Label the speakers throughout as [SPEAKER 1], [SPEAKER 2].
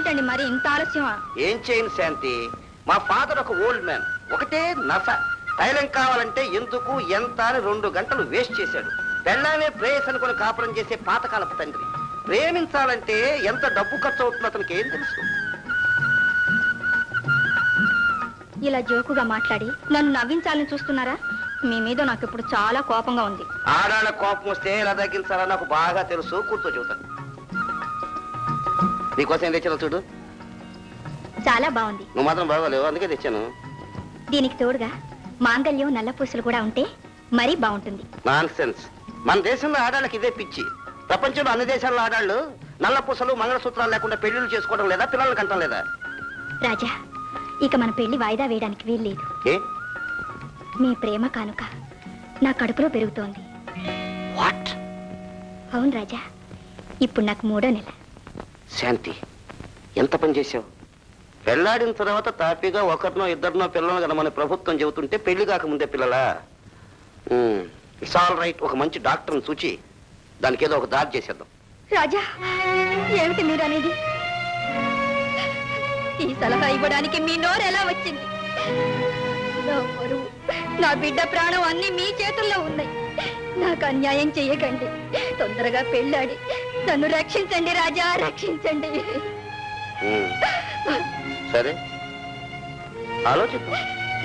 [SPEAKER 1] ఏమిటండి మరి ఇంత ఆలస్యమా
[SPEAKER 2] ఏం చేయను శాంతి మా ఫాదర్ ఒక ఓల్డ్ మ్యాన్ ఒకటే నస తైలం కావాలంటే ఎందుకు ఎంత అని రెండు గంటలు వేస్ట్ చేశాడు పెళ్ళామే ప్రేయస్ అనుకుని కాపురం చేసే పాతకాలపు తండ్రి ప్రేమించాలంటే ఎంత డబ్బు ఖర్చు అవుతుందో అతనికి ఏం తెలుసు
[SPEAKER 1] ఇలా జోకుగా మాట్లాడి నన్ను నవ్వించాలని చూస్తున్నారా మీ మీద నాకు ఇప్పుడు చాలా కోపంగా ఉంది
[SPEAKER 2] ఆడాళ్ళ కోపం వస్తే ఎలా తగ్గించాలో నాకు బాగా తెలుసు కూర్చో చూతాను నీకోసం ఏం తెచ్చాను చూడు
[SPEAKER 1] చాలా బాగుంది
[SPEAKER 2] నువ్వు మాత్రం బాగోలేవు అందుకే తెచ్చాను
[SPEAKER 1] దీనికి తోడుగా మాంగల్యం నల్ల పూసలు కూడా ఉంటే మరీ బాగుంటుంది
[SPEAKER 2] నాన్ సెన్స్ మన దేశంలో ఆడాళ్ళకి ఇదే పిచ్చి ప్రపంచంలో అన్ని దేశాల్లో ఆడాళ్ళు నల్ల పూసలు మంగళసూత్రాలు లేకుండా పెళ్లిళ్ళు చేసుకోవడం లేదా పిల్లల్ని కంటం లేదా
[SPEAKER 1] రాజా ఇక మన పెళ్లి వాయిదా వేయడానికి వీల్లేదు
[SPEAKER 2] ఏ
[SPEAKER 1] మీ ప్రేమ కానుక నా కడుపులో పెరుగుతోంది
[SPEAKER 2] వాట్
[SPEAKER 1] అవును రాజా ఇప్పుడు నాకు మూడో నెల
[SPEAKER 2] శాంతి ఎంత పని చేశావు పెళ్ళాడిన తర్వాత తాపీగా ఒకరినో ఇద్దరినో పిల్లలు కదా మన ప్రభుత్వం చెబుతుంటే పెళ్లి కాకముందే పిల్లలా ఇట్స్ ఆల్ రైట్ ఒక మంచి డాక్టర్ని చూచి దానికి ఏదో ఒక దారి చేసేద్దాం
[SPEAKER 1] రాజా ఏమిటి మీరు అనేది ఈ సలహా ఇవ్వడానికి మీ నోరు ఎలా వచ్చింది నా పరువు నా బిడ్డ ప్రాణం అన్ని మీ చేతుల్లో ఉన్నాయి నాకు అన్యాయం చెయ్యకండి తొందరగా పెళ్ళాడి నన్ను రక్షించండి రాజా రక్షించండి
[SPEAKER 2] ఉమ్. సరే ఆలోచిద్దాం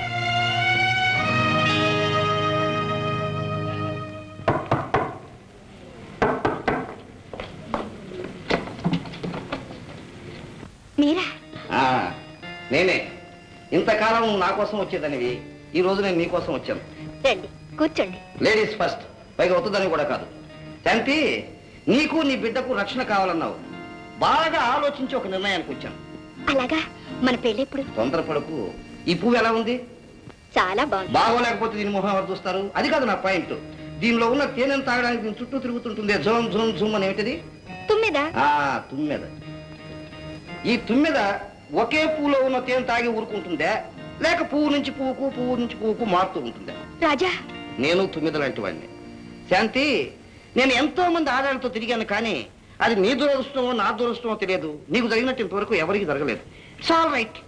[SPEAKER 1] మీరా
[SPEAKER 2] ఆ, నేనే ఇంతకాలం నువ్వు నా కోసం వచ్చేదనివి ఈ రోజు నేను నీ కోసం వచ్చాను
[SPEAKER 1] రండి కూర్చోండి
[SPEAKER 2] లేడీస్ ఫస్ట్ పైగా వస్తుందని కూడా కాదు శాంతి నీకు నీ బిడ్డకు రక్షణ కావాలన్నావు బాగా ఆలోచించి ఒక నిర్ణయానికి వచ్చాను
[SPEAKER 1] అలాగా మన పెళ్ళెప్పుడు
[SPEAKER 2] తొందరపడకు ఈ పువ్వు ఎలా ఉంది
[SPEAKER 1] చాలా బాగుంది
[SPEAKER 2] బాగోలేకపోతే దీని మొహం ఎవరు చూస్తారు అది కాదు నా పాయింట్ దీనిలో ఉన్న తేనెను తాగడానికి దీని చుట్టూ తిరుగుతుంటుంది జోమ్ జోమ్ జూమ్ అని ఏమిటిది
[SPEAKER 1] తుమ్మిదా
[SPEAKER 2] ఆ తుమ్మెద ఈ తుమ్మెద ఒకే పువ్వులో ఉన్న తేనె తాగి ఊరుకుంటుందే లేక పువ్వు నుంచి పువ్వుకు పువ్వు నుంచి పువ్వుకు మారుతూ ఉంటుందే
[SPEAKER 1] రాజా
[SPEAKER 2] నేను తుమ్మిద లాంటి వాడిని శాంతి నేను ఎంతో మంది ఆడాలతో తిరిగాను కానీ అది నీ దురదృష్టమో నా దురదృష్టమో తెలియదు నీకు జరిగినట్టు ఇంతవరకు ఎవరికి జరగలేదు ఇట్స్ ఆల్ రైట్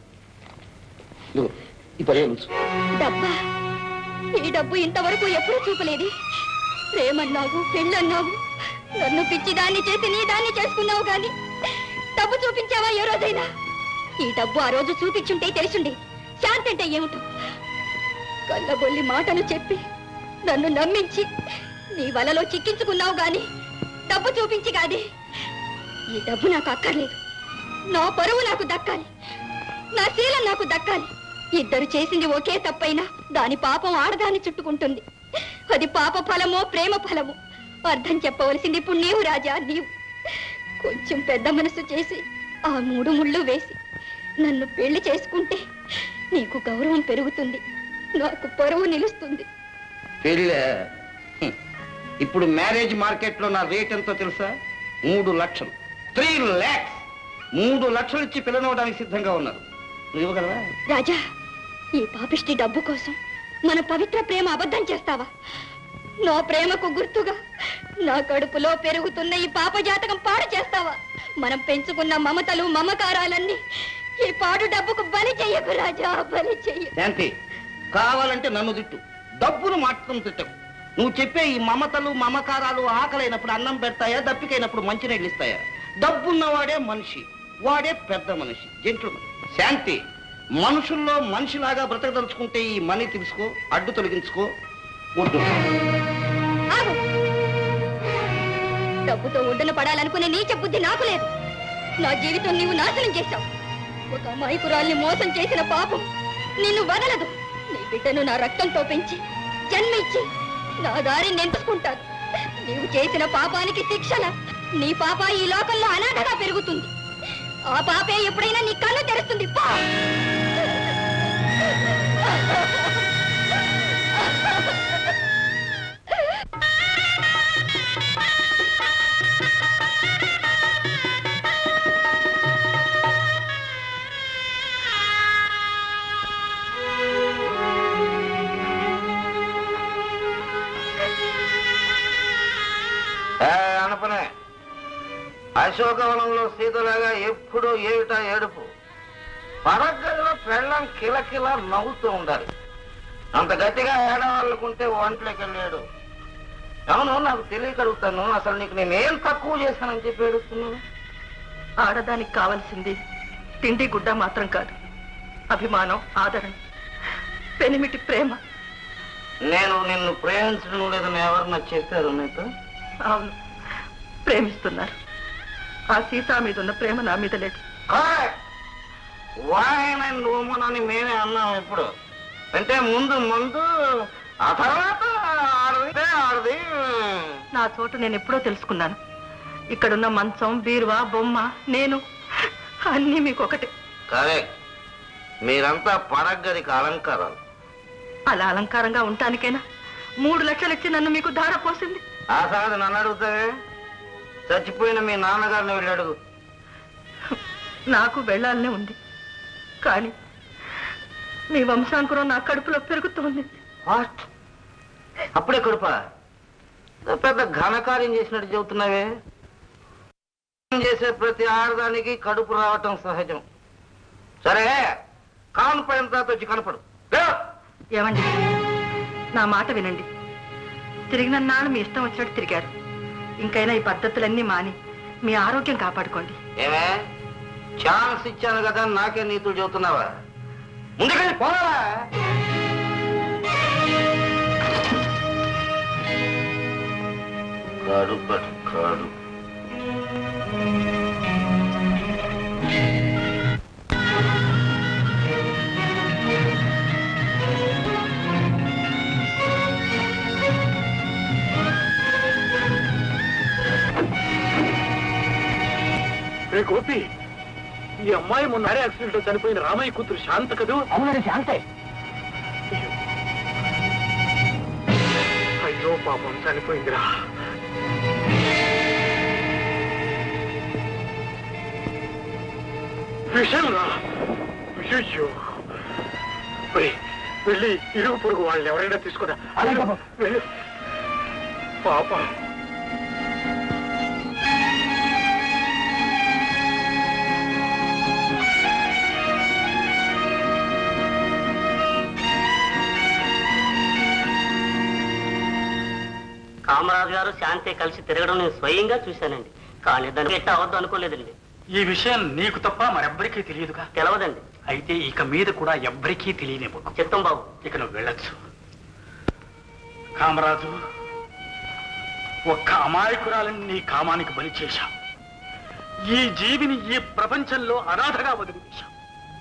[SPEAKER 2] ఈ పర్యాలు
[SPEAKER 1] డబ్బా ఈ డబ్బు ఇంతవరకు ఎప్పుడు చూపలేదు ప్రేమన్నావు పెళ్ళన్నావు నన్ను పిచ్చిదాన్ని చేసి నీ దాన్ని చేసుకున్నావు గాని డబ్బు చూపించావా ఏ రోజైనా ఈ డబ్బు ఆ రోజు చూపించుంటే తెలిసిండే శాంతి అంటే ఏమిటో కళ్ళబొల్లి మాటలు చెప్పి నన్ను నమ్మించి నీ వలలో చిక్కించుకున్నావు గాని డబ్బు చూపించి కాదే ఈ డబ్బు నాకు అక్కర్లేదు నా పరువు నాకు దక్కాలి నా శీలం నాకు దక్కాలి ఇద్దరు చేసింది ఒకే తప్పైనా దాని పాపం ఆడదాన్ని చుట్టుకుంటుంది అది పాప ఫలమో ప్రేమ ఫలమో అర్థం చెప్పవలసింది ఇప్పుడు నీవు రాజా నీవు కొంచెం పెద్ద మనసు చేసి ఆ మూడు ముళ్ళు వేసి నన్ను పెళ్లి చేసుకుంటే నీకు గౌరవం పెరుగుతుంది నాకు పరువు నిలుస్తుంది
[SPEAKER 2] పెళ్ళే హ్మ్. ఇప్పుడు మ్యారేజ్ మార్కెట్ లో నా రేట్ ఎంతో తెలుసా మూడు లక్షలు త్రీ ల్యాక్స్ మూడు లక్షలు ఇచ్చి పిల్లనవడానికి సిద్ధంగా ఉన్నారు నువ్వు ఇవ్వగలవా
[SPEAKER 1] రాజా ఈ పాపిష్టి డబ్బు కోసం మన పవిత్ర ప్రేమ అబద్ధం చేస్తావా నా ప్రేమకు గుర్తుగా నా కడుపులో పెరుగుతున్న ఈ పాప జాతకం పాడు చేస్తావా మనం పెంచుకున్న మమతలు మమకారాలన్నీ ఈ పాడు డబ్బుకు బలి చెయ్యకు రాజా బలి చెయ్య
[SPEAKER 2] శాంతి కావాలంటే నన్ను తిట్టు డబ్బును మాత్రం తిట్టకు నువ్వు చెప్పే ఈ మమతలు మమకారాలు ఆకలైనప్పుడు అన్నం పెడతాయా దప్పికైనప్పుడు మంచినీళ్ళు ఇస్తాయా డబ్బున్నవాడే మనిషి వాడే పెద్ద మనిషి జంట్లు శాంతి మనుషుల్లో మనిషిలాగా బ్రతకదలుచుకుంటే ఈ మనీ తెలుసుకో అడ్డు తొలగించుకో వద్దు
[SPEAKER 1] ఆగు డబ్బుతో ఒడ్డున పడాలనుకునే నీచ బుద్ధి నాకు లేదు నా జీవితం నీవు నాశనం చేశావు ఒక అమాయకురాల్ని మోసం చేసిన పాపం నిన్ను వదలదు నీ బిడ్డను నా రక్తంతో పెంచి జన్మించి నా దారి నెంచుకుంటాను నీవు చేసిన పాపానికి శిక్షణ నీ పాప ఈ లోకంలో అనాథగా పెరుగుతుంది ఆ పాపే ఎప్పుడైనా నీ కన్ను తెరుస్తుంది పా
[SPEAKER 2] అనపనే అశోకవనంలో సీతలాగా ఎప్పుడూ ఏమిటా ఏడుపు పరగదిలో పెళ్ళం కిలకిల నవ్వుతూ ఉండాలి అంత గట్టిగా ఏడవాలనుకుంటే ఒంట్లోకి వెళ్ళాడు అవును నాకు తెలియక అడుగుతాను అసలు నీకు నేనేం తక్కువ చేశానని చెప్పి అడుగుతున్నాను
[SPEAKER 3] ఆడదానికి కావలసింది తిండి గుడ్డ మాత్రం కాదు అభిమానం ఆదరణ పెనిమిటి ప్రేమ
[SPEAKER 2] నేను నిన్ను ప్రేమించడం లేదని ఎవరన్నా చెప్పారు నీకు
[SPEAKER 3] అవును ప్రేమిస్తున్నారు ఆ సీత మీద ఉన్న ప్రేమ నా మీద లేదు
[SPEAKER 2] వాయన నువ్వు అని మేమే అన్నాం ఇప్పుడు అంటే ముందు ముందు ఆ తర్వాత ఆడది ఆడది
[SPEAKER 3] నా చోటు నేను ఎప్పుడో తెలుసుకున్నాను ఇక్కడున్న మంచం బీరువా బొమ్మ నేను అన్నీ మీకు ఒకటే
[SPEAKER 2] కరెక్ట్ మీరంతా పడగ్గదికి అలంకారాలు
[SPEAKER 3] అలా అలంకారంగా ఉండటానికైనా మూడు లక్షలు ఇచ్చి నన్ను మీకు ధార పోసింది
[SPEAKER 2] ఆ సంగతి నన్ను అడుగుతావే చచ్చిపోయిన మీ నాన్నగారిని వెళ్ళి అడుగు
[SPEAKER 3] నాకు వెళ్ళాలనే ఉంది కానీ మీ వంశాంకురం నా కడుపులో పెరుగుతోంది
[SPEAKER 2] వాట్ అప్పుడే కడుప పెద్ద ఘనకార్యం చేసినట్టు చెబుతున్నావే చేసే ప్రతి ఆడదానికి కడుపు రావటం సహజం సరే కాన్పడిన తర్వాత వచ్చి కనపడు లే.
[SPEAKER 3] ఏమండి నా మాట వినండి తిరిగిన నాడు మీ ఇష్టం వచ్చినట్టు తిరిగారు ఇంకైనా ఈ పద్ధతులన్నీ మాని మీ ఆరోగ్యం కాపాడుకోండి
[SPEAKER 2] ఏమే ఛాన్స్ ఇచ్చాను కదా నాకే నీతులు చెబుతున్నావా ముందుకెళ్ళి పోరా కాడు పట్టు కాడు
[SPEAKER 4] రే గోపి ఈ అమ్మాయి మొన్న లారీ యాక్సిడెంట్ లో చనిపోయిన రామయ్య కూతురు శాంత కదూ అవునండి శాంతే అయ్యో పాపం చనిపోయిందిరా విషయం రా అయ్యో ఒరేయ్, వెళ్ళి ఇరుగు పొరుగు వాళ్ళని ఎవరైనా తీసుకురా వెళ్ళు పాప
[SPEAKER 5] కామరాజు గారు శాంతి కలిసి తిరగడం నేను స్వయంగా చూశానండి కానీ దాన్ని ఎట్ట అవద్దు అనుకోలేదండి
[SPEAKER 4] ఈ విషయం నీకు తప్ప మరెవ్వరికీ తెలియదుగా
[SPEAKER 5] తెలవదండి
[SPEAKER 4] అయితే ఇక మీద కూడా ఎవ్వరికీ తెలియనివ్వకు
[SPEAKER 5] చిత్తం బాబు
[SPEAKER 4] ఇక నువ్వు వెళ్ళొచ్చు కామరాజు ఒక్క అమాయకురాలని నీ కామానికి బలి చేశావు ఈ జీవిని ఈ ప్రపంచంలో అనాథగా వదిలివేశావు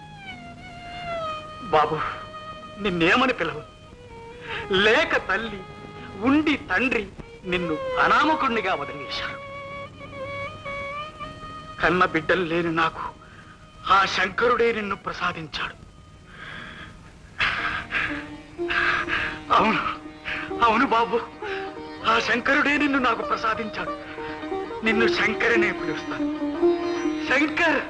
[SPEAKER 4] బాబు నిన్నేమని పిలవు లేక తల్లి ఉండి తండ్రి నిన్ను అనామకుణ్ణిగా వదిలివేశారు కన్న బిడ్డలు లేని నాకు ఆ శంకరుడే నిన్ను ప్రసాదించాడు అవును అవును బాబు ఆ శంకరుడే నిన్ను నాకు ప్రసాదించాడు నిన్ను శంకరనే పిలుస్తాను శంకర్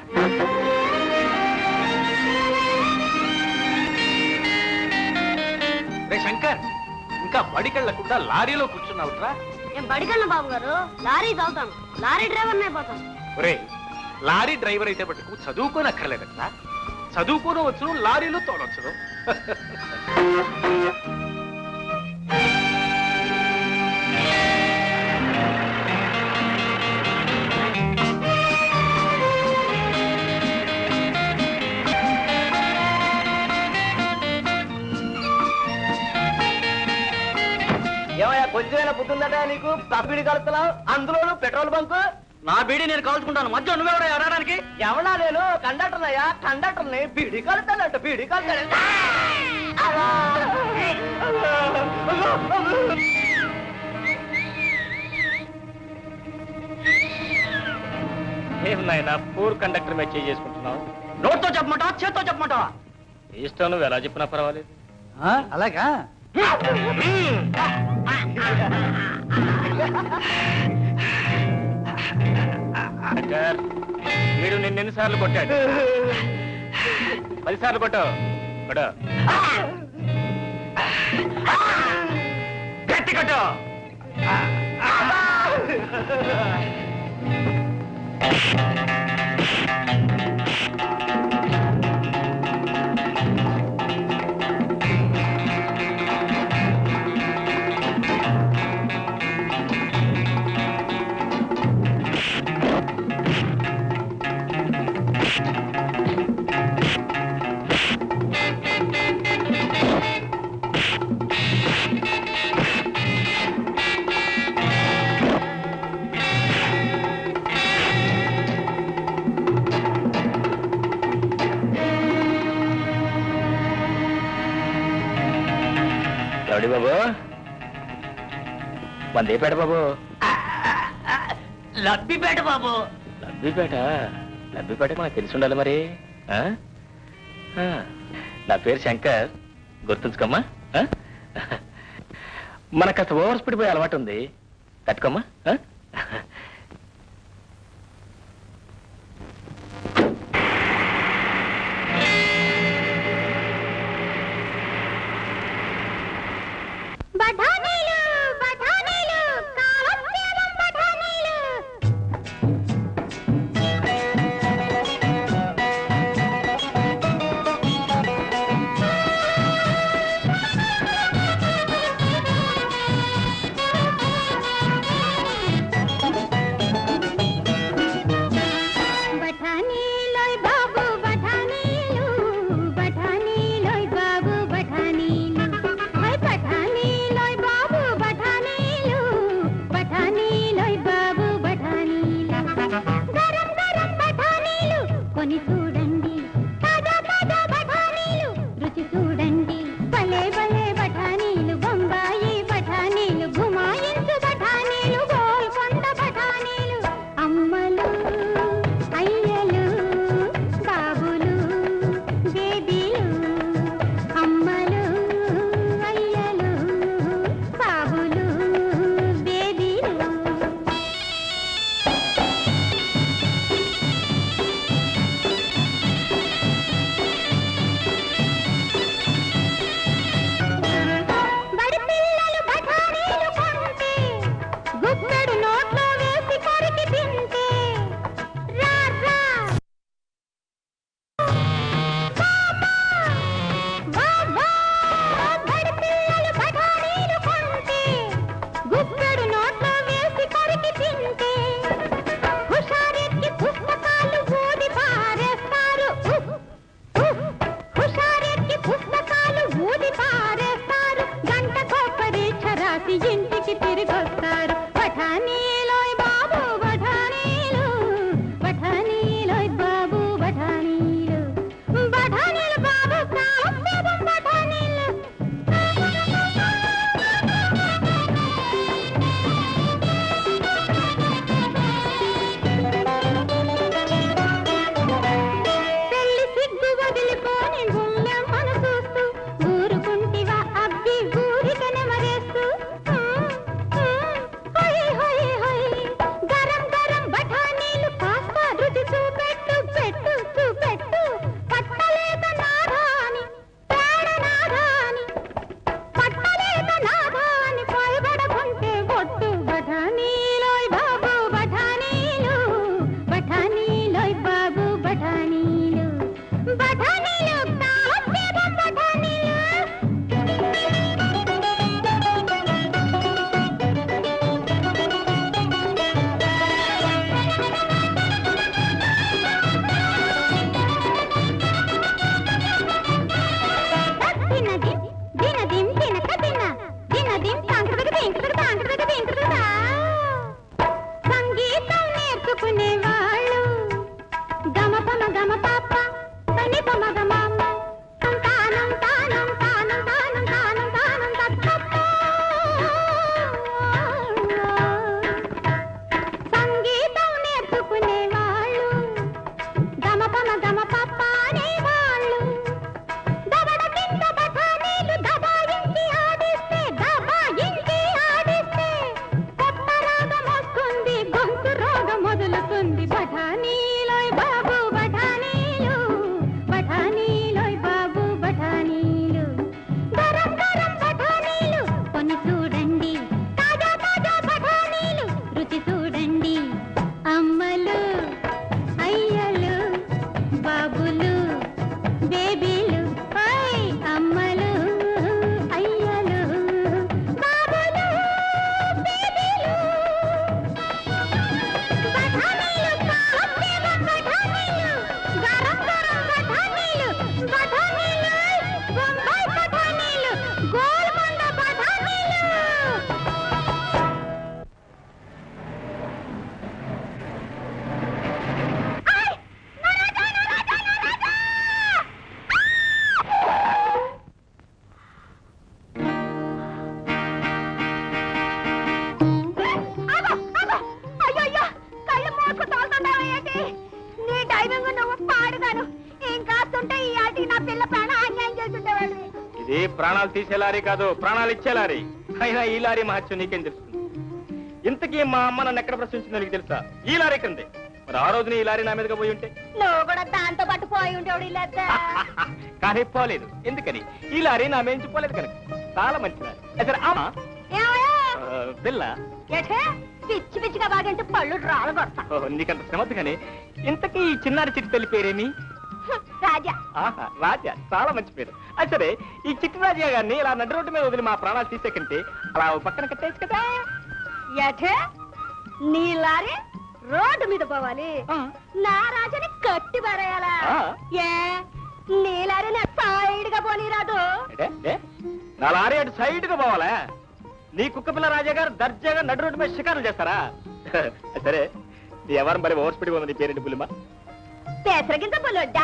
[SPEAKER 4] రే శంకర్ ఇంకా బడికెళ్ళకుండా లారీలో కూర్చున్నావుట్రా
[SPEAKER 1] నేను బడికన్న బాబు గారు లారీ తాగుతాను లారీ డ్రైవర్ అయిపోతాను
[SPEAKER 4] ఒరే లారీ డ్రైవర్ అయితే బట్టుకు చదువుకోనక్కర్లేదట్లా చదువుకోనవచ్చును లారీలో తోలవచ్చును
[SPEAKER 5] ఏమయ్యా కొంచెమైనా పుట్టిందట నీకు బీడి కలుస్తున్నావు అందులోను పెట్రోల్ బంక్ నా బీడీ నేను కాల్చుకుంటాను మధ్య నువ్వెవడా ఎడడానికి ఎవడా నేను కండక్టర్ అయ్యా కండక్టర్ ని బీడీ కలుతానంట బీడీ కలుతాను
[SPEAKER 4] ఏం నాయనా పూర్ కండక్టర్ మీద చేసుకుంటున్నావు
[SPEAKER 5] నోట్తో చెప్పమంటావా చేత్తో చెప్పమంటావా
[SPEAKER 4] ఇష్టం నువ్వు ఎలా చెప్పినా పర్వాలేదు
[SPEAKER 5] అలాగా
[SPEAKER 4] శంకర్, వీడు నిన్ను ఎన్నిసార్లు కొట్టాడు పదిసార్లు కొట్టు కొట్టు గట్టి కొట్టు
[SPEAKER 6] రౌడీ బాబు మందేపేట బాబు
[SPEAKER 5] లబ్బిపేట బాబు
[SPEAKER 6] లబ్బిపేట లబ్బిపేట మనకు తెలిసి ఉండాలి మరి ఆ? ఆ, నా పేరు శంకర్ గుర్తుంచుకోమ్మా ఆ? మనకు కాస్త ఓవర్ స్పీడ్ పోయే అలవాటు ఉంది తట్టుకోమ్మా ఆ?
[SPEAKER 1] బఠానీలు బఠానీలు కాలక్షేమం బఠానీలు బఠానీలోయ్ బాబు బఠానీలు బఠానీలోయ్ బాబు బఠానీలు హై బఠానీలోయ్ బాబు బఠానీలు బఠానీలోయ్ బాబు బఠానీలు గరం గరం బఠానీలు కొని చూడండి తాజా తాజా బఠానీలు రుచి చూడండి భలే భలే బఠానీలు బొంబాయి బఠానీలు గుమాయించు బఠానీలు గోల్కొండ బఠానీలు అమ్మలు అయ్యలు బాబులు బేబీలు అమ్మలు అయ్యలు బాబులు బేబీలు ఏమిటి నీ టైమింగ్ నువ్వు పాడుగాను ఇంకాస్తుంటే ఈ ఆటికి నా పిల్ల ప్రాణం అన్యాయం చేస్తుండేవాడివి
[SPEAKER 6] ఇది ప్రాణాలు తీసే లారీ కాదు ప్రాణాలు ఇచ్చే లారీ అయినా ఈ లారీ మహత్యం నీకేం తెలుస్తుంది ఇంతకీ మా అమ్మ నన్ను ఎక్కడ ప్రశ్నించిందో నీకు తెలుసా ఈ లారీ కిందే మరి ఆ రోజున ఈ లారీ నా మీదగా పోయి ఉంటే
[SPEAKER 1] నువ్వు కూడా దాంతో పాటు పోయి ఉండేవాడు లేదా
[SPEAKER 6] కానీ పోలేదు ఎందుకని ఈ లారీ నా మేంచి పోలేదు కనుక చాలా మంచి లారీ సరే అమ్మా
[SPEAKER 1] ఏమయ్యా?
[SPEAKER 6] ఆ, పిల్ల
[SPEAKER 1] ఏటే? పిచ్చి పిచ్చిగా బాగంటే పళ్ళు రాళ్ళు కొడతా
[SPEAKER 6] ఓ, నీకంత శ్రమద్దు కానీ ఇంతకీ ఈ చిన్నారి చిట్టి తల్లి పేరేమి
[SPEAKER 1] హ్మ్, రాజా
[SPEAKER 6] ఆహా రాజా చాలా మంచి పేరు అది సరే ఈ చిట్టి రాజా గారిని ఇలా నడి రోడ్డు మీద వదిలి మా ప్రాణాలు తీసే కంటే అలా ఓ పక్కన కట్టేయచ్చు కదా
[SPEAKER 1] ఏటే నీ లారీ రోడ్డు మీద పోవాలి
[SPEAKER 6] ఆ.
[SPEAKER 1] నా రాజాని కట్టి పారేయాలా
[SPEAKER 6] ఆ.
[SPEAKER 1] ఏ నీ లారీ నా సైడ్ గా పోనీ రాదు
[SPEAKER 6] అంటే, ఏ? నా లారీ అటు సైడ్ గా పోవాలా నీ కుక్క పిల్ల రాజా గారు దర్జాగా నడు రోడ్డు మీద షికారులు చేస్తారా సరే నీ ఎవరు మరి ఓవర్ స్పీడ్ ఉంది నీ పేరేంటి పులిమా
[SPEAKER 1] పెసరగింజ పొలొడ్డా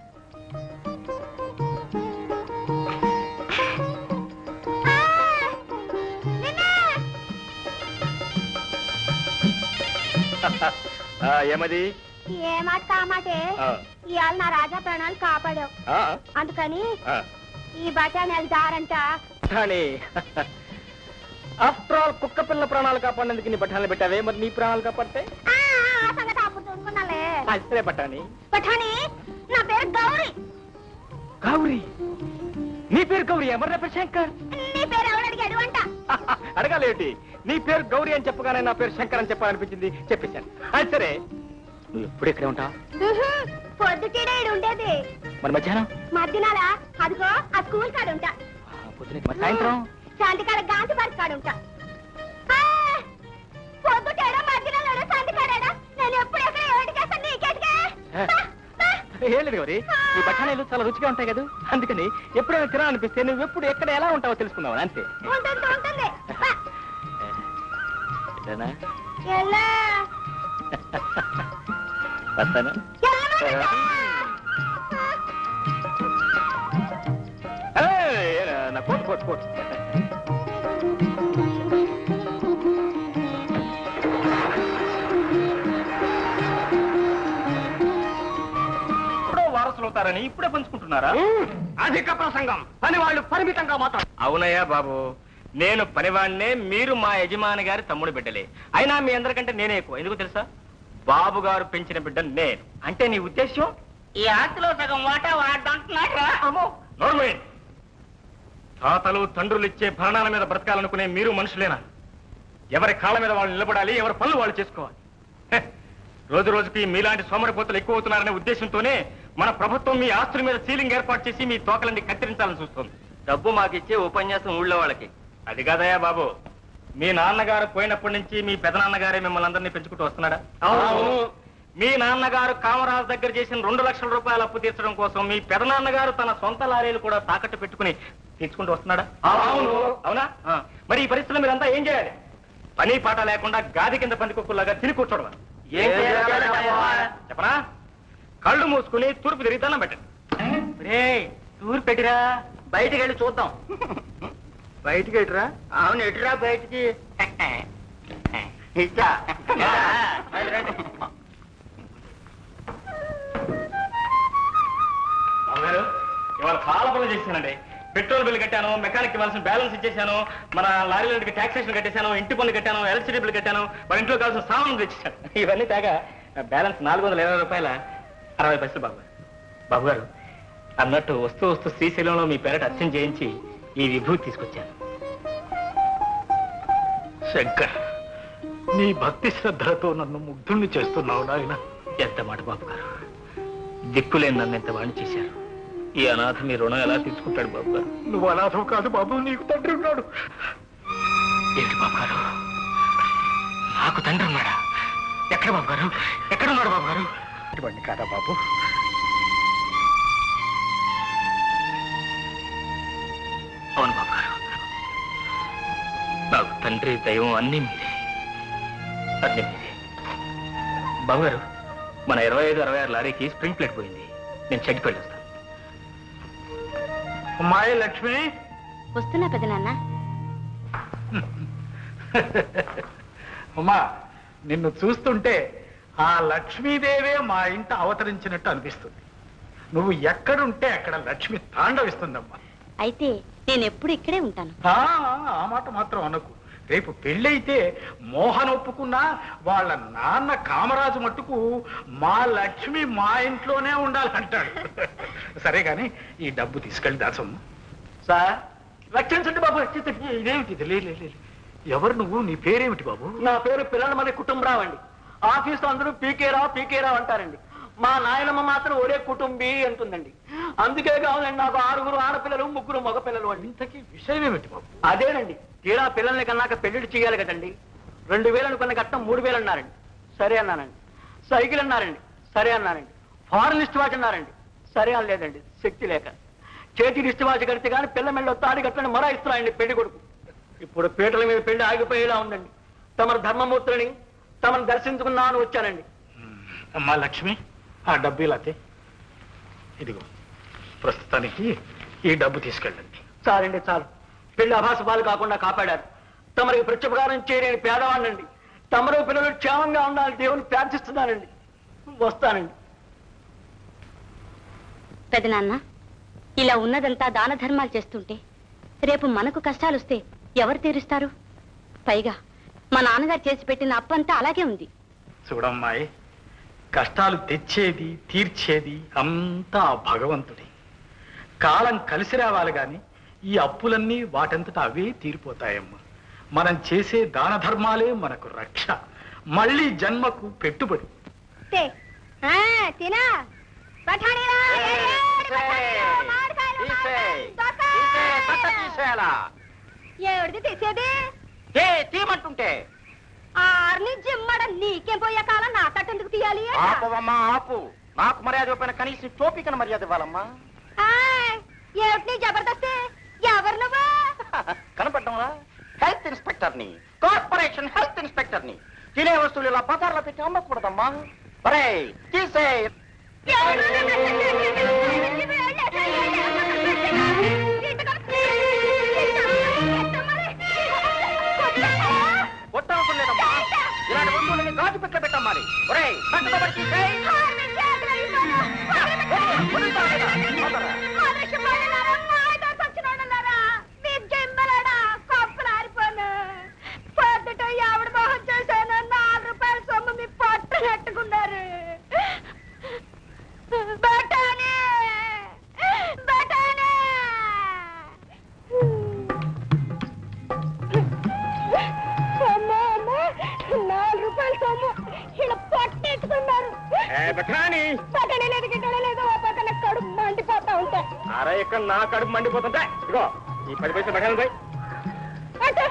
[SPEAKER 6] ఆ, ఏమది
[SPEAKER 1] ఏ మాట కామాటే
[SPEAKER 6] ఆ,
[SPEAKER 1] ఇవాళ నా రాజా ప్రాణాలు కాపాడావు
[SPEAKER 6] ఆ,
[SPEAKER 1] అందుకని
[SPEAKER 6] ఆ.
[SPEAKER 1] ఈ బఠానీలు దారంట
[SPEAKER 6] కానీ ఆఫ్టర్ ఆల్ కుక్క పిల్ల ప్రాణాలు కాపాడేందుకు నీ పట్టాలు పెట్టావే మరి నీ ప్రాణాలు కాపాడితే
[SPEAKER 1] ఆ, ఆ సంగతి అప్పుడు చూసుకున్నాలే
[SPEAKER 6] అసలే పట్టాని
[SPEAKER 1] బఠానీ నా పేరు గౌరీ
[SPEAKER 6] గౌరీ నీ పేరు గౌరీ ఎవరు రేపు శంకర్
[SPEAKER 1] నీ పేరు ఎవడు అడిగాడు అంట
[SPEAKER 6] అడగాలేటి నీ పేరు గౌరీ అని చెప్పగానే నా పేరు శంకర్ అని చెప్పాలనిపించింది చెప్పేశాను అది సరే నువ్వు ఎప్పుడు ఇక్కడే ఉంటావు
[SPEAKER 1] ఉహు, పొద్దుటీడే ఈడు ఉండేది
[SPEAKER 6] మరి మధ్యాహ్నం
[SPEAKER 1] మధ్యనాల అదిగో ఆ స్కూల్ కాడ ఉంటా
[SPEAKER 6] ఆ, పొద్దున మరి సాయంత్రం
[SPEAKER 1] శాంతికాడ గాంధీ పార్క్ కాడ ఉంటా ఆ, పొద్దుటేడా మధ్యనాల శాంతికాడా నేను ఎప్పుడు ఎక్కడ ఏమిటి చేస్తాను నీకెట్టుగా
[SPEAKER 6] ఏం లేదు గౌరీ ఈ బఠానీలు చాలా రుచిగా ఉంటాయి కదా అందుకని ఎప్పుడైనా తినాలనిపిస్తే నువ్వు ఎప్పుడు ఎక్కడ ఎలా ఉంటావో తెలుసుకున్నావు అంతే
[SPEAKER 1] ఉంటుంది ఉంటుంది బా,
[SPEAKER 6] ఇదేనా?
[SPEAKER 1] ఎల్లా,
[SPEAKER 6] వస్తాను
[SPEAKER 1] ఎల్లమంటుంటా.
[SPEAKER 6] ఏయ్, నా కోట్ కోట్ కోట్ ఎప్పుడో వారసులు అవుతారని ఇప్పుడే పంచుకుంటున్నారా
[SPEAKER 5] అధిక ప్రసంగం పని వాళ్ళు పరిమితంగా మాట్లాడు
[SPEAKER 6] అవునయ్యా బాబు నేను పనివాణ్ణే మీరు మా యజమాని గారి తమ్ముడు బిడ్డలే అయినా మీ అందరికంటే నేనే ఎక్కువ ఎందుకు తెలుసా బాబు గారు పెంచిన బిడ్డ నేను అంటే నీ ఉద్దేశం
[SPEAKER 5] ఈ ఆస్తిలో సగం వాటా వాడంటున్నాడు
[SPEAKER 6] అమ్మో నోర్మే తాతలు తండ్రులు ఇచ్చే భరణాల మీద బ్రతకాలనుకునే మీరు మనుషులేనా ఎవరి కాళ్ళ మీద వాళ్ళు నిలబడాలి ఎవరి పనులు వాళ్ళు చేసుకోవాలి హె, రోజు రోజుకి మీలాంటి సోమరిపోతులు ఎక్కువ అవుతున్నారనే ఉద్దేశంతోనే మన ప్రభుత్వం మీ ఆస్తుల మీద సీలింగ్ ఏర్పాటు చేసి మీ తోకలన్నీ కత్తిరించాలని చూస్తుంది డబ్బు మాకిచ్చే ఉపన్యాసం ఊళ్ళో వాళ్ళకి అది కాదయ్యా బాబు మీ నాన్నగారు పోయినప్పటి నుంచి మీ పెదనాన్నగారే మిమ్మల్ని అందరినీ పెంచుకుంటూ వస్తున్నాడా
[SPEAKER 5] అవును.
[SPEAKER 6] మీ నాన్నగారు కామరాజు దగ్గర చేసిన రెండు లక్షల రూపాయల అప్పు తీర్చడం కోసం మీ పెదనాన్నగారు తన సొంత లారీలు కూడా తాకట్టు పెట్టుకుని తీర్చుకుంటూ వస్తున్నాడా
[SPEAKER 5] అవును.
[SPEAKER 6] అవునా ఆ. మరి ఈ పరిస్థితుల్లో మీరంతా ఏం చేయాలి పని పాట లేకుండా గాది కింద పందికొక్కులాగా తిని కూర్చోవడం
[SPEAKER 5] ఏం చేయాలో చెప్పవా?
[SPEAKER 6] చెప్పనా కళ్ళు మూసుకుని తూర్పు తిరిగి దండం పెట్టండి రే తూర్పు పెట్టిరా
[SPEAKER 5] బయటికి వెళ్ళి చూద్దాం
[SPEAKER 6] బయటికి ఎటురా
[SPEAKER 5] అవును ఎటురా బయటికి ఇచ్చా
[SPEAKER 6] బాబుగారు ఇవాళ చాలా పనులు చేశానండి పెట్రోల్ బిల్ కట్టాను మెకానిక్ ఇవ్వాల్సిన బ్యాలెన్స్ ఇచ్చేసాను మన లారీలకి ట్యాక్సేషన్ కట్టేశాను ఇంటి పనులు కట్టాను ఎలక్ట్రిసిటీ బిల్ కట్టాను మన ఇంట్లో కావాల్సిన సామాన్లు తెచ్చేసాను ఇవన్నీ తేగా బ్యాలెన్స్ నాలుగు వందల ఇరవై రూపాయల అరవై పైసలు బాబు బాబు గారు అన్నట్టు వస్తూ వస్తూ శ్రీశైలంలో మీ పేరట అర్చన చేయించి ఈ విభూతి తీసుకొచ్చాను
[SPEAKER 4] శంకర్ నీ భక్తి శ్రద్ధలతో నన్ను ముగ్ధుణ్ణి చేస్తున్నావు నాయన
[SPEAKER 6] ఎంత మాట బాబు గారు దిక్కులేని నన్ను ఎంత వాణి చేశారు ఈ అనాథ మీ రుణం ఎలా తీసుకుంటాడు బాబు గారు
[SPEAKER 4] నువ్వు అనాథం కాదు బాబు నీకు తండ్రి ఉన్నాడు
[SPEAKER 6] ఏంటి బాబు గారు నాకు తండ్రి ఉన్నాడా ఎక్కడ బాబు గారు ఎక్కడ ఉన్నాడు బాబు గారు
[SPEAKER 4] ఇటువంటి కాదా బాబు
[SPEAKER 6] అవును బాబు గారు నాకు తండ్రి దైవం అన్నీ మీరే అన్నీ మీరే బాబు గారు మన ఇరవై ఐదు అరవై ఆరు లారీకి స్ప్రింగ్ ప్లేట్ పోయింది నేను చెడ్కి వెళ్ళొస్తాను
[SPEAKER 4] అమ్మాయి లక్ష్మి
[SPEAKER 1] వస్తున్నా పెదనాన్న
[SPEAKER 4] అమ్మా నిన్ను చూస్తుంటే ఆ లక్ష్మీదేవే మా ఇంట అవతరించినట్టు అనిపిస్తుంది నువ్వు ఎక్కడుంటే అక్కడ లక్ష్మి తాండవిస్తుందమ్మా
[SPEAKER 1] అయితే నేను ఎప్పుడు ఇక్కడే ఉంటాను
[SPEAKER 4] ఆ, ఆ మాట మాత్రం అనకు రేపు పెళ్ళైతే మోహన్ ఒప్పుకున్నా వాళ్ళ నాన్న కామరాజు మట్టుకు మా లక్ష్మి మా ఇంట్లోనే ఉండాలంటాడు సరే గాని ఈ డబ్బు తీసుకెళ్ళి దాసమ్మ
[SPEAKER 5] సార్
[SPEAKER 4] రక్షించండి బాబు రక్షించండి ఇదేమిటి ఇది? లే, లే, లే, లే. ఎవరు నువ్వు నీ పేరేమిటి బాబు
[SPEAKER 5] నా పేరు పిల్లలమల్లి కుటుంబరావు అండి ఆఫీస్ అందరూ పీకే రావు పీకే రావు అంటారండి మా నాయనమ్మ మాత్రం ఒరే కుటుంబీ అంటుందండి అందుకే కావాలండి నాకు ఆరుగురు ఆడపిల్లలు ముగ్గురు మగపిల్లలు అండి
[SPEAKER 4] ఇంతకీ విషయం ఏమిటి బాబు
[SPEAKER 5] అదేనండి తీరా పిల్లల్ని కన్నాక పెళ్లిళ్ళు చేయాలి కదండి రెండు వేలు అనుకున్న కట్టం మూడు వేలు అన్నారండి సరే అన్నానండి సైకిల్ అన్నారండి సరే అన్నానండి ఫారెన్ లిస్ట్ వాచ్ అన్నారండి సరే అనలేదండి శక్తి లేక చేతి లిస్ట్ వాచ్ కడితే కానీ పిల్ల మెళ్ళ తాడి కట్టని మరో ఇస్తున్నాయండి పెళ్లి కొడుకు ఇప్పుడు పీటల మీద పెళ్లి ఆగిపోయేలా ఉందండి తమరు ధర్మమూర్తులని తమను దర్శించుకున్నాను వచ్చానండి
[SPEAKER 4] అమ్మా లక్ష్మి ఆ డబ్బు ఇలా తే. ఇదిగో ప్రస్తుతానికి ఈ డబ్బు తీసుకెళ్ళండి
[SPEAKER 5] చాలండి చాలు పెళ్లి అభాసపాలు కాకుండా కాపాడారు తమరికి ప్రత్యుపకారం చేయలేని పేదవాడినండి తమరు పిల్లలు క్షేమంగా ఉండాలని దేవుని ప్రార్థిస్తున్నానండి వస్తానండి
[SPEAKER 1] పెదనాన్న ఇలా ఉన్నదంతా దాన ధర్మాలు చేస్తుంటే రేపు మనకు కష్టాలు వస్తే ఎవరు తీరుస్తారు పైగా మా నాన్నగారు చేసి పెట్టిన అప్పంతా అలాగే ఉంది
[SPEAKER 4] చూడమ్మాయి కష్టాలు తెచ్చేది తీర్చేది అంతా ఆ భగవంతుడి కాలం కలిసి రావాలి గాని ఈ అప్పులన్నీ వాటంతట అవే తీరిపోతాయమ్మా మనం చేసే దాన ధర్మాలే మనకు రక్ష మళ్ళీ జన్మకు పెట్టుబడి
[SPEAKER 1] తినా ఎవరిది తీసేది
[SPEAKER 2] తీయమంటుంటే
[SPEAKER 1] ఆర్ని జిమ్మడ నీకేం పోయే కాలం నా కట్టెందుకు తీయాలి
[SPEAKER 2] ఆపవమ్మా ఆపు నాకు మర్యాద ఇవ్వకపోయినా కనీసం టోపికన మర్యాద ఇవ్వాలమ్మా
[SPEAKER 1] ఏమిటి నీ జబర్దస్త్ ఎవరు నువ్వు
[SPEAKER 2] కనపడ్డంలా హెల్త్ ఇన్స్పెక్టర్ ని కార్పొరేషన్ హెల్త్ ఇన్స్పెక్టర్ ని తినే వస్తువులు ఇలా పదార్లో పెట్టి అమ్మకూడదమ్మా ఒరే తీసే కొట్టవసరం లేదమ్మా ఇలాంటి వస్తువులని గాజు పెట్ల పెట్టమ్మాలి ఒరే పట్టుతో పడి తీసేయ్. వదులుతావు కదా? వదలరా.
[SPEAKER 1] ఆవిడ మోహన్ చేశాను నాలుగు రూపాయల సొమ్ము మీ పట్ట కట్టుకున్నారు బఠానీ బఠానీ అమ్మో అమ్మో నాలుగు రూపాయల సొమ్ము ఇలా పట్టెట్టుకున్నారు
[SPEAKER 6] బఠానీ
[SPEAKER 1] బఠానీ లేదు గిట్టడం లేదు ఓ పక్కన కడుపు మండిపోతా ఉంటాయి
[SPEAKER 6] అరే ఇక్కడ నా కడుపు మండిపోతుంటే ఇదిగో ఈ పది పైసలు బఠానీ పోయి
[SPEAKER 1] అంటే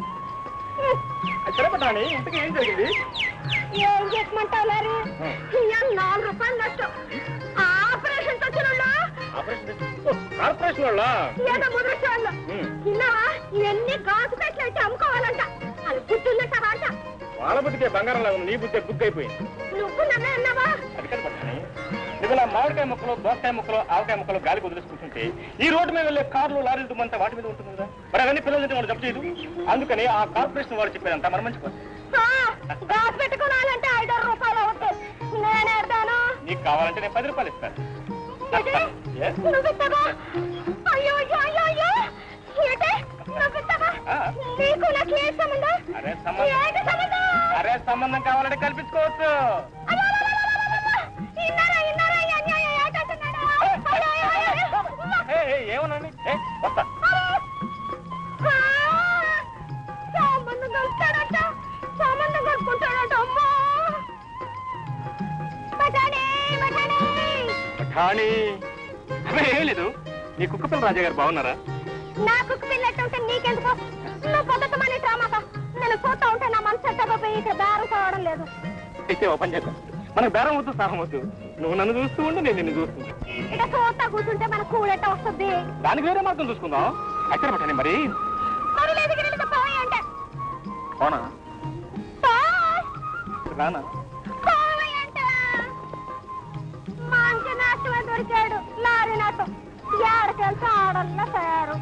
[SPEAKER 6] సరే బఠానీ ఇంతకీ ఏం జరిగింది
[SPEAKER 1] ఏం చెప్పమంటావు లారీ ఇవాళ నాలుగు రూపాయలు నష్టం ఆపరేషన్ వచ్చిన
[SPEAKER 6] కార్పొరేషన్ వాళ్ళ
[SPEAKER 1] ఏదో ముద్రశాలలో
[SPEAKER 6] ఉమ్.
[SPEAKER 1] విన్నావా ఇవన్నీ గాజు పెట్లు అయితే అమ్ముకోవాలంట అది గుర్తుందంట అంట
[SPEAKER 6] వాళ్ళ బుద్ధికే బంగారం లాగా ఉంది, నీ బుద్ధి బుక్ అయిపోయింది
[SPEAKER 1] నువ్వు నన్నే అన్నావా
[SPEAKER 6] అది కదా పట్టాని నువ్వు ఇలా మామిడికాయ ముక్కలు దోసకాయ ముక్కలు ఆవకాయ ముక్కలు గాలికి వదిలేసుకుంటుంటే ఈ రోడ్డు మీద వెళ్ళే కార్లు లారీలు దుమ్మంతా వాటి మీద ఉంటుంది కదా మరి అవన్నీ పిల్లలు తింటే వాళ్ళు జబ్బు చేయదు అందుకని ఆ కార్పొరేషన్ వాళ్ళు చెప్పేదంతా మరి మంచి పని
[SPEAKER 1] ఆ, గాజు పెట్టుకోవాలంటే ఐదారు రూపాయలు అవుతాయి నేనే ఎడతాను
[SPEAKER 6] నీకు కావాలంటే నేను పది రూపాయలు ఇస్తాను Yes.
[SPEAKER 1] నువ్వు ఇస్తావా అయ్యో అయ్యో అయ్యో అయ్యో ఏంటి నువ్వు ఇస్తావా
[SPEAKER 6] ఆ.
[SPEAKER 1] నీకు నాకు ఏ సంబంధం
[SPEAKER 6] అరే సంబంధం
[SPEAKER 1] ఏంటి సంబంధం
[SPEAKER 6] అరే సంబంధం కావాలంటే కల్పించుకోవచ్చు
[SPEAKER 1] ఇన్నారా ఇన్నారా ఈ అన్యాయం ఏంటంటున్నాడు? అయ్యో, అయ్యో, అయ్యో, అయ్యో.
[SPEAKER 6] ఏ, ఏ, ఏమనండి ఏ, వస్తా
[SPEAKER 1] ఆ, సంబంధం కలుపుతాడట సంబంధం కలుపుకుంటాడట అమ్మా బఠానీ బఠానీ
[SPEAKER 6] కానీ అబ్బే, ఏం లేదు నీ కుక్కపిల్ల రాజా గారు బాగున్నారా
[SPEAKER 1] నా కుక్క పిల్లట్టు ఉంటే నీకెందుకు నువ్వు పొద్దుతమని డ్రామాక నేను చూస్తా ఉంటే నా మనసు ఎట్టబోయి ఇక్కడ బేరం కావడం లేదు
[SPEAKER 6] అయితే ఓ పని చేద్దాం మనకు బేరం వద్దు సాహం వద్దు నువ్వు నన్ను చూస్తూ ఉండు నేను నిన్ను చూస్తూ
[SPEAKER 1] ఇక చూస్తా కూర్చుంటే మన కూడెట్ట వస్తుంది
[SPEAKER 6] దానికి వేరే మార్గం చూసుకుందాం అక్కడ పట్టండి మరి
[SPEAKER 1] మరి లేదు గిరి పోయి అంటే
[SPEAKER 6] అవునా
[SPEAKER 1] పోయ్,
[SPEAKER 6] రానా
[SPEAKER 1] పోయ్ అంటే మంచి నాటమే దొరికాడు లారీ నాటం ఏడకెళ్తే ఆడల్లా తయారు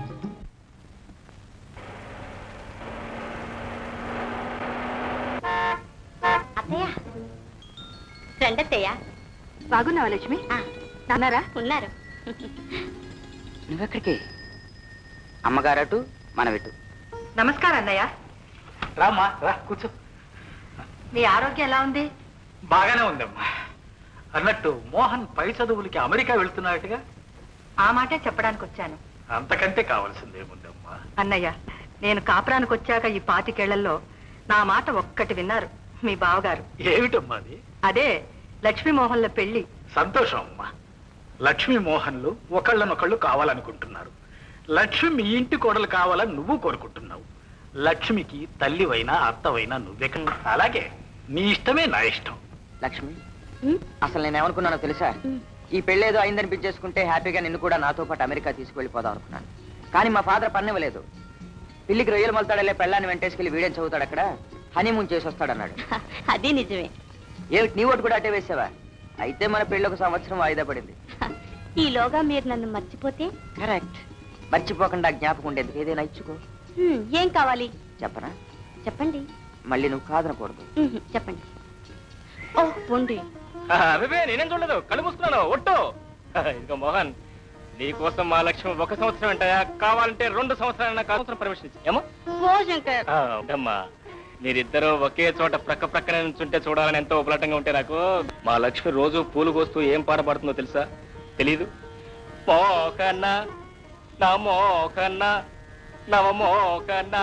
[SPEAKER 1] అత్తయ్య రండత్తయ్య
[SPEAKER 3] బాగున్నావా లక్ష్మి నాన్నారా
[SPEAKER 1] ఉన్నారు
[SPEAKER 7] నువ్వెక్కడికి అమ్మగారు అటు మనం ఇటు
[SPEAKER 3] నమస్కారం అన్నయ్య
[SPEAKER 4] రామ్మా రా కూర్చో
[SPEAKER 3] మీ ఆరోగ్యం ఎలా ఉంది
[SPEAKER 4] బాగానే ఉందమ్మా అన్నట్టు మోహన్ పై చదువులకి అమెరికా వెళ్తున్నాడుగా
[SPEAKER 3] ఆ మాటే చెప్పడానికి వచ్చాను
[SPEAKER 4] అంతకంటే కావాల్సిందేముందమ్మా
[SPEAKER 3] అన్నయ్య నేను కాపురానికి వచ్చాక ఈ పాతికేళ్లలో నా మాట ఒక్కటి విన్నారు మీ బావగారు
[SPEAKER 4] ఏమిటమ్మా అది
[SPEAKER 3] అదే లక్ష్మీమోహన్ల పెళ్లి
[SPEAKER 4] సంతోషం అమ్మా లక్ష్మీ మోహన్లు ఒకళ్ళనొకళ్ళు కావాలనుకుంటున్నారు లక్ష్మి మీ ఇంటి కోడలు కావాలని నువ్వు కోరుకుంటున్నావు లక్ష్మికి తల్లివైనా అత్తవైనా నువ్వే కదా. అలాగే నీ ఇష్టమే నా ఇష్టం
[SPEAKER 7] లక్ష్మి అసలు నేను ఏమనుకున్నానో తెలుసా ఈ పెళ్ళేదో అయిందనిపించేసుకుంటే హ్యాపీగా నిన్ను కూడా నాతో పాటు అమెరికా తీసుకువెళ్ళిపోదాం అనుకున్నాను కానీ మా ఫాదర్ పన్నివ్వలేదు పిల్లికి రొయ్యలు మొలతాడలే పెళ్ళాన్ని వెంటేసుకెళ్ళి వీడేం చదువుతాడు అక్కడ హనీమూన్ చేసి వస్తాడన్నాడు
[SPEAKER 1] అది నిజమే
[SPEAKER 7] ఏమిటి నీ ఓటు కూడా అటే వేసావా అయితే మన పెళ్ళి ఒక సంవత్సరం వాయిదా పడింది
[SPEAKER 1] ఈలోగా మీరు నన్ను మర్చిపోతే
[SPEAKER 7] కరెక్ట్ మర్చిపోకుండా జ్ఞాపకం ఉండేందుకు ఏదైనా ఇచ్చుకో
[SPEAKER 1] హ్మ్, ఏం కావాలి
[SPEAKER 7] చెప్పనా
[SPEAKER 1] చెప్పండి
[SPEAKER 7] మళ్ళీ నువ్వు కాదనకూడదు
[SPEAKER 1] హ్మ్, చెప్పండి ఓ పోండి
[SPEAKER 6] అదే నేనేం చూడలేదు కళ్ళు మూసుకున్నాను ఒట్టు ఇదిగో మోహన్ నీకోసం మా లక్ష్యం ఒక సంవత్సరం అంటాయా కావాలంటే రెండు సంవత్సరాలైనా సంవత్సరం పర్మిషన్ ఇచ్చి ఏమో
[SPEAKER 1] ఓ శంకర్
[SPEAKER 6] ఆ, అమ్మా మీరిద్దరూ ఒకే చోట ప్రక్క ప్రక్కనే నుంచుంటే చూడాలని ఎంతో ఉపలటంగా ఉంటే నాకు మా లక్ష్మి రోజు పూలు కోస్తూ ఏం పాట పాడుతుందో తెలుసా తెలీదు మోకన్నా నా మోకన్నా నవ మోకన్నా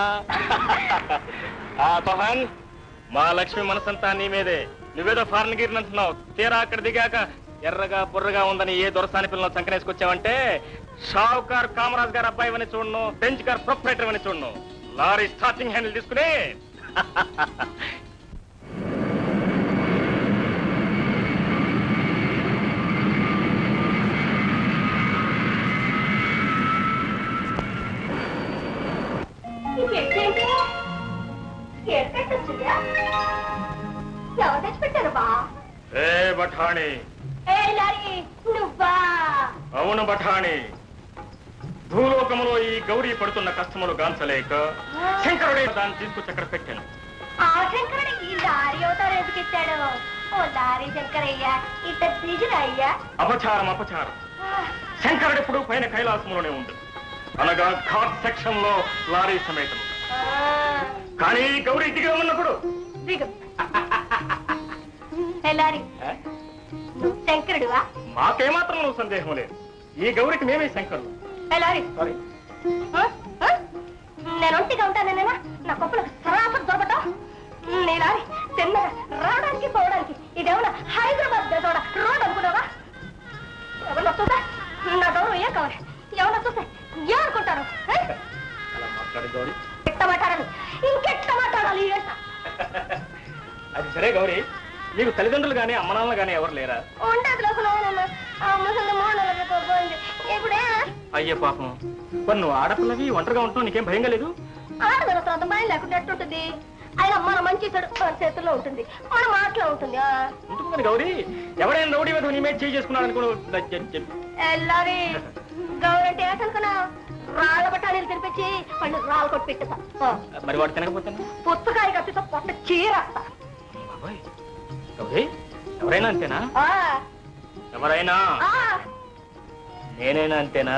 [SPEAKER 6] ఆ మోహన్ మా లక్ష్మి మనసంతా నీ మీదే నువ్వేదో ఫారెన్ గిరిని అంటున్నావు తీరా అక్కడ దిగాక ఎర్రగా బుర్రగా ఉందని ఏ దొరసాని పిల్లలు సంకనేసుకొచ్చావంటే షావుకార్ కామరాజ్ గారు అబ్బాయి అని చూడను బెంచ్ గారు ప్రొపరేటర్ అని చూడను లారీ స్టార్టింగ్ హ్యాండిల్ తీసుకుని
[SPEAKER 1] ఎవరు తెచ్చిపెట్టారు బా
[SPEAKER 6] ఏ బఠాణి
[SPEAKER 1] ఏ లారీ నువ్వా
[SPEAKER 6] అవును బఠాణి భూలోకములో ఈ గౌరీ పడుతున్న కష్టములు గాంచలేక శంకరుడే దాన్ని తీసుకొచ్చి అక్కడ పెట్టాను
[SPEAKER 1] ఆ శంకరుడు ఈ లారీ అవుతారు ఎందుకు ఇచ్చాడు ఓ లారీ శంకరయ్య ఇద్దరు తీసిరయ్యా
[SPEAKER 6] అపచారం అపచారం శంకరుడు ఎప్పుడు పైన కైలాసంలోనే ఉంది అనగా ఘాట్ సెక్షన్ లో లారీ సమేతం కానీ గౌరీ దిగా ఉన్నప్పుడు
[SPEAKER 1] దిగు ఏ లారీ
[SPEAKER 6] ఏ?
[SPEAKER 1] నువ్వు శంకరుడువా
[SPEAKER 6] మాకేమాత్రం నువ్వు సందేహం లేదు ఈ గౌరికి మేమే శంకరులు
[SPEAKER 1] ఏ లారీ
[SPEAKER 6] సారీ
[SPEAKER 1] ఆ? ఆ? నేను ఒంటిగా ఉంటానేనా నా కొప్పులు సరాసరి దొరకటం నీ లారీ తిన్నగా రావడానికి పోవడానికి ఇదేమన్నా హైదరాబాద్ దేశం రోడ్ అనుకున్నావా ఎవరన్నా చూస్తే నా గౌరవం ఏం కావాలి ఎవరన్నా చూస్తే ఏమనుకుంటారు ఆ?
[SPEAKER 6] అలా మాట్లాడి గౌరీ
[SPEAKER 1] ఎట్ట మాట్లాడాలి ఇంకెట్ట మాట్లాడాలి ఏంట?
[SPEAKER 6] అది సరే గౌరీ నీకు తల్లిదండ్రులు గానీ అమ్మ నాన్నలు గానీ ఎవరు లేరా
[SPEAKER 1] ఉండేది లోపల ఆ ముసలి మోడలతో పోయింది ఇప్పుడే
[SPEAKER 6] అయ్యే పాపం మరి నువ్వు ఆడపిల్లవి ఒంటరిగా ఉంటావు నీకేం భయంగా లేదు
[SPEAKER 1] ఆడదల తర్వాత భయం లేకుండా ఎట్టుంటుంది అయినా మన మంచి చెడు మన చేతుల్లో ఉంటుంది మన మాటలో ఉంటుంది ఆ.
[SPEAKER 6] ఉంటుంది కానీ గౌరీ ఎవరైనా రౌడీ మీద నీ మీద చేయి చేసుకున్నాడు అనుకో
[SPEAKER 1] ఎల్లారి గౌరంటే ఏంటనుకున్నా రాళ్ళ బట్టానీలు తినిపించి వాళ్ళు రాళ్ళు కొట్టి పెట్టేస్తా ఆ.
[SPEAKER 6] మరి వాడు తినకపోతాను
[SPEAKER 1] పుచ్చకాయ కప్పితో పొట్ట చీరేస్తా
[SPEAKER 6] బాబాయ్ గౌరీ ఎవరైనా అంతేనా
[SPEAKER 1] ఆ.
[SPEAKER 6] ఎవరైనా
[SPEAKER 1] ఆ.
[SPEAKER 6] నేనైనా అంతేనా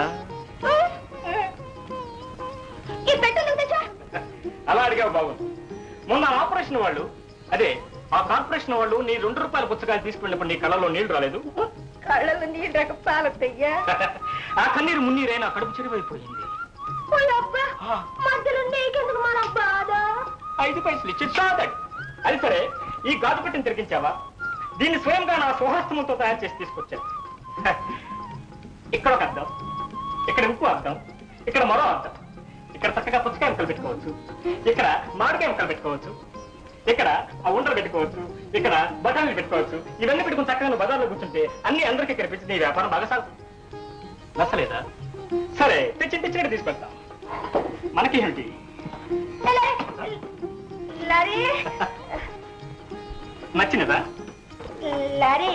[SPEAKER 1] ఈ పెట్టెలు తెచ్చా
[SPEAKER 6] అలా అడిగావు బాబు మొన్న ఆపరేషన్ వాళ్ళు అదే ఆ కార్పొరేషన్ వాళ్ళు నీ రెండు రూపాయల పుస్తకాలు తీసుకున్నప్పుడు నీ కళ్ళలో నీళ్లు రాలేదు
[SPEAKER 1] కళ్ళలో నీళ్ళకి పాలొస్తాయ్యా
[SPEAKER 6] ఆ కన్నీరు మున్నీరైనా కడుపు చెరువైపోయింది
[SPEAKER 1] అబ్బా మధ్యలో నీకెందుకు మన బాధ
[SPEAKER 6] ఐదు పైసలు ఇచ్చి చాదండి అది సరే ఈ గాజు పెట్టిన తిరిగించావా దీన్ని స్వయంగా నా స్వహస్తములతో తయారు చేసి తీసుకొచ్చాను హ, ఇక్కడ ఒక అద్దం ఇక్కడ ఇంకో అద్దం ఇక్కడ మరో అద్దం ఇక్కడ చక్కగా పుచ్చకాయ ముక్కలు పెట్టుకోవచ్చు ఇక్కడ మామిడికాయ ముక్కలు పెట్టుకోవచ్చు ఇక్కడ ఆ ఉండలు పెట్టుకోవచ్చు ఇక్కడ బఠానీలు పెట్టుకోవచ్చు ఇవన్నీ పెట్టుకుని చక్కగా నువ్వు బజార్లో కూర్చుంటే అన్ని అందరికీ కనిపించి నీ వ్యాపారం బాగా సాగుతుంది నచ్చలేదా సరే తెచ్చి తెచ్చి ఇక్కడ తీసుకెళ్తాం మనకి ఏంటి
[SPEAKER 1] లరీ
[SPEAKER 6] నచ్చినదా
[SPEAKER 1] లరీ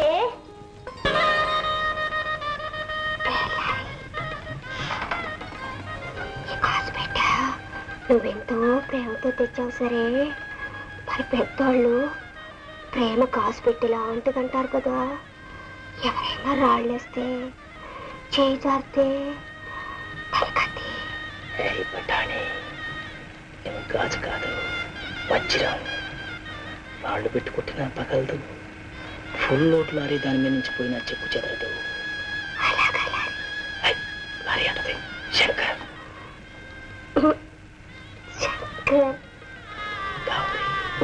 [SPEAKER 1] నువ్వెంతో ప్రేమతో తెచ్చావు సరే మరి పెద్దోళ్ళు ప్రేమ కాసు పెట్టి లాంటిదంటారు కదా ఎవరైనా రాళ్ళేస్తే చేయి జారితే తలకత్తి
[SPEAKER 5] పట్టాణి ఏమో గాజు కాదు వజ్రం రాళ్ళు పెట్టి కొట్టినా పగలదు ఫుల్ లోటు లారీ దాని మీద నుంచి పోయినా చెప్పు చెదరదు ఐ, లారీ అంటది శంకర్ గౌరీ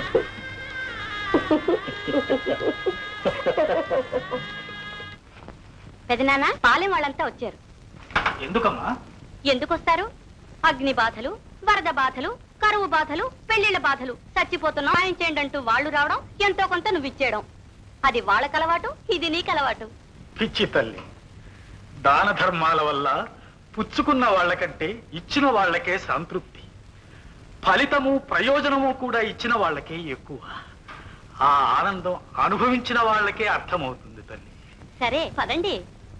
[SPEAKER 1] పెదనాన్న పాలెం వాళ్ళంతా వచ్చారు
[SPEAKER 4] ఎందుకమ్మా
[SPEAKER 1] ఎందుకు వస్తారు అగ్ని బాధలు వరద బాధలు కరువు బాధలు పెళ్లిళ్ళ బాధలు చచ్చిపోతున్నాం ఆయన చేయండి అంటూ వాళ్ళు రావడం ఎంతో కొంత నువ్వు ఇచ్చేయడం అది వాళ్ళకి అలవాటు ఇది నీకు అలవాటు
[SPEAKER 4] పిచ్చి తల్లి దాన ధర్మాల వల్ల పుచ్చుకున్న వాళ్ళకంటే ఇచ్చిన వాళ్ళకే సంతృప్తి ఫలితము ప్రయోజనము కూడా ఇచ్చిన వాళ్ళకే ఎక్కువ ఆ ఆనందం అనుభవించిన వాళ్ళకే అర్థమవుతుంది తల్లి
[SPEAKER 1] సరే పదండి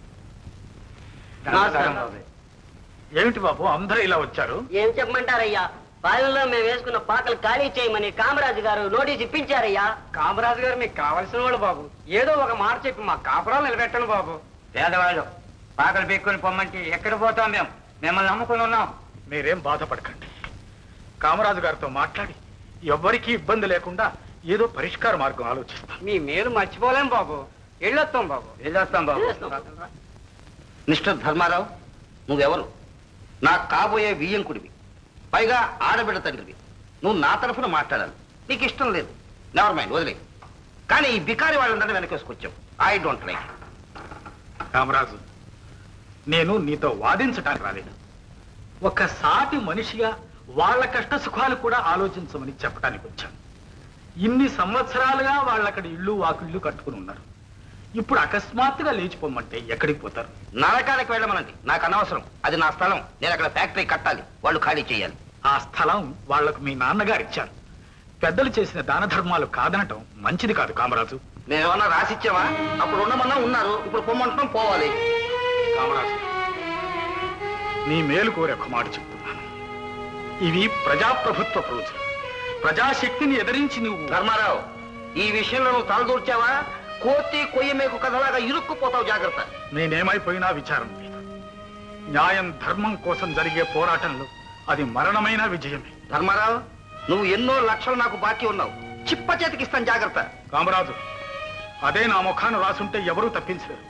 [SPEAKER 4] ఏమిటి బాబు అందరూ ఇలా వచ్చారు
[SPEAKER 5] ఏం చెప్పమంటారయ్యా బావిలో మేము వేసుకున్న పాకలు ఖాళీ చేయమని కామరాజు గారు నోటీస్ ఇప్పించారయ్యా
[SPEAKER 8] కామరాజు గారు మీకు కావలసిన వాళ్ళు బాబు ఏదో ఒక మాట చెప్పి మా కాపురాలు నిలబెట్టండి బాబు
[SPEAKER 5] పేదవాళ్ళు పాకలు పెట్టుకుని పొమ్మంటే ఎక్కడ పోతాం మేము మిమ్మల్ని నమ్ముకుని ఉన్నాం
[SPEAKER 4] మీరేం బాధపడకండి కామరాజు గారితో మాట్లాడి ఎవ్వరికీ ఇబ్బంది లేకుండా ఏదో పరిష్కార మార్గం ఆలోచిస్తాం
[SPEAKER 8] మీ మేలు మర్చిపోలేం బాబు వెళ్ళొస్తాం బాబు
[SPEAKER 5] వెళ్ళొస్తాం బాబు
[SPEAKER 2] మిస్టర్ ధర్మారావు నువ్వెవరు నాకు కాబోయే వియ్యంకుడివి పైగా ఆడబిడ్డ తండ్రివి నువ్వు నా తరఫున మాట్లాడాలి నీకు ఇష్టం లేదు నెవర్ మైండ్ వదిలే కానీ ఈ బికారి వాళ్ళందరినీ వెనకేసుకొచ్చావు ఐ డోంట్ లైక్
[SPEAKER 4] కామరాజు నేను నీతో వాదించటానికి రాలేదు ఒక సాటి మనిషిగా వాళ్ళ కష్ట సుఖాలు కూడా ఆలోచించమని చెప్పడానికి వచ్చాను ఇన్ని సంవత్సరాలుగా వాళ్ళక్కడ ఇల్లు వాకిళ్ళు కట్టుకుని ఉన్నారు ఇప్పుడు అకస్మాత్తుగా లేచిపోమంటే ఎక్కడికి పోతారు
[SPEAKER 2] నరకానికి వెళ్ళమనండి నాకు అనవసరం అది నా స్థలం నేను అక్కడ ఫ్యాక్టరీ కట్టాలి వాళ్ళు ఖాళీ చేయాలి
[SPEAKER 4] ఆ స్థలం వాళ్లకు మీ నాన్నగారు ఇచ్చారు పెద్దలు చేసిన దాన ధర్మాలు కాదనటం మంచిది కాదు కామరాజు
[SPEAKER 2] మేమేమన్నా రాసిచ్చావా అప్పుడు ఉండమన్నా ఉన్నారు ఇప్పుడు పొమ్మంటున్నాం పోవాలి
[SPEAKER 4] కామరాజు నీ మేలు కోరి ఒక మాట చెప్తున్నాను ఇవి ప్రజాప్రభుత్వ రోజులు ప్రజాశక్తిని ఎదిరించి నువ్వు
[SPEAKER 2] ధర్మారావు ఈ విషయంలో నువ్వు తలదూర్చావా కోతి కొయ్య మేకు కథలాగా ఇరుక్కుపోతావు జాగ్రత్త
[SPEAKER 4] నేనేమైపోయినా విచారం లేదు న్యాయం ధర్మం కోసం జరిగే పోరాటంలో అది మరణమైన విజయమే
[SPEAKER 2] ధర్మారావు నువ్వు ఎన్నో లక్షలు నాకు బాకీ ఉన్నావు చిప్ప చేతికి ఇస్తాను జాగ్రత్త
[SPEAKER 4] కామరాజు అదే నా ముఖాన్ని రాసుంటే ఎవరూ తప్పించలేరు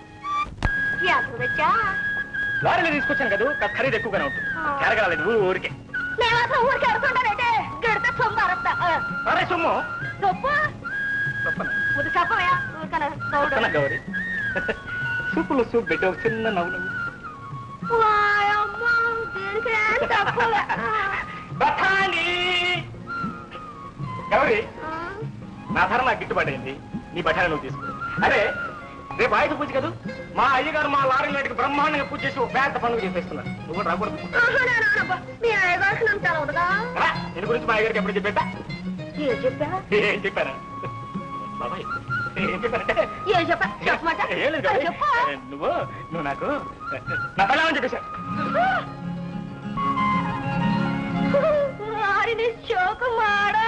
[SPEAKER 6] లారీలో తీసుకొచ్చాను కదా కాస్త ఖరీదు ఎక్కువగానే ఉంటుంది తిరగలేదు ఊరికే
[SPEAKER 1] ఊరికి అడుగుతుంటానంటే గడితే సొమ్ము అరస్తా
[SPEAKER 6] అరే సొమ్ము
[SPEAKER 1] సొప్పు
[SPEAKER 6] తప్పన
[SPEAKER 1] ముందు చెప్పవయ్యా ఊరికన
[SPEAKER 6] తప్పన గౌరీ సూపులో సూప్ పెట్టి ఒక చిన్న నవ్వు నవ్వు
[SPEAKER 1] దీనికి ఏం తక్కువ
[SPEAKER 6] బఠానీ గౌరీ నా ధర నాకు గిట్టుబాటు అయింది నీ బఠానీ నువ్వు తీసుకో అరే రేపు ఆయుధ పూజ కదా మా అయ్యగారు మా లారీ నాటికి బ్రహ్మాండంగా పూజ చేసి ఒక పెద్ద పండుగ చేసేస్తున్నారు నువ్వు కూడా రాకూడదు
[SPEAKER 1] మీ అయ్యగారికి నన్ను తెలవదుగా
[SPEAKER 6] రా, దీని గురించి మా అయ్యగారికి ఎప్పుడు చెప్పేట
[SPEAKER 1] ఏం చెప్పా
[SPEAKER 6] ఏం చెప్పారా బాబాయ్ ఏం చెప్పారంటే
[SPEAKER 1] ఏం చెప్పా చెప్పమాట
[SPEAKER 6] ఏం లేదు గౌరీ.
[SPEAKER 1] చెప్పు
[SPEAKER 6] నువ్వు నువ్వు నాకు నా పెళ్ళామని చెప్పేశా
[SPEAKER 1] వారిని శోకు మాడా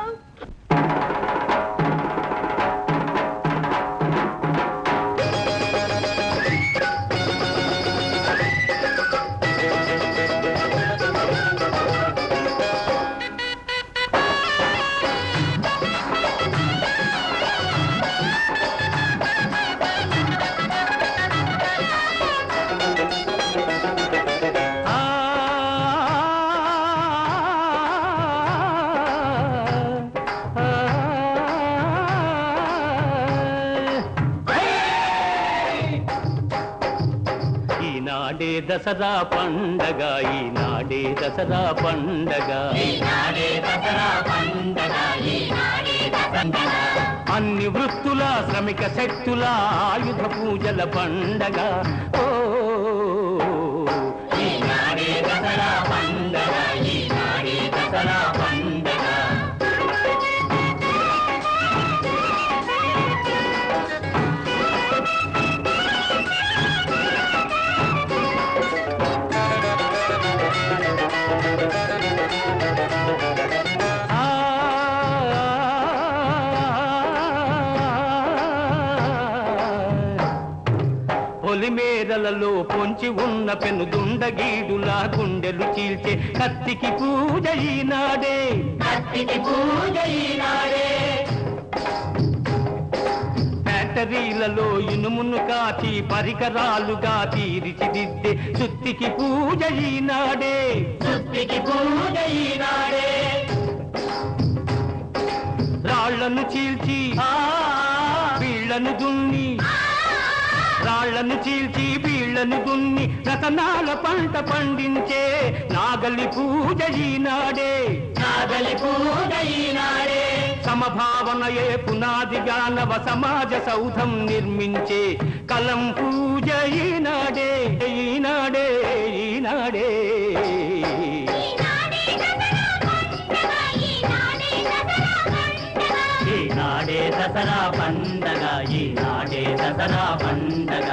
[SPEAKER 9] ఈనాడే దసరా పండగ ఈనాడే దసరా పండగ అన్ని వృత్తుల శ్రమిక శక్తుల ఆయుధ పూజల పండగ ఓ ఈనాడే దసరా పండగ ఈనాడే దసరా పండగ ఆ పొలిమేరలలో పొంచి ఉన్న పెను దుండగీడులా గుండెలు చీల్చే కత్తికి పూజ ఈనాడే కత్తికి పూజ ఈనాడే బ్యాటరీలలో ఇనుమును కాచి పరికరాలుగా తీర్చిదిద్దే సుత్తికి పూజ ఈనాడే సుత్తికి పూజ ఈనాడే రాళ్లను చీల్చి వీళ్లను దున్ని రాళ్లను చీల్చి వీళ్లను దున్ని రతనాల పంట పండించే నాగలి పూజ ఈనాడే నాగలి పూజ ఈనాడే సమభావనయే పునాదిగా నవ సమాజ సౌధం నిర్మించే కలం పూజ ఈనాడే ఈనాడే ఈనాడే ఈనాడే దసరా పండగ ఈనాడే దసరా పండగ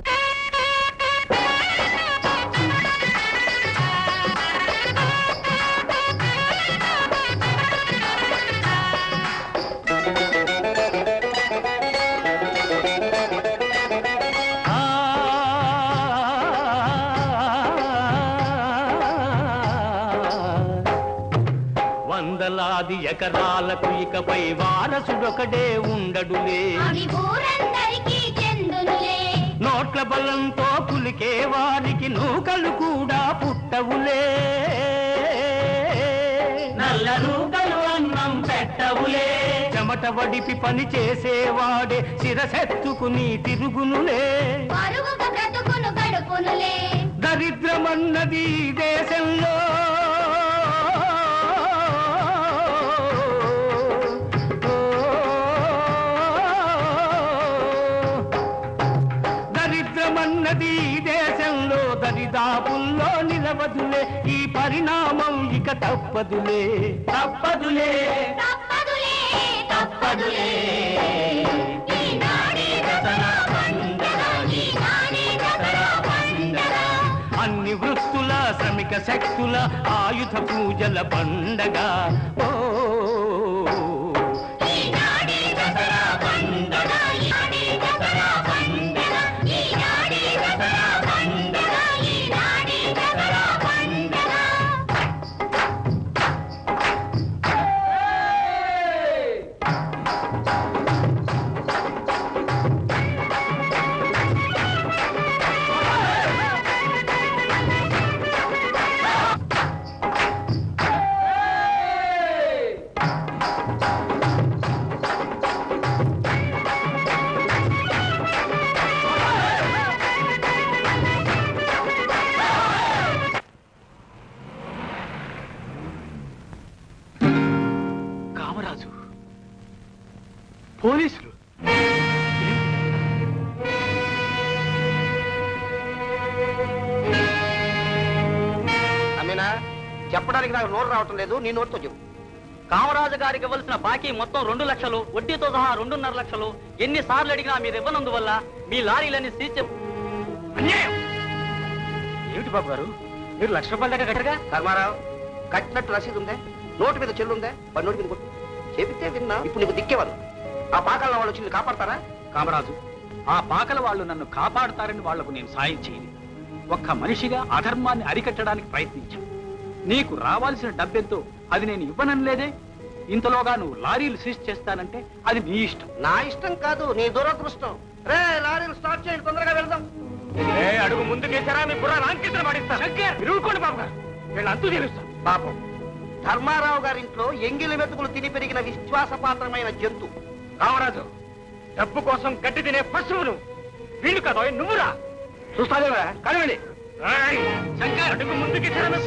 [SPEAKER 9] వందలాది ఎకరాలకు ఇకపై వారసుడొకడే ఉండడులే
[SPEAKER 1] అవి ఊరందరికీ చెందునులే
[SPEAKER 9] నోట్ల బలంతో పులికే వారికి నూకలు కూడా పుట్టవులే నల్ల నూకలు అన్నం పెట్టవులే చెమట వడిపి పని చేసేవాడే శిరసెత్తుకుని తిరుగునులే
[SPEAKER 1] పరుగుకు బ్రతుకును గడుపునులే
[SPEAKER 9] దరిద్రమన్నది ఈ దేశంలో దరిద్రమన్నది ఈ దేశంలో దరిదాపుల్లో నిలవదులే ఈ పరిణామం ఇక తప్పదులే తప్పదులే
[SPEAKER 1] తప్పదులే
[SPEAKER 9] తప్పదులే
[SPEAKER 1] ఈనాడే దసరా పండగ ఈనాడే దసరా పండగ
[SPEAKER 9] అన్ని వృత్తుల శ్రమిక శక్తుల ఆయుధ పూజల పండగ ఓ
[SPEAKER 1] ఈనాడే దసరా పండగ ఈనాడే దసరా పండగ ఈనాడే దసరా పండగ ఈనాడే దసరా పండగ
[SPEAKER 4] కామరాజు పోలీసులు
[SPEAKER 2] అమీనా చెప్పడానికి నాకు నోరు రావటం లేదు నీ నోటితో చెప్పు
[SPEAKER 5] కామరాజు గారికి ఇవ్వాల్సిన బాకీ మొత్తం రెండు లక్షలు వడ్డీతో సహా రెండున్నర లక్షలు ఎన్ని సార్లు అడిగినా మీరు ఇవ్వనందువల్ల మీ లారీలన్నీ సీజ్ చే-
[SPEAKER 4] అన్యాయం ఏమిటి బాబు గారు మీరు లక్ష రూపాయల దాకా కట్టరుగా
[SPEAKER 2] ధర్మారావు కట్టినట్టు రసీదు ఉందే నోటు మీద చెల్లు ఉందే పని నోటి మీద కొట్టు చెబితే విన్నా ఇప్పుడు నీకు దిక్కేవారు ఆ పాకాల వాళ్ళు వచ్చి నిన్ను కాపాడతారా
[SPEAKER 4] కామరాజు ఆ పాకల వాళ్ళు నన్ను కాపాడుతారని వాళ్లకు నేను సాయం చేయలేదు ఒక్క మనిషిగా అధర్మాన్ని అరికట్టడానికి ప్రయత్నించాను నీకు రావాల్సిన డబ్బెంతో అది నేను ఇవ్వనలేదే ఇంతలోగా నువ్వు లారీలు సీజ్ చేస్తానంటే అది నీ ఇష్టం
[SPEAKER 2] నా ఇష్టం కాదు నీ దురదృష్టం రే లారీలు స్టార్ట్ చేయండి తొందరగా వెళ్దాం
[SPEAKER 6] ఏ అడుగు ముందుకేసారా మీ బుర్ర రాంకింతలు పడిస్తా మీరు ఊరుకోండి బాబు గారు వీళ్ళ అంతు తెలుస్తా
[SPEAKER 2] పాపం ధర్మారావు గారింట్లో ఎంగిలి మెతుకులు తిని పెరిగిన విశ్వాసపాత్రమైన జంతు
[SPEAKER 6] రామరాజు డబ్బు కోసం గడ్డి తినే పశువు నువ్వు వీళ్ళు కదా నువ్వురా చూస్తాదేవా కలవండి శంకర్ అడుగు ముందుకి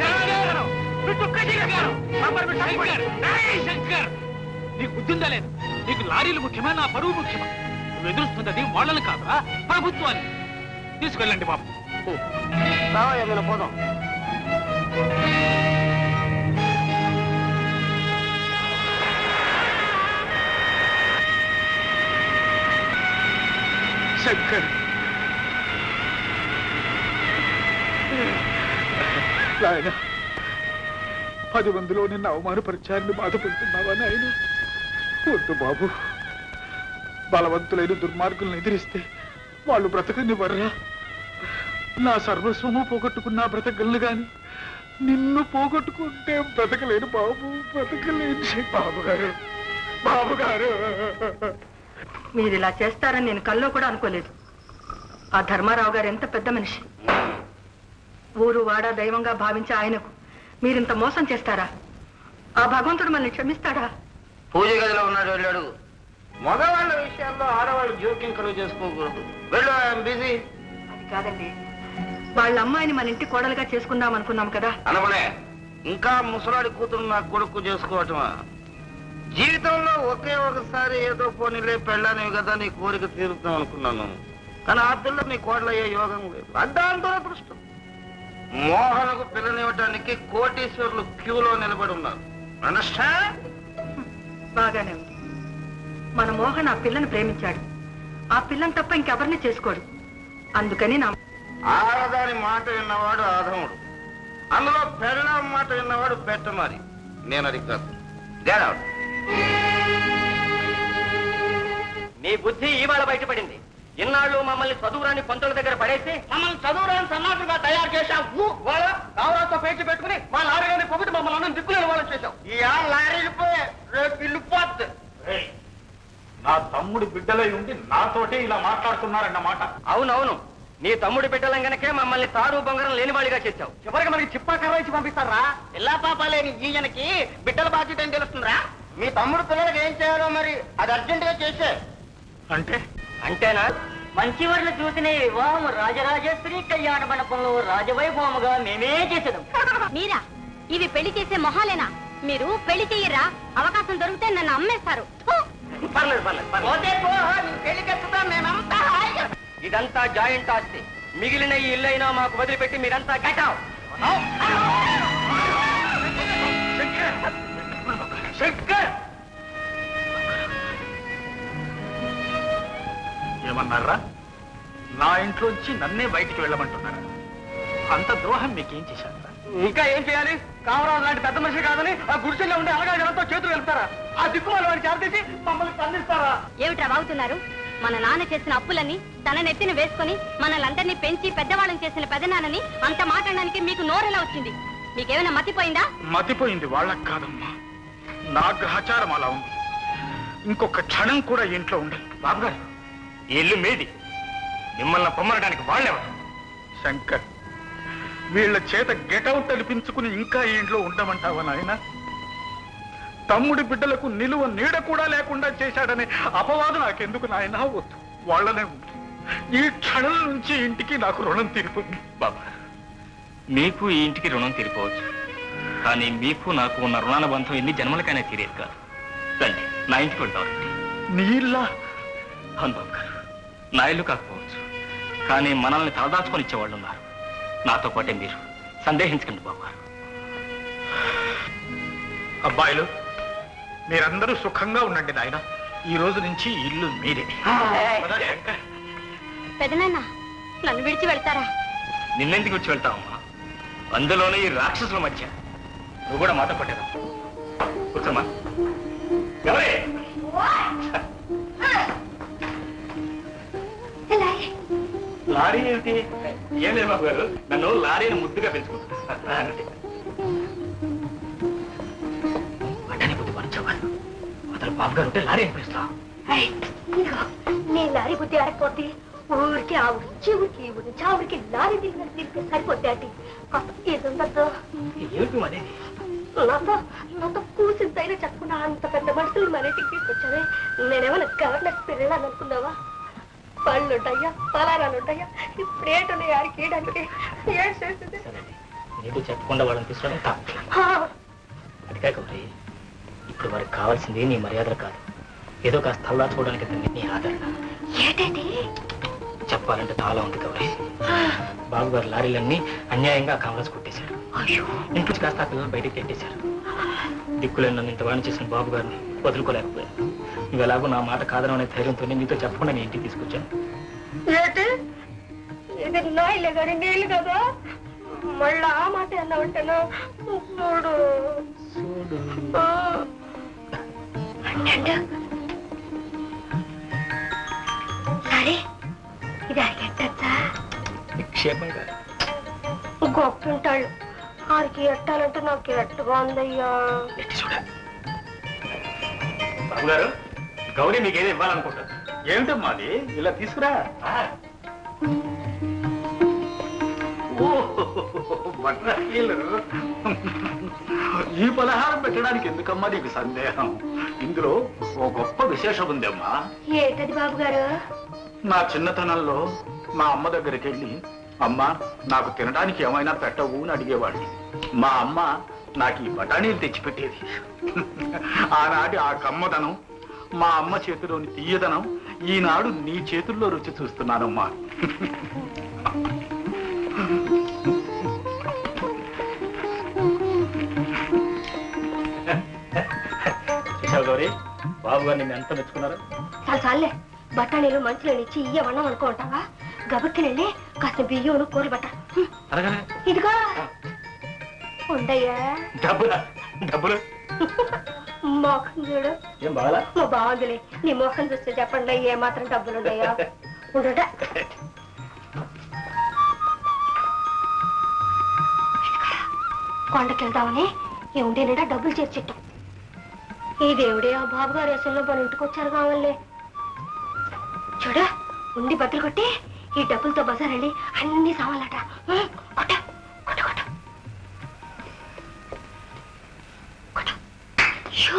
[SPEAKER 4] శంకర్ నీకు బుద్ధిందా లేదు నీకు లారీలు ముఖ్యమా నా పరువు ముఖ్యమా నువ్వు ఎదురుస్తున్నది వాళ్ళని కాదురా ప్రభుత్వాన్ని తీసుకెళ్ళండి బాబు
[SPEAKER 2] రావా ఏమైనా పోదాం
[SPEAKER 4] శంకర్ నాయన పది మందిలో నిన్న అవమానపరిచారని బాధపడుతున్నావా నాయన వద్దు బాబు బలవంతులైన దుర్మార్గులను ఎదిరిస్తే వాళ్ళు బ్రతకని వర్రా నా సర్వస్వము పోగొట్టుకున్నా బ్రతకగలను గాని నిన్ను పోగొట్టుకుంటే బ్రతకలేను బాబు బ్రతకలేను బాబు గారు బాబు గారు
[SPEAKER 3] మీరు ఇలా చేస్తారని నేను కల్లో కూడా అనుకోలేదు ఆ ధర్మారావు గారు ఎంత పెద్ద మనిషి ఊరు వాడ దైవంగా భావించే ఆయనకు మీరింత మోసం చేస్తారా ఆ భగవంతుడు మనల్ని క్షమిస్తాడా
[SPEAKER 2] పూజ గదిలో ఉన్నాడు వెళ్ళాడు మగవాళ్ళ విషయాల్లో ఆడవాళ్ళు జోక్యం కలుగు చేసుకోకూడదు వెళ్ళు ఐఎమ్ బిజీ
[SPEAKER 3] అది కాదండి వాళ్ళ అమ్మాయిని మన ఇంటి కోడలుగా చేసుకుందాం అనుకున్నాం కదా
[SPEAKER 2] అనబడే ఇంకా ముసలాడి కూతురు నా కొడుకు చేసుకోవటమా జీవితంలో ఒకే ఒకసారి ఏదో పోనీలే పెళ్ళానివి కదా నీ కోరిక తీరుతాం అనుకున్నాను కానీ ఆ పిల్ల నీ కోడలయ్యే యోగం లేదు అడ్డాన్ దురదృష్టం మోహనకు పిల్లనివ్వటానికి కోటీశ్వరులు క్యూలో నిలబడి ఉన్నారు అండర్స్టాండ్
[SPEAKER 3] బాగానే ఉంది మన మోహన్ ఆ పిల్లని ప్రేమించాడు ఆ పిల్లని తప్ప ఇంకెవరిని చేసుకోడు అందుకని నా
[SPEAKER 2] ఆడదాని మాట విన్నవాడు ఆధముడు అందులో పెళ్ళాం మాట విన్నవాడు పెట్టమారి నేను అది కాదు Get out.
[SPEAKER 5] మీ బుద్ధి ఇవాళ బయటపడింది ఇన్నాళ్ళు మమ్మల్ని చదువురాని పంతుల దగ్గర పడేసి మమ్మల్ని చదువురాని సన్నాసులుగా తయారు చేశావు వాళ్ళ కావరాతో పేచి పెట్టుకుని మా లారీ గారిని పొగిటి మమ్మల్ని అందరం దిక్కులేని వాళ్ళని చేశావు ఈ లారీ రేపు ఇల్లు పోద్ది
[SPEAKER 4] ఏయ్, నా తమ్ముడు బిడ్డలై ఉండి నాతోటే ఇలా మాట్లాడుతున్నారన్నమాట
[SPEAKER 5] అవునవును నీ తమ్ముడి బిడ్డలం గనకే మమ్మల్ని తారు బంగారం లేని వాళ్ళిగా చేశావు చివరికి మనకి చిప్పా కర్ర ఇచ్చి పంపిస్తారా పిల్లా పాప లేని ఈయనకి బిడ్డల బాధ్యత ఏం తెలుస్తుందిరా మీ తమ్ముడు పిల్లలకి ఏం చేయాలో మరి అది అర్జెంట్ గా చేసే
[SPEAKER 4] అంటే
[SPEAKER 5] అంతేనా మంచి వర్లు చూసిన ఈ వివాహం రాజరాజేశ్వరి కళ్యాణ మండపంలో రాజవైభవముగా మేమే చేసేదాం
[SPEAKER 1] మీరా ఇవి పెళ్లి చేసే మొహాలేనా మీరు పెళ్లి చెయ్యరా అవకాశం దొరికితే నన్ను అమ్మేస్తారు ఫు!
[SPEAKER 5] పర్లేదు పర్లేదు ఇదంతా జాయింట్ ఆస్తి మిగిలిన ఈ ఇల్లైనా మాకు వదిలిపెట్టి మీరంతా కట్టావు శంకర్
[SPEAKER 4] ఏమన్నారా నా ఇంట్లోంచి నన్నే బయటికి వెళ్ళమంటున్నారా అంత ద్రోహం మీకేం చేశారా
[SPEAKER 5] ఇంకా ఏం చేయాలి కామరాజు లాంటి పెద్ద మనిషి కాదని ఆ గుడిసెల్లో ఉండే అలగా జనంతో చేతులు వెళ్తారా ఆ దిక్కుమాల వాడిని చేరతీసి మమ్మల్ని ఖండిస్తారా
[SPEAKER 1] ఏమిట్రా వాగుతున్నారు మన నాన్న చేసిన అప్పులన్నీ తన నెత్తిన వేసుకొని మనల్ని అందరినీ పెంచి పెద్దవాళ్ళని చేసిన పెదనాన్నని అంత మాట్లాడడానికి మీకు నోరెలా వచ్చింది మీకేమైనా మతిపోయిందా
[SPEAKER 4] మతిపోయింది వాళ్ళకి కాదమ్మా నా గ్రహచారం అలా ఉంది ఇంకొక క్షణం కూడా ఇంట్లో ఉండదు
[SPEAKER 6] బాబు గారు ఈ ఇల్లు మీది మిమ్మల్ని పొమ్మనడానికి వాళ్ళెవరు
[SPEAKER 4] శంకర్ వీళ్ళ చేత గెటౌట్ అనిపించుకుని ఇంకా ఈ ఇంట్లో ఉండమంటావా నాయన తమ్ముడి బిడ్డలకు నిలువ నీడ కూడా లేకుండా చేశాడనే అపవాదం నాకెందుకు నాయన వద్దు వాళ్ళనే ఉంది ఈ క్షణం నుంచి ఇంటికి నాకు రుణం తీరుతుంది
[SPEAKER 6] బాబా మీకు ఈ ఇంటికి రుణం తీరిపోవచ్చు కానీ మీకు నాకు ఉన్న రుణానుబంధం ఎన్ని జన్మలకైనా తీరేది కాదు రండి నా ఇంటికి వెళ్తాం రండి
[SPEAKER 4] నీళ్ళ
[SPEAKER 6] అవును బాబు గారు నా ఇల్లు కాకపోవచ్చు కానీ మనల్ని తలదాచుకొని ఇచ్చేవాళ్ళు ఉన్నారు నాతో పాటే మీరు సందేహించకండి బాబు గారు
[SPEAKER 4] అబ్బాయిలు మీరందరూ సుఖంగా ఉండండి నాయన ఈ రోజు నుంచి ఈ ఇల్లు మీరే పద, శంకర్.
[SPEAKER 1] పెదనాన్న నన్ను విడిచి వెళ్తారా
[SPEAKER 6] నిన్నెందుకు వచ్చి వెళ్తావమ్మా అందులోనే ఈ రాక్షసుల మధ్య నువ్వు కూడా మాట పట్టేదా కూర్చోమ్మా ఎవరే లారీ ఏమిటి ఏం లేదు బాబు గారు నన్ను లారీని ముద్దుగా పెంచుకుంటా అట్టని బుద్ధి పనిచేవారు అతను బాబు గారు ఉంటే లారీ అనిపిస్తా
[SPEAKER 1] నీ లారీ బుద్ధి ఆడకపోతే ఊరికి ఆ ఊరికి ఊరికి ఈ ఊరి చావుడికి లారీ తిరిగినట్టు తిరిగితే సరిపోతే అట్టి ఇది ఉండద్దు
[SPEAKER 6] ఏమిటి మరి
[SPEAKER 1] నాతో నాతో కూసింతైనా చెప్పకుండా అంత పెద్ద మనుషులు మన ఇంటికి తీసుకొచ్చావే నేనేమైనా గవర్నర్ పిల్లలు అనుకున్నావా పళ్ళు ఉంటాయా పలారాలు ఉంటాయా ఇప్పుడు ఏంటున్నాయి ఆడికి ఏడానికి ఏం చేస్తుంది
[SPEAKER 6] నీకు చెప్పకుండా వాళ్ళని తీసుకోవడం తప్పు
[SPEAKER 1] హా,
[SPEAKER 6] అది కాక మరి ఇప్పుడు వారికి కావాల్సింది నీ మర్యాదలు కాదు ఏదో కాస్త తల్లాచుకోవడానికి తల్లి నీ ఆదరణ
[SPEAKER 1] ఏంటండి
[SPEAKER 6] చెప్పాలంటే చాలా ఉంది గౌరీ బాబు గారు లారీలన్నీ అన్యాయంగా కాంగ్రెస్ కొట్టేశారు ఇంట్లో కాస్త ఆ పిల్లలు బయటికి పెట్టేశారు దిక్కులేని నన్ను ఇంత వాణి చేసిన బాబు గారిని వదులుకోలేకపోయాను నువ్వు ఎలాగో నా మాట కాదననే ధైర్యంతో నీతో చెప్పకుండా నేను ఇంటికి తీసుకొచ్చాను
[SPEAKER 1] ఏంటి ఇది నా ఇల్లే కానీ నీళ్ళు కదా మళ్ళా ఆ మాట అన్నావంటేనా చూడు ఆ. అంటాడు. సరే ఇది అరికెట్టచ్చా
[SPEAKER 4] క్షేమంగా
[SPEAKER 1] గొప్ప ఉంటాడు ఆడికి ఎట్టాలంటే నాకు ఎట్టుగా ఉందయ్యా
[SPEAKER 4] ఎట్టి చూడ బాబు గారు గౌరీ మీకు ఏదో ఇవ్వాలనుకుంటారు ఏమిటమ్మా అది ఇలా తీసుకురా ఓ, బఠానీలు. ఈ పలహారం పెట్టడానికి ఎందుకమ్మా నీకు సందేహం ఇందులో ఓ గొప్ప విశేషం ఉందమ్మా
[SPEAKER 1] ఏంటది బాబు గారు
[SPEAKER 4] నా చిన్నతనంలో మా అమ్మ దగ్గరికి వెళ్ళి అమ్మ నాకు తినడానికి ఏమైనా పెట్టవు అని అడిగేవాడిని మా అమ్మ నాకు ఈ బఠానీలు తెచ్చిపెట్టేది ఆనాటి ఆ కమ్మదనం మా అమ్మ చేతిలోని తీయదనం ఈనాడు నీ చేతుల్లో రుచి చూస్తున్నానమ్మా చూసావు గౌరీ బాబు గారు నిన్ను ఎంత మెచ్చుకున్నారు
[SPEAKER 1] చాలా చాలే బఠానీలు మంచిలో ఇచ్చి ఇయ్యమన్నాం అనుకుంటావా గబక్కినండి కాస్త బియ్యం కూర బట్ట
[SPEAKER 4] అలాగనే
[SPEAKER 1] ఇదిగో ఉండయ్యా
[SPEAKER 4] డబ్బులా డబ్బులు
[SPEAKER 1] మోహన్ చూడు
[SPEAKER 4] ఏం బాగా
[SPEAKER 1] మా బాగుందిలే నీ మోహన్ చూస్తే చెప్పండి ఏ మాత్రం డబ్బులు ఉండయా ఉండట కొండకెళ్దామని ఈ ఉండేనడా డబ్బులు చేర్చిట్టాం ఈ దేవుడే ఆ బాబు గారు అసలు మన ఇంటికి వచ్చారు కావాలే చూడ ఉండి బట్టలు కొట్టి ఈ డబ్బులతో బజార్ వెళ్ళి అన్ని సామాన్లట ఉం, కొట్ట కొట్ట కొట్ట కొట్ట షూ.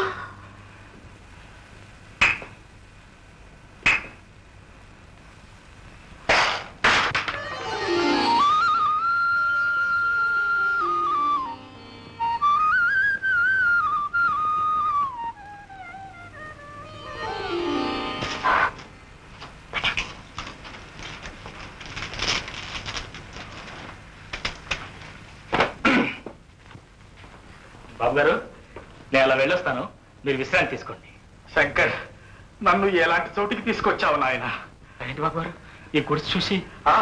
[SPEAKER 4] బాబు గారు నేను అలా వెళ్ళొస్తాను మీరు విశ్రాంతి తీసుకోండి శంకర్ నన్ను ఎలాంటి చోటికి తీసుకొచ్చావు నాయన ఏంటి బాబు గారు ఈ గుడిసి చూసి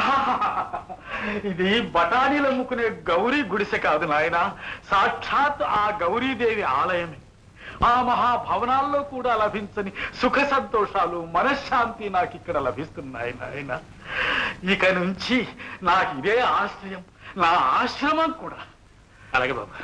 [SPEAKER 4] ఇది బఠానీలు అమ్ముకునే గౌరీ గుడిసె కాదు నాయన సాక్షాత్ ఆ గౌరీదేవి ఆలయమే ఆ మహాభవనాల్లో కూడా లభించని సుఖ సంతోషాలు మనశ్శాంతి నాకు ఇక్కడ లభిస్తున్నాయి నాయన ఇక నుంచి నాకు ఇదే ఆశ్రయం నా ఆశ్రమం కూడా అలాగే బాబు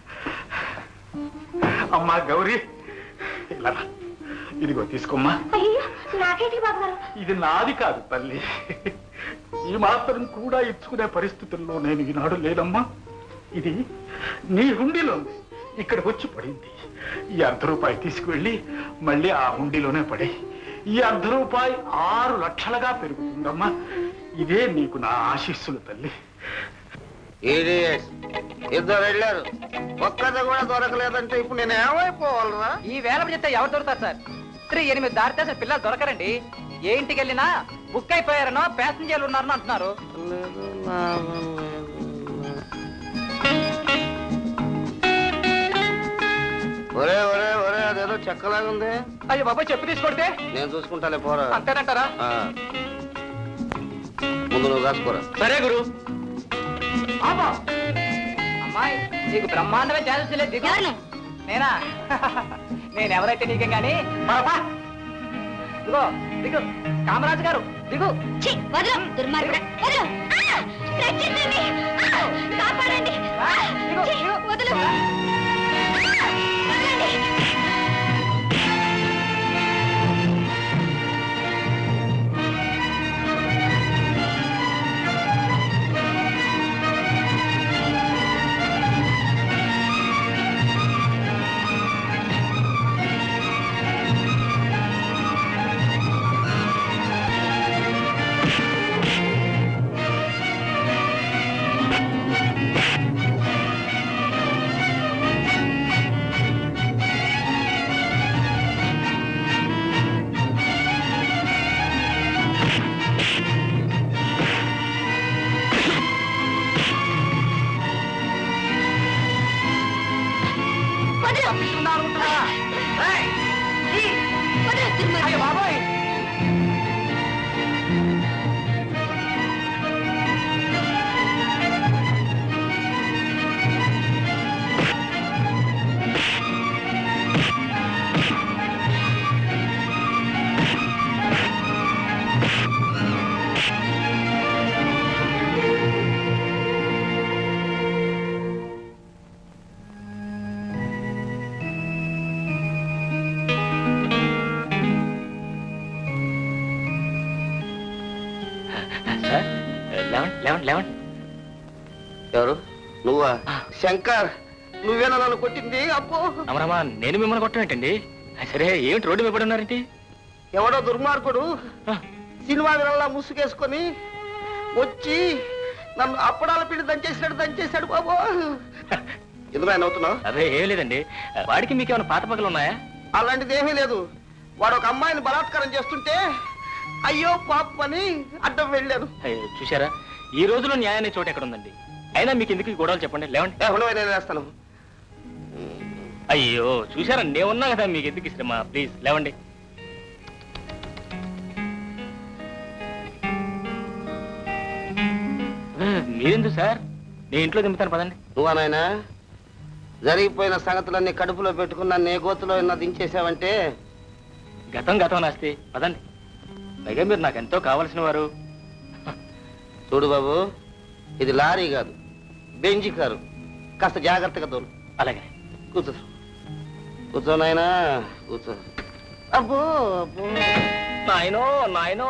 [SPEAKER 4] అమ్మా గౌరీ ఇలా రా. ఇదిగో తీసుకోమ్మా
[SPEAKER 1] అయ్యో నాకేంటి బాబు గారు
[SPEAKER 4] ఇది నాది కాదు తల్లి ఈ మాత్రం కూడా ఇచ్చుకునే పరిస్థితుల్లో నేను ఈనాడు లేదమ్మా ఇది నీ హుండీలో ఉంది ఇక్కడికి వచ్చి పడింది ఈ అర్ధ రూపాయి తీసుకువెళ్ళి మళ్ళీ ఆ హుండీలోనే పడే ఈ అర్ధ రూపాయి ఆరు లక్షలుగా పెరుగుతుందమ్మా ఇదే నీకు నా ఆశీస్సులు తల్లి
[SPEAKER 2] Idiots. ఇద్దరు వెళ్ళారు ఒక్కది కూడా దొరకలేదంటే ఇప్పుడు నేను ఏమైపోవాలరా
[SPEAKER 5] ఈ వేల చెప్తే ఎవరు దొరుకుతారు సార్ ఇద్దరు ఎనిమిది దారితే అసలు పిల్లలు దొరకరండి ఏ ఇంటికి వెళ్ళినా బుక్ అయిపోయారనో ప్యాసింజర్లు ఉన్నారనో అంటున్నారు
[SPEAKER 2] లేదు, లాభం లేదు. ఒరే ఒరే ఒరే అదేదో చెక్కలాగుంది
[SPEAKER 5] అయ్యో బాబా చెప్పు తీసుకొడితే
[SPEAKER 2] నేను చూసుకుంటాలే పోరా
[SPEAKER 5] అంతేనంటారా
[SPEAKER 2] ఆ. ముందు నువ్వు రాసుకోరా
[SPEAKER 5] సరే గురు అమ్మాయి నీకు బ్రహ్మాండమే ఛాన్స్ లేదు దిగు
[SPEAKER 1] ఎవరు?
[SPEAKER 5] నేనా నేను ఎవరైతే నీకేం కానీ పాపా దిగో దిగు కామరాజు గారు దిగు
[SPEAKER 1] ఛీ, వదలు దుర్మార్గుడా వదలు ఆ! రక్షించండి ఆ! కాపాడండి ఆ! ఛీ, వదలు ఆ! వదలండి.
[SPEAKER 4] లేవండి లేవండి లేవండి
[SPEAKER 2] ఎవరు నువ్వా శంకర్ నువ్వేనా నన్ను కొట్టింది అబ్బో
[SPEAKER 4] అమరమ్మా నేను మిమ్మల్ని కొట్టమేంటండి సరే ఏమిటి రోడ్డు మీద పడి ఉన్నారేంటి
[SPEAKER 2] ఎవడో దుర్మార్గుడు సినిమా వినల్లా ముసుగేసుకొని వచ్చి నన్ను అప్పడాల పిండి దంచేసినాడు దంచేశాడు బాబు ఎందుకు ఆయన అవుతున్నావు
[SPEAKER 4] అదే ఏం లేదండి వాడికి మీకు ఏమైనా పాత పగలు ఉన్నాయా
[SPEAKER 2] అలాంటిది ఏమీ లేదు వాడు ఒక అమ్మాయిని బలాత్కారం చేస్తుంటే అయ్యో పాప అని అడ్డం వెళ్ళాను
[SPEAKER 4] అయ్యో, చూశారా ఈ రోజులో న్యాయాన్ని చోటు ఎక్కడ ఉందండి అయినా మీకు ఎందుకు ఈ గొడవలు చెప్పండి లేవండి
[SPEAKER 2] ఏ, ఉండవే, నేను వేస్తాను
[SPEAKER 4] అయ్యో చూశారా నేను ఉన్నా కదా మీకు ఎందుకు ఇష్టమా ప్లీజ్ లేవండి ఏ, మీరెందుకు సార్ నేను ఇంట్లో దింపుతాను పదండి
[SPEAKER 2] నువ్వా నాయనా జరిగిపోయిన సంగతులన్నీ కడుపులో పెట్టుకున్న నే గోతులో ఉన్న దించేసావంటే
[SPEAKER 4] గతం గతం నాస్తి పదండి పైగా మీరు నాకు ఎంతో కావలసిన వారు
[SPEAKER 2] చూడు బాబు ఇది లారీ కాదు బెంజి కారు కాస్త జాగ్రత్తగా తోలు
[SPEAKER 4] అలాగే
[SPEAKER 2] కూర్చో కూర్చో నాయనా కూర్చో అబ్బో అబ్బో
[SPEAKER 4] నాయనో నాయనో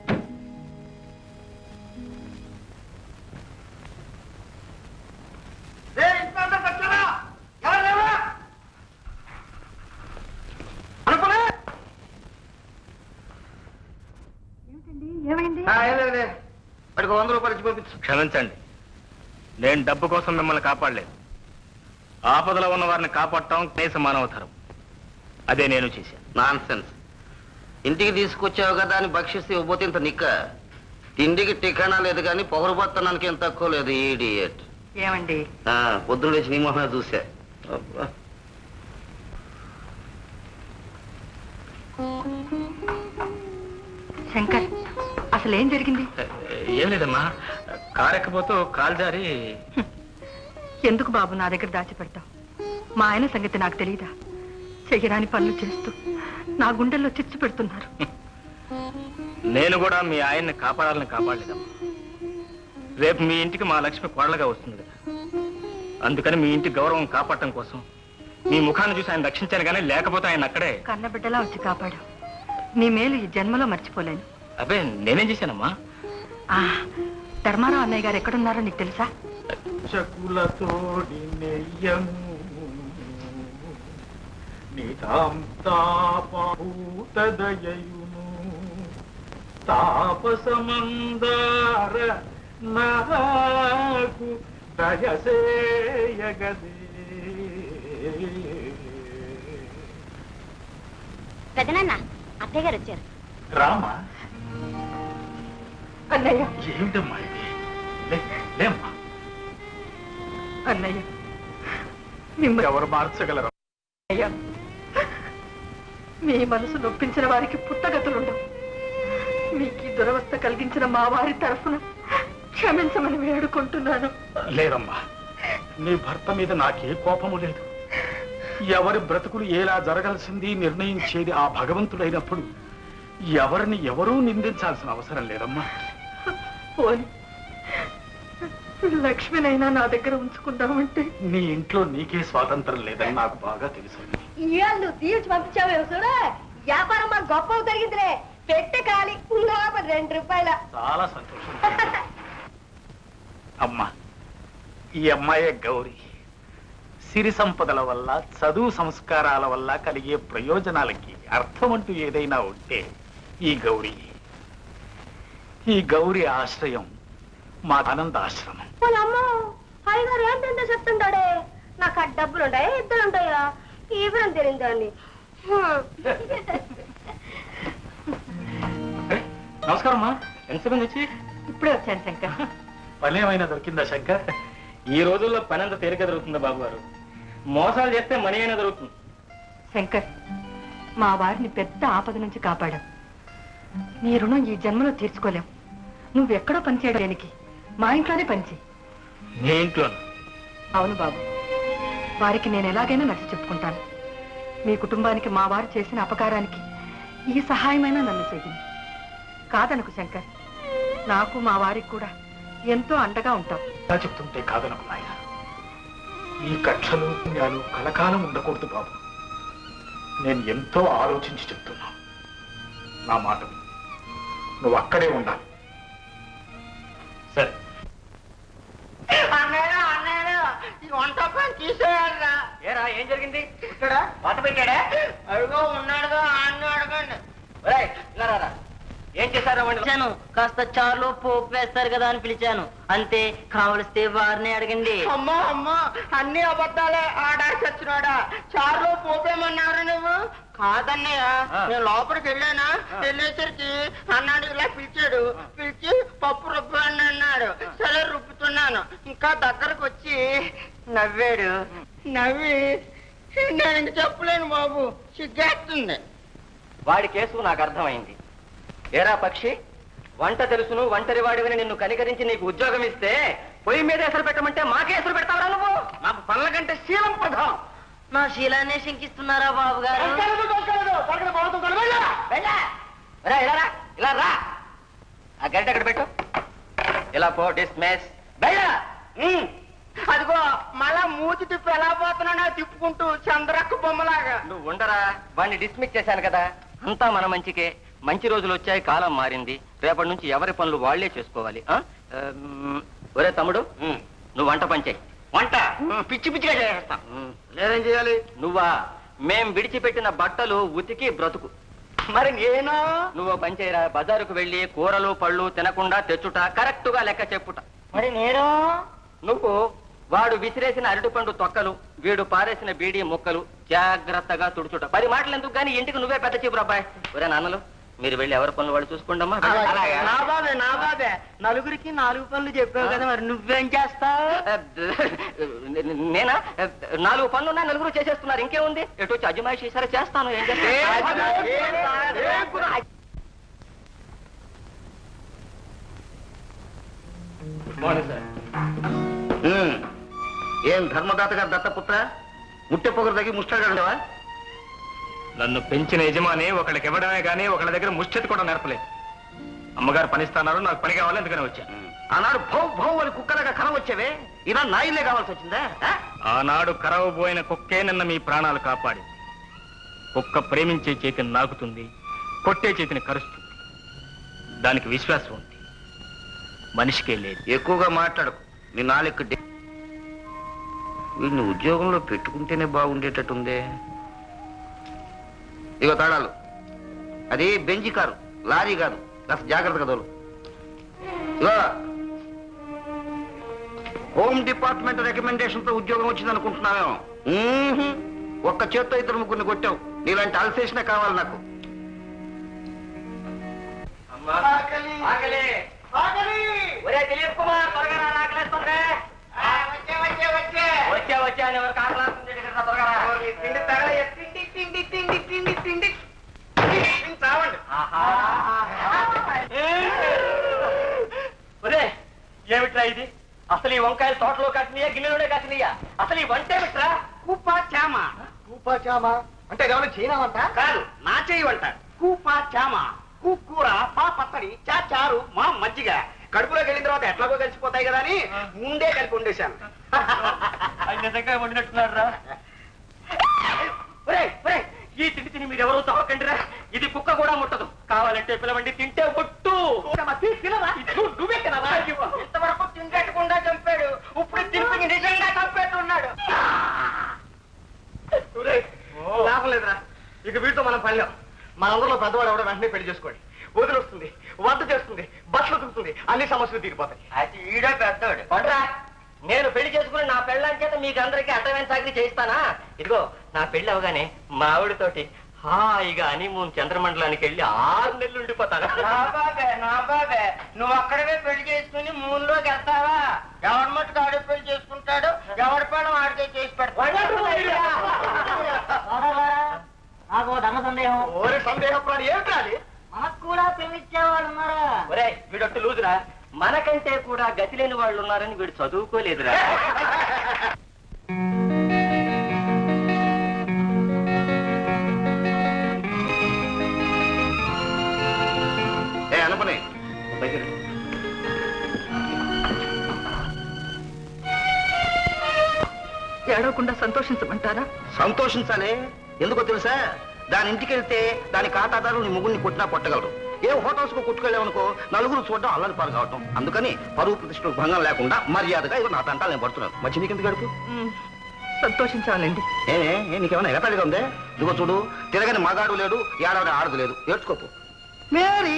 [SPEAKER 3] ఏమైంది
[SPEAKER 2] వాడికి వంద రూపాయలు ఇచ్చి పంపించు
[SPEAKER 6] క్షమించండి నేను డబ్బు కోసం మిమ్మల్ని కాపాడలేదు ఆపదలో ఉన్న వారిని కాపాడటం కనీస మానవతరం అదే నేను చేశాను
[SPEAKER 2] నాన్ సెన్స్ ఇంటికి తీసుకొచ్చావు కదా అని భక్షిస్తే ఇవ్వబోతే ఇంత నిక్క తిండికి టికానా లేదు కానీ పొగరుబత్తనానికి ఏం తక్కువ లేదు ఈడియట్
[SPEAKER 3] ఏమండి
[SPEAKER 2] పొద్దున్న లేచి నీ మొహమే చూసా అబ్బా.
[SPEAKER 3] శంకర్ అసలు ఏం జరిగింది
[SPEAKER 6] ఏం లేదమ్మా కారు ఎక్కబోతూ కాలు జారి
[SPEAKER 3] ఎందుకు బాబు నా దగ్గర దాచిపెడతావు మా ఆయన సంగతి నాకు తెలియదా చెయ్యరాని పనులు చేస్తూ నా గుండెల్లో చిచ్చు పెడుతున్నారు
[SPEAKER 6] నేను కూడా మీ ఆయన్ని కాపాడాలని కాపాడలేదమ్మా రేపు మీ ఇంటికి మా లక్ష్మి కోడలుగా వస్తుంది కదా అందుకని మీ ఇంటి గౌరవం కాపాడటం కోసం మీ ముఖాన్ని చూసి ఆయన రక్షించాను కానీ లేకపోతే ఆయన అక్కడే
[SPEAKER 3] కన్నబిడ్డలా వచ్చి కాపాడు నీ మేలు ఈ జన్మలో మర్చిపోలేను
[SPEAKER 6] అబ్బే నేనేం చేశానమ్మా
[SPEAKER 3] ఆ ధర్మారావు అన్నయ్య గారు ఎక్కడున్నారో నీకు తెలుసా
[SPEAKER 4] చకులతోడి నెయ్యము నితాం తాపూతదయయును తాపసమందార నాకు దయసేయగదే
[SPEAKER 1] పెదనాన్న అత్తయ్య గారు వచ్చారు
[SPEAKER 4] రామా
[SPEAKER 3] అన్నయ్య
[SPEAKER 4] ఏమిటమ్మా ఇది లే- లేమ్మా
[SPEAKER 3] అన్నయ్య మిమ్మల్ని
[SPEAKER 4] ఎవరు మార్చగలరు
[SPEAKER 3] అయ్యా మీ మనసు నొప్పించిన వారికి పుట్టగతులుండవు మీకు ఈ దురవస్థ కలిగించిన మా వారి తరఫున క్షమించమని వేడుకుంటున్నాను
[SPEAKER 4] లేదమ్మా నీ భర్త మీద నాకే కోపము లేదు ఎవరి బ్రతుకులు ఎలా జరగాల్సింది నిర్ణయించేది ఆ భగవంతుడైనప్పుడు ఎవరిని ఎవరూ నిందించాల్సిన అవసరం లేదమ్మా
[SPEAKER 3] పోని లక్ష్మినైనా నా దగ్గర ఉంచుకుందామంటే
[SPEAKER 4] నీ ఇంట్లో నీకే స్వాతంత్రం లేదని నాకు బాగా తెలుసు
[SPEAKER 1] ఇవాళ తీర్చి పంపించావు చూడ వ్యాపారం మాకు గొప్ప జరిగిందిలే పెట్టె కాలి లాభం రెండు రూపాయల
[SPEAKER 4] చాలా సంతోషం అమ్మా ఈ అమ్మాయే గౌరీ సిరి సంపదల వల్ల చదువు సంస్కారాల వల్ల కలిగే ప్రయోజనాలకి అర్థం అంటూ ఏదైనా ఉంటే ఈ గౌరీ ఈ గౌరీ ఆశ్రయం మా ఆనంద ఆశ్రమం
[SPEAKER 1] అమ్మ హాయిగా రేంత చెప్తుంటాడే నాకు ఆ డబ్బులు ఉంటాయా ఇద్దరు ఉంటాయా ఈ వివరం తెలియదాన్ని
[SPEAKER 4] నమస్కారం అమ్మా ఎంతసేపు వచ్చి
[SPEAKER 3] ఇప్పుడే వచ్చాను శంకర్
[SPEAKER 4] పని ఏమైనా దొరికిందా శంకర్
[SPEAKER 6] ఈ రోజుల్లో పని అంత తేలిక దొరుకుతుందా బాబు గారు మోసాలు చేస్తే మనీ అయినా దొరుకుతుంది
[SPEAKER 3] శంకర్ మా వారిని పెద్ద ఆపద నుంచి కాపాడాం నీ రుణం ఈ జన్మలో తీర్చుకోలేం నువ్వెక్కడో పనిచేయడానికి మా ఇంట్లోనే పనిచేయి
[SPEAKER 6] మీ ఇంట్లో
[SPEAKER 3] అవును బాబు వారికి నేను ఎలాగైనా నచ్చి చెప్పుకుంటాను మీ కుటుంబానికి మా వారు చేసిన అపకారానికి ఈ సహాయమైనా నన్ను చెయ్యింది కాదనకు శంకర్ నాకు మా వారికి కూడా ఎంతో అండగా ఉంటాం
[SPEAKER 4] ఇలా చెప్తుంటే కాదనకు నాయన ఈ కక్షలు పుణ్యాలు కలకాలం ఉండకూడదు బాబు నేను ఎంతో ఆలోచించి చెప్తున్నా నా మాట విను. నువ్వు అక్కడే ఉండాలి
[SPEAKER 6] సరే
[SPEAKER 5] వంట పని తీసేయాలరా ఏరా ఏం జరిగింది ఇక్కడ వాత పెట్టాడా అడుగో ఉన్నాడుగా అన్ను అడగండి ఒరేయ్, ఇలా రారా. ఏం చేశారా వాడిని
[SPEAKER 10] పిలిచాను కాస్త చారులో పోపు వేస్తారు కదా అని పిలిచాను అంతే కావలిస్తే వారిని అడగండి
[SPEAKER 5] అమ్మా అమ్మా అన్ని అబద్ధాలే ఆడా చచ్చినాడా చారులో పోపేమన్నారు నువ్వు కాదన్నయ్య నేను లోపలికి వెళ్ళానా వెళ్ళేసరికి అన్నాడు ఇలా పిలిచాడు పిలిచి పప్పు రుబ్బండి అన్నాడు సరే రుబ్బుతున్నాను ఇంకా దగ్గరకు వచ్చి నవ్వాడు నవ్వి నేను ఇంక చెప్పలేను బాబు సిగ్గేస్తుంది వాడి కేసు నాకు అర్థమైంది ఏరా పక్షి వంట తెలుసును ఒంటరి వాడివని నిన్ను కనికరించి నీకు ఉద్యోగం ఇస్తే పొయ్యి మీద ఎసరు పెట్టమంటే మాకే ఎసరు పెడతావరా నువ్వు నాకు పనుల కంటే శీలం ప్రధానం
[SPEAKER 10] నా శీలాన్ని శంకిస్తున్నారా బాబు గారు
[SPEAKER 5] వెళ్ళా. రా, ఇలా రా, ఇలా రా ఆ గంట అక్కడ పెట్టు ఇలా పో డిస్మిస్ వెళ్ళా ఉమ్. అదిగో మళ్ళా మూతి తిప్పి ఎలా పోతున్నా తిప్పుకుంటూ చంద్రక్క బొమ్మలాగా నువ్వు ఉండరా వాడిని డిస్మిస్ చేశాను కదా అంతా మన మంచికే మంచి రోజులు వచ్చాయి కాలం మారింది రేపటి నుంచి ఎవరి పనులు వాళ్లే చేసుకోవాలి ఆ? ఉమ్, ఒరే తమ్ముడు నువ్వు వంట పని చేయి వంట పిచ్చి పిచ్చిగా చేసేస్తా నేనేం చేయాలి నువ్వా మేం విడిచిపెట్టిన బట్టలు ఉతికి బ్రతుకు మరి నేను నువ్వు ఓ పని చేయరా బజారుకు వెళ్ళి కూరలు పళ్ళు తినకుండా తెచ్చుట కరెక్ట్ గా లెక్క చెప్పుట
[SPEAKER 10] మరి నేను
[SPEAKER 5] నువ్వు వాడు విసిరేసిన అరటిపండు తొక్కలు వీడు పారేసిన బీడీ ముక్కలు జాగ్రత్తగా తుడుచుట పది మాటలు ఎందుకు కానీ ఇంటికి నువ్వే పెద్ద చెప్పు అబ్బాయి ఒరే నాన్నలు మీరు వెళ్ళి ఎవరి పనులు వాళ్ళు చూసుకోండమ్మా
[SPEAKER 10] నా బాబే నా బాబే నలుగురికి నాలుగు పనులు చెప్పావు కదా మరి నువ్వేం చేస్తావు
[SPEAKER 5] నేనా నాలుగు పనులు ఉన్నాయి నలుగురు చేసేస్తున్నారు ఇంకేముంది ఎటు వచ్చి అజమాయిషి సరే చేస్తాను ఏం చేస్తాను
[SPEAKER 2] ఉమ్. ఏం ధర్మదాత గారు దత్తపుత్ర ముట్టె పొగరు తగ్గి ముష్టగలవా
[SPEAKER 6] నన్ను పెంచిన యజమాని ఒకళ్ళకి ఇవ్వడమే గానీ ఒకళ్ళ దగ్గర ముష్టెత్తి కూడా నేర్పలేదు అమ్మగారు పనిస్తున్నారు నాకు పని కావాలి అందుకని వచ్చా
[SPEAKER 2] ఆనాడు భౌ భౌ అని కుక్కలగా కన వచ్చేవే ఇలా నా ఇల్లే కావాల్సి వచ్చిందా ఆ?
[SPEAKER 6] ఆనాడు కరవబోయిన కుక్కే నిన్న మీ ప్రాణాలు కాపాడి కుక్క ప్రేమించే చేతిని నాకుతుంది కొట్టే చేతిని కరుస్తుంది దానికి విశ్వాసం ఉంది మనిషికే లేదు
[SPEAKER 2] ఎక్కువగా మాట్లాడకు నీ నాలుగు వీడిని ఉద్యోగంలో పెట్టుకుంటేనే బాగుండేటట్టుందే ఇగో తాళాలు అది బెంజి కారు లారీ కాదు కాస్త జాగ్రత్తగా తోలు ఇగో హోమ్ డిపార్ట్మెంట్ రికమెండేషన్ తో ఉద్యోగం వచ్చింది అనుకుంటున్నావేమో మ్మ్హ్మ్. ఒక్క చేత్తో ఇద్దరు ముగ్గురిని కొట్టావు నీలాంటి అల్సేషనే కావాలి నాకు
[SPEAKER 5] ఆకలి ఒరే దిలీప్ కుమార్ త్వరగా రా, ఆకలేస్తుంది. వచ్చా వచ్చా అని ఎవరికి ఆకలేస్తుంది ఇక్కడ రా, త్వరగా రా. ఆహా. ఒరే ఏమిట్రా ఇది అసలు ఈ వంకాయలు తోటలో కాసినయా గిన్నెలోనే కాసినయా అసలు ఈ వంట ఏమిట్రా కూపా చామ కూపా చామ అంటే ఏమైనా చైనావంట కాదు నా చేయవంట కూపా చామ కూర పా పచ్చడి చా చారు మా మజ్జిగ కడుపులోకి వెళ్ళిన తర్వాత ఎట్లాగో కలిసిపోతాయి కదా అని ముందే కలిపి ఉండేశాను నిజంగా వండినట్టున్నారా ఒరేయ్, ఒరేయ్, ఈ తిండి తిని మీరు ఎవరో తవ్వకండిరా ఇది కుక్క కూడా ముట్టదు కావాలంటే పిలవండి తింటే ముట్టు నువ్వే తినవా ఇంతవరకు తింగట్టకుండా చంపాడు ఇప్పుడు తింపి నిజంగా చంపేట్టున్నాడు లాభం లేదురా ఇక వీటితో మనం పనిలేం మనందరిలో పెద్దవాడు ఎవడో వెంటనే పెళ్లి చేసుకోండి వదిలి వస్తుంది వంట చేస్తుంది బట్టలు ఉతుకుతుంది అన్ని సమస్యలు తీరిపోతాయి అది ఈడే పెద్దవాడు పండ్రా నేను పెళ్లి చేసుకుని నా పెళ్ళాం చేత మీకు అందరికీ అర్థమైన చాకరీ చేయిస్తానా ఇదిగో నా పెళ్లి అవగానే మా ఆవిడతోటి హాయిగా హనీమూన్ చంద్రమండలానికి వెళ్ళి ఆరు నెలలు ఉండిపోతాను
[SPEAKER 10] నా బాబే నా బాబే నువ్వు అక్కడవే పెళ్లి చేసుకుని మూన్లోకి వెళ్తావా ఎవరి మట్టుకు ఆడే పెళ్లి చేసుకుంటాడు ఎవరి పని ఆడితే చేసి పెడతాడు నాకు ధర్మ సందేహం
[SPEAKER 5] ఓరి సందేహం ప్రాణి ఏమిట్రా అది?
[SPEAKER 10] మనకు కూడా పెళ్లిచ్చేవాళ్ళు ఉన్నారా
[SPEAKER 5] ఒరే వీడొట్టు లూజురా మనకంటే కూడా గతి లేని వాళ్ళు ఉన్నారని వీడు చదువుకోలేదురా
[SPEAKER 2] ఏ అనుపని
[SPEAKER 3] ఏడవకుండా సంతోషించమంటారా
[SPEAKER 2] సంతోషించాలి ఎందుకో తెలుసా దాని ఇంటికి వెళ్తే దాని ఖాతాదారు నీ ముగ్గురిని కొట్టినా కొట్టగలరు ఏ హోటల్స్ కు కుట్టుకెళ్ళామనుకో నలుగురు చూడడం అల్లరి పాలు కావటం అందుకని పరువు ప్రతిష్టకు భంగం లేకుండా మర్యాదగా ఇవి నా తంటాలు నేను పడుతున్నాను మంచి నీకెందుకు గడుపు
[SPEAKER 3] ఉమ్, సంతోషించాలండి
[SPEAKER 2] ఏమే ఏ నీకేమైనా ఎగతాళిగా ఉందే ఇదిగో చూడు తిరగని మగాడు లేడు ఏడాది ఆడదు లేదు ఏడ్చుకోపు మేరీ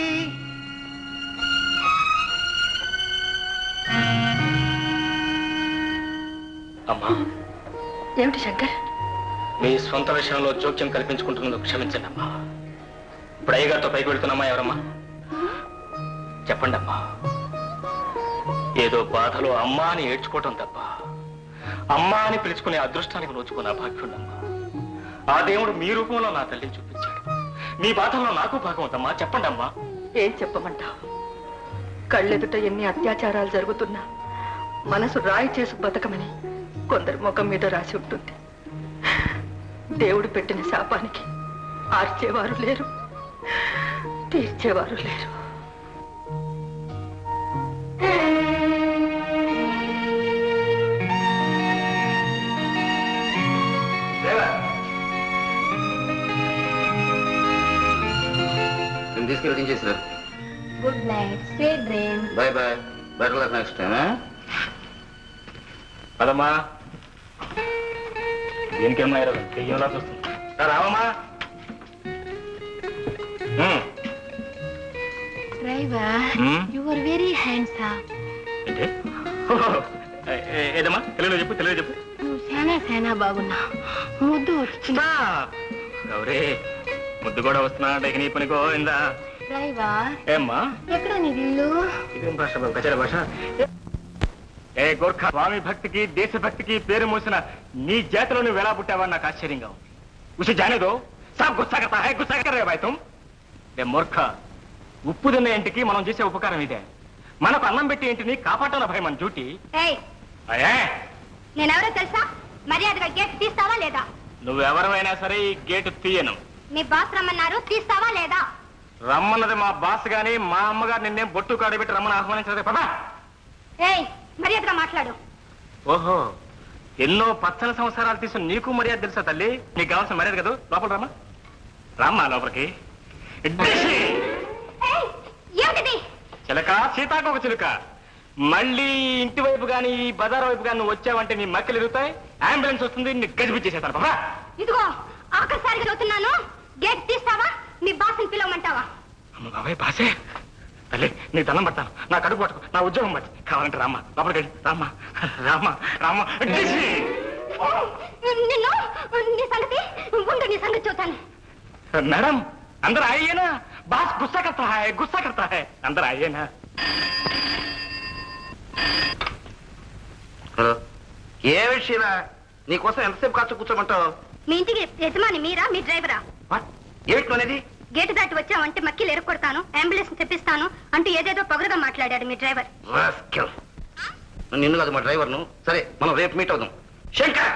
[SPEAKER 6] అమ్మా
[SPEAKER 3] ఏమిటి శంకర్
[SPEAKER 6] మీ సొంత విషయంలో జోక్యం కల్పించుకుంటున్నందుకు క్షమించండి అమ్మా ఇప్పుడు అయ్యగారితో పైకి వెళ్తున్నామా ఎవరమ్మా చెప్పండి అమ్మా ఏదో బాధలో అమ్మా అని ఏడ్చుకోవటం తప్ప అమ్మా అని పిలుచుకునే అదృష్టానికి నోచుకున్న భాగ్యుడమ్మా ఆ దేవుడు మీ రూపంలో నా తల్లిని చూపించాడు మీ బాధల్లో నాకు భాగం ఉందమ్మా చెప్పండి అమ్మా
[SPEAKER 3] ఏం చెప్పమంటావు కళ్ళెదుట ఎన్ని అత్యాచారాలు జరుగుతున్నా మనసు రాయి చేసి బతకమని కొందరి ముఖం మీద రాసి ఉంటుంది దేవుడు పెట్టిన శాపానికి ఆర్చేవారు లేరు తీర్చేవారు లేరు
[SPEAKER 2] నేను తీసుకెళ్ళి దించేసినారు
[SPEAKER 1] good night sweet dream
[SPEAKER 2] bye bye better luck next time
[SPEAKER 6] పదమ్మా దీనికేమన్నా ఇరవై దెయ్యంలా చూస్తుంది రా, రావమ్మా ఉమ్,
[SPEAKER 1] driver
[SPEAKER 6] Hmm?
[SPEAKER 1] You are very handsome
[SPEAKER 6] ఏంటి ఓహో, ఏ- ఏ- ఏదమ్మా తెలుగులో చెప్పు తెలుగులో చెప్పు
[SPEAKER 1] నువ్వు చాలా చాలా బాగున్నా ముద్దు వచ్చింది
[SPEAKER 6] గౌరీ ముద్దు కూడా వస్తున్నా ఇక నీ పనికో ఇందా
[SPEAKER 1] డ్రైవర్
[SPEAKER 6] ఏమ్మా
[SPEAKER 1] ఎక్కడ నీ ఇల్లు
[SPEAKER 6] ఇదేం భాష బాబు కచేర భాష ఏ గోర్ఖా స్వామి భక్తికి దేశభక్తికి పేరు మోసిన నీ జాతిలో నువ్వు ఎలా పుట్టావని నాకు ఆశ్చర్యంగా ఉంది ఉసి జానేదో సాబ్ గుస్సా కర్తా హై గుస్సా కర్ రే భాయ్ తుమ్ ఏ మూర్ఖ ఉప్పు తిన్న ఇంటికి మనం చేసే ఉపకారం ఇదే మనకు అన్నం పెట్టి ఇంటిని కాపాడాల భయ మన డ్యూటీ
[SPEAKER 1] ఏయ్
[SPEAKER 6] అయ్యే
[SPEAKER 1] నేనెవరో తెలుసా మర్యాదగా గేట్ తీస్తావా లేదా
[SPEAKER 6] నువ్వెవరైనా సరే ఈ గేటు తీయను
[SPEAKER 1] మీ బాస్ రమ్మన్నారు తీస్తావా లేదా
[SPEAKER 6] రమ్మన్నది మా బాస్ గాని మా అమ్మగారు నిన్నేం బొట్టు కాడబెట్టి రమ్మని ఆహ్వానించదే పదా
[SPEAKER 1] ఏయ్ మర్యాదగా మాట్లాడు
[SPEAKER 6] ఓహో ఎన్నో పచ్చని సంవత్సరాలు తీసుకుని నీకు మర్యాద తెలుసా తల్లి నీకు కావాల్సిన మర్యాద కదా లోపల రామా రామ్మా లోపలికి డిషి!
[SPEAKER 1] ఏయ్ ఏమిటిది
[SPEAKER 6] చిలక సీతాకోక చిలుక మళ్ళీ ఇంటి వైపు గాని ఈ బజార్ వైపు గాని నువ్వు వచ్చావంటే నీ మక్కలు ఇరుగుతాయి అంబులెన్స్ వస్తుంది నీ గజిపిచ్చేసేస్తాను పాపా
[SPEAKER 1] ఇదిగో ఆఖరిసారిగా చదువుతున్నాను గేట్ తీస్తావా మీ బాస్ని పిలవమంటావా
[SPEAKER 6] అమ్మ బాబాయ్ బాసే తల్లి నీ దండం పడతాను నా కడుపు పట్టుకో నా ఉద్యోగం పట్టి కావాలంటే రామ్మా లోపలికి వెళ్ళి రామ్మా రామ్మా రామ్మా డిషి!
[SPEAKER 1] నిన్ను నీ సంగతి ఉండు నీ సంగతి చూస్తాను
[SPEAKER 6] मैडम अंदर आइए ना बास गुस्सा करता है गुस्सा करता है अंदर आइए ना
[SPEAKER 2] హలో ఏ విషయరా నీకోసం ఎంతసేపు ఖర్చు కూర్చోమంటావు
[SPEAKER 1] మీ ఇంటికి యజమాని మీరా మీ డ్రైవరా
[SPEAKER 2] ఏమిటి అనేది
[SPEAKER 1] గేటు దాటి వచ్చామంటే మక్కిలు ఎరగొడతాను అంబులెన్స్ తెప్పిస్తాను అంటూ ఏదేదో పొగరుగా మాట్లాడాడు మీ డ్రైవర్
[SPEAKER 2] రాస్కెల్. నిన్ను కాదు మా డ్రైవర్ను సరే మనం రేపు మీట్ అవుదాం శంకర్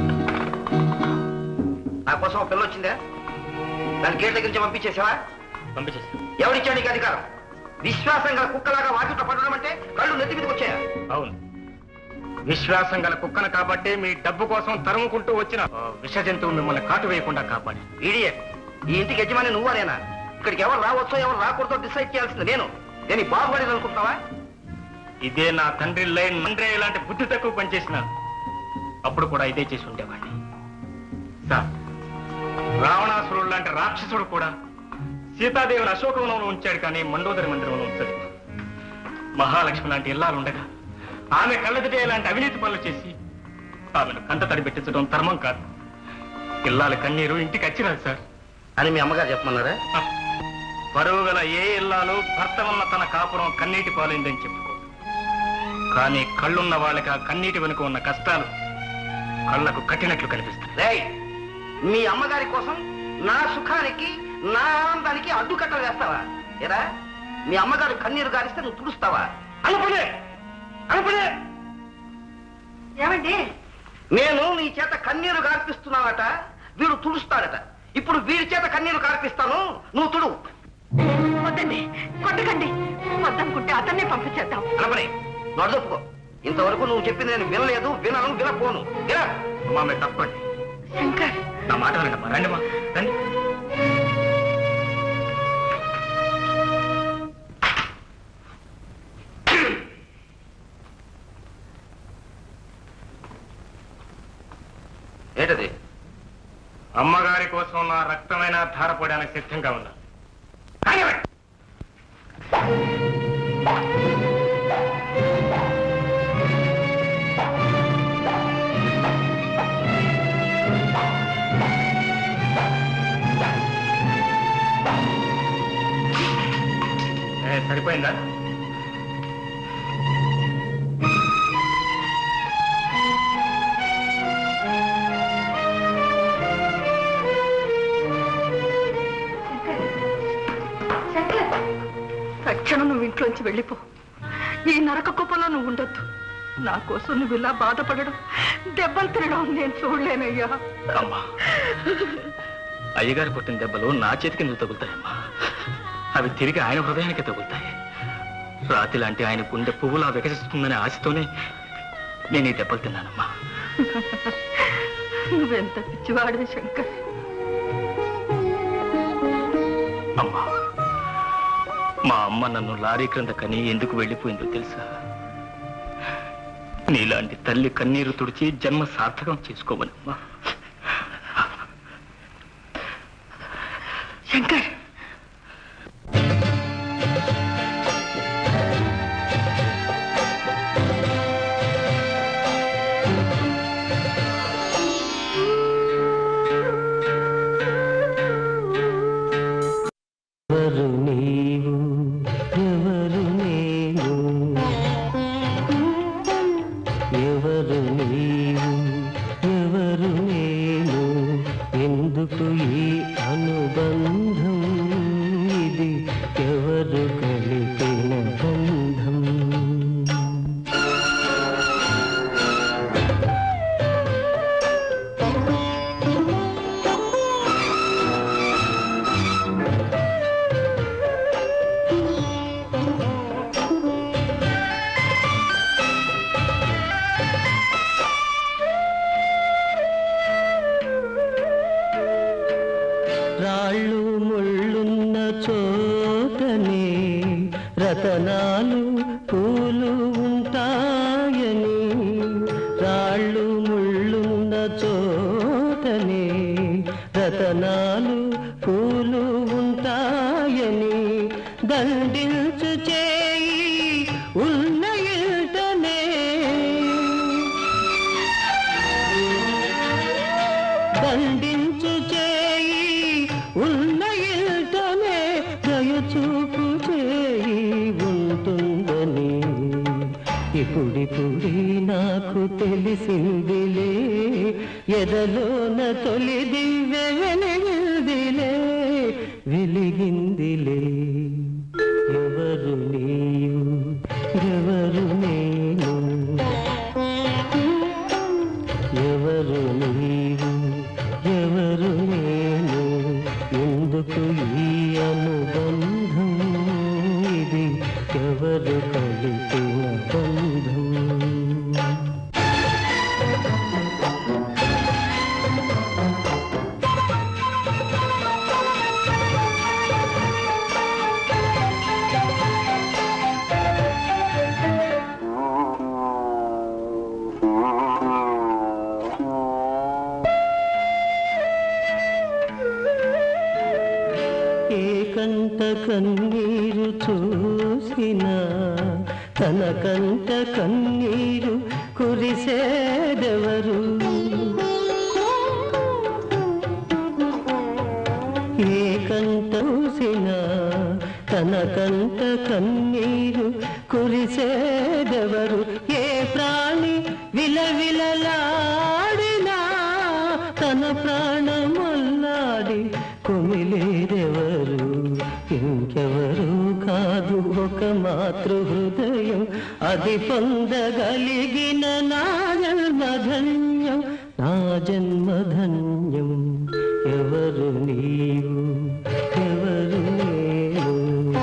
[SPEAKER 2] నా కోసం ఒక పిల్ల వచ్చిందా దాని గేట్ దగ్గర నుంచి పంపించేసావా
[SPEAKER 6] పంపించేసి
[SPEAKER 2] ఎవరిచ్చాడు నీకు అధికారం విశ్వాసం గల కుక్కలాగా వాకిట్లో పడడం అంటే కళ్ళు నెత్తి మీదకి వచ్చాయా
[SPEAKER 6] అవును విశ్వాసం గల కుక్కను కాబట్టి మీ డబ్బు కోసం తరుముకుంటూ వచ్చిన ఆ విష జంతువు మిమ్మల్ని కాటు వేయకుండా కాపాడి
[SPEAKER 2] ఇడియట్ ఈ ఇంటికి యజమాని నువ్వనేనా ఇక్కడికి ఎవరు రావచ్చో ఎవరు రాకూడదో డిసైడ్ చేయాల్సింది నేను నేను ఈ బాగుపడేది అనుకుంటున్నావా
[SPEAKER 6] ఇదే నా తండ్రి లైన్ మండ్రే ఇలాంటి బుద్ధి తక్కువ పనిచేసిన అప్పుడు కూడా ఇదే చేసి ఉండేవాడిని సార్ రావణాసురుడు లాంటి రాక్షసుడు కూడా సీతాదేవిని అశోకవనంలో ఉంచాడు కానీ మండోదరి మందిరంలో ఉంచలేదు మహాలక్ష్మి లాంటి ఇల్లాలు ఉండగా ఆమె కళ్ళెదుటే ఇలాంటి అవినీతి పనులు చేసి ఆమెను కంట తడి పెట్టించడం ధర్మం కాదు ఇల్లాల కన్నీరు ఇంటికి వచ్చిరాదు సార్
[SPEAKER 2] అని మీ అమ్మగారు చెప్పమన్నారా
[SPEAKER 6] బరువు గల ఏ ఇల్లాలు భర్త ఉన్న తన కాపురం కన్నీటి పాలైందని చెప్పుకో కానీ కళ్ళున్న వాళ్ళకి ఆ కన్నీటి వెనుక ఉన్న కష్టాలు కళ్ళకు కట్టినట్లు కనిపిస్తాయి
[SPEAKER 2] రేయ్ మీ అమ్మగారి కోసం నా సుఖానికి నా ఆనందానికి అడ్డుకట్టలు వేస్తావా ఏరా మీ అమ్మగారు కన్నీరు గారిస్తే నువ్వు తుడుస్తావా అనుకునే అనుకునే
[SPEAKER 3] ఏమండి
[SPEAKER 2] నేను నీ చేత కన్నీరు గార్పిస్తున్నావట వీడు తుడుస్తాడట ఇప్పుడు వీడి చేత కన్నీరు కార్పిస్తాను నువ్వు తుడు
[SPEAKER 3] వద్దండి కొట్టకండి వద్దనుకుంటే అతన్నే పంపించేద్దాం
[SPEAKER 2] అనపడే నొడదొప్పుకో ఇంతవరకు నువ్వు చెప్పింది నేను వినలేదు వినను వినపోను వినా
[SPEAKER 6] అమ్మా మీరు తప్పండి
[SPEAKER 3] శంకర్
[SPEAKER 6] నా మాట వినండి అమ్మా రండి అమ్మా రండి ఏంటది అమ్మగారి కోసం నా రక్తమైన ధారపోయడానికి సిద్ధంగా ఉన్నా కానివ్వండి. ఏ, సరిపోయిందా
[SPEAKER 3] తక్షణం నువ్వు ఇంట్లోంచి వెళ్ళిపో ఈ నరక కుప్పలో నువ్వు ఉండొద్దు నా కోసం నువ్వు ఇలా బాధపడడం దెబ్బలు తినడం నేను చూడలేనయ్యా
[SPEAKER 4] అమ్మా అయ్యగారు కొట్టిన దెబ్బలు నా చేతికి ఎందుకు తగులుతాయమ్మా అవి తిరిగి ఆయన హృదయానికి తగులుతాయి రాతి లాంటి ఆయన గుండె పువ్వులా వికసిస్తుందనే ఆశతోనే నేను ఈ దెబ్బలు తిన్నానమ్మా
[SPEAKER 3] నువ్వెంత పిచ్చివాడివి శంకర్
[SPEAKER 4] అమ్మా మా అమ్మ నన్ను లారీ క్రింద కని ఎందుకు వెళ్ళిపోయిందో తెలుసా నీలాంటి తల్లి కన్నీరు తుడిచి జన్మ సార్థకం చేసుకోమనమ్మా
[SPEAKER 3] శంకర్
[SPEAKER 9] ఎవరు నీవు ఎవరు నేను ఎవరు నీవు ఎవరు నేను ఎందుకు ఈ అనుబంధం ఇది ఎవరు కలిపిన బంధం రాళ్ళు ముళ్ళున్న చోటనే రతనాలు పూలు ఉంటాయని రాళ్ళు ముళ్ళున్న చోటనే రతనాలు పూలు ఉంటాయని దండించు చేయి ఉన్న ఇల్టనే దండించు చేయి ఉన్న ఇల్టనే దయచూపు చేయి ఉంటుందని ఇప్పుడిప్పుడి నాకు తెలిసిందిలే ఎదలోన తొలి దివ్య వెలిగిందిలే వెలిగిందిలే ఎవరు నీవు ఎవరు నేను ఎవరు నీవు ఎవరు నేను ఎందుకు ఈ అనుబంధం ఇది ఎవరు కలిపిన బంధం ఏ కంట కన్నీరు చూసినా తన కంట కన్నీరు కురిసేదెవరు ఏ కంట చూసినా తన కంట కన్నీరు కురిసేదెవరు ఏ ప్రాణి విలవిలలాడినా తన ప్రాణమల్లాడి కుమిలేదెవరు ఇంకెవరు కాదు ఒక మాతృ హృదయం అది పొందగలిగిన నా జన్మధన్యం నా జన్మధన్యం ఎవరు నీవు ఎవరు నేను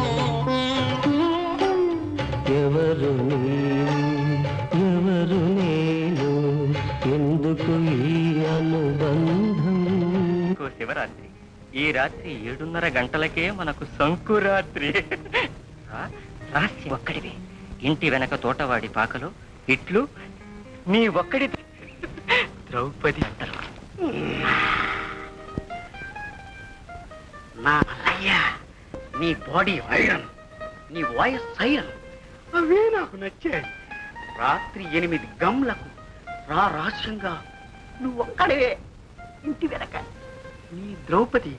[SPEAKER 9] ఎవరు నీవు ఎవరు నేను ఎందుకు ఈ అనుబంధం
[SPEAKER 11] ఓ శివరాత్రి ఈ రాత్రి ఏడున్నర గంటలకే మనకు సంకురాత్రి రా, రాసి ఒక్కడివి ఇంటి వెనక తోటవాడి పాకలో ఇట్లు నీ ఒక్కడి ద్రౌపది అంటారు
[SPEAKER 5] నా మల్లయ్య నీ బాడీ ఐరన్ నీ వాయిస్ సైరన్ అవే నాకు నచ్చాయి రాత్రి ఎనిమిది గమ్లకు రా రహస్యంగా నువ్వు ఒక్కడే ఇంటి వెనక నీ ద్రౌపది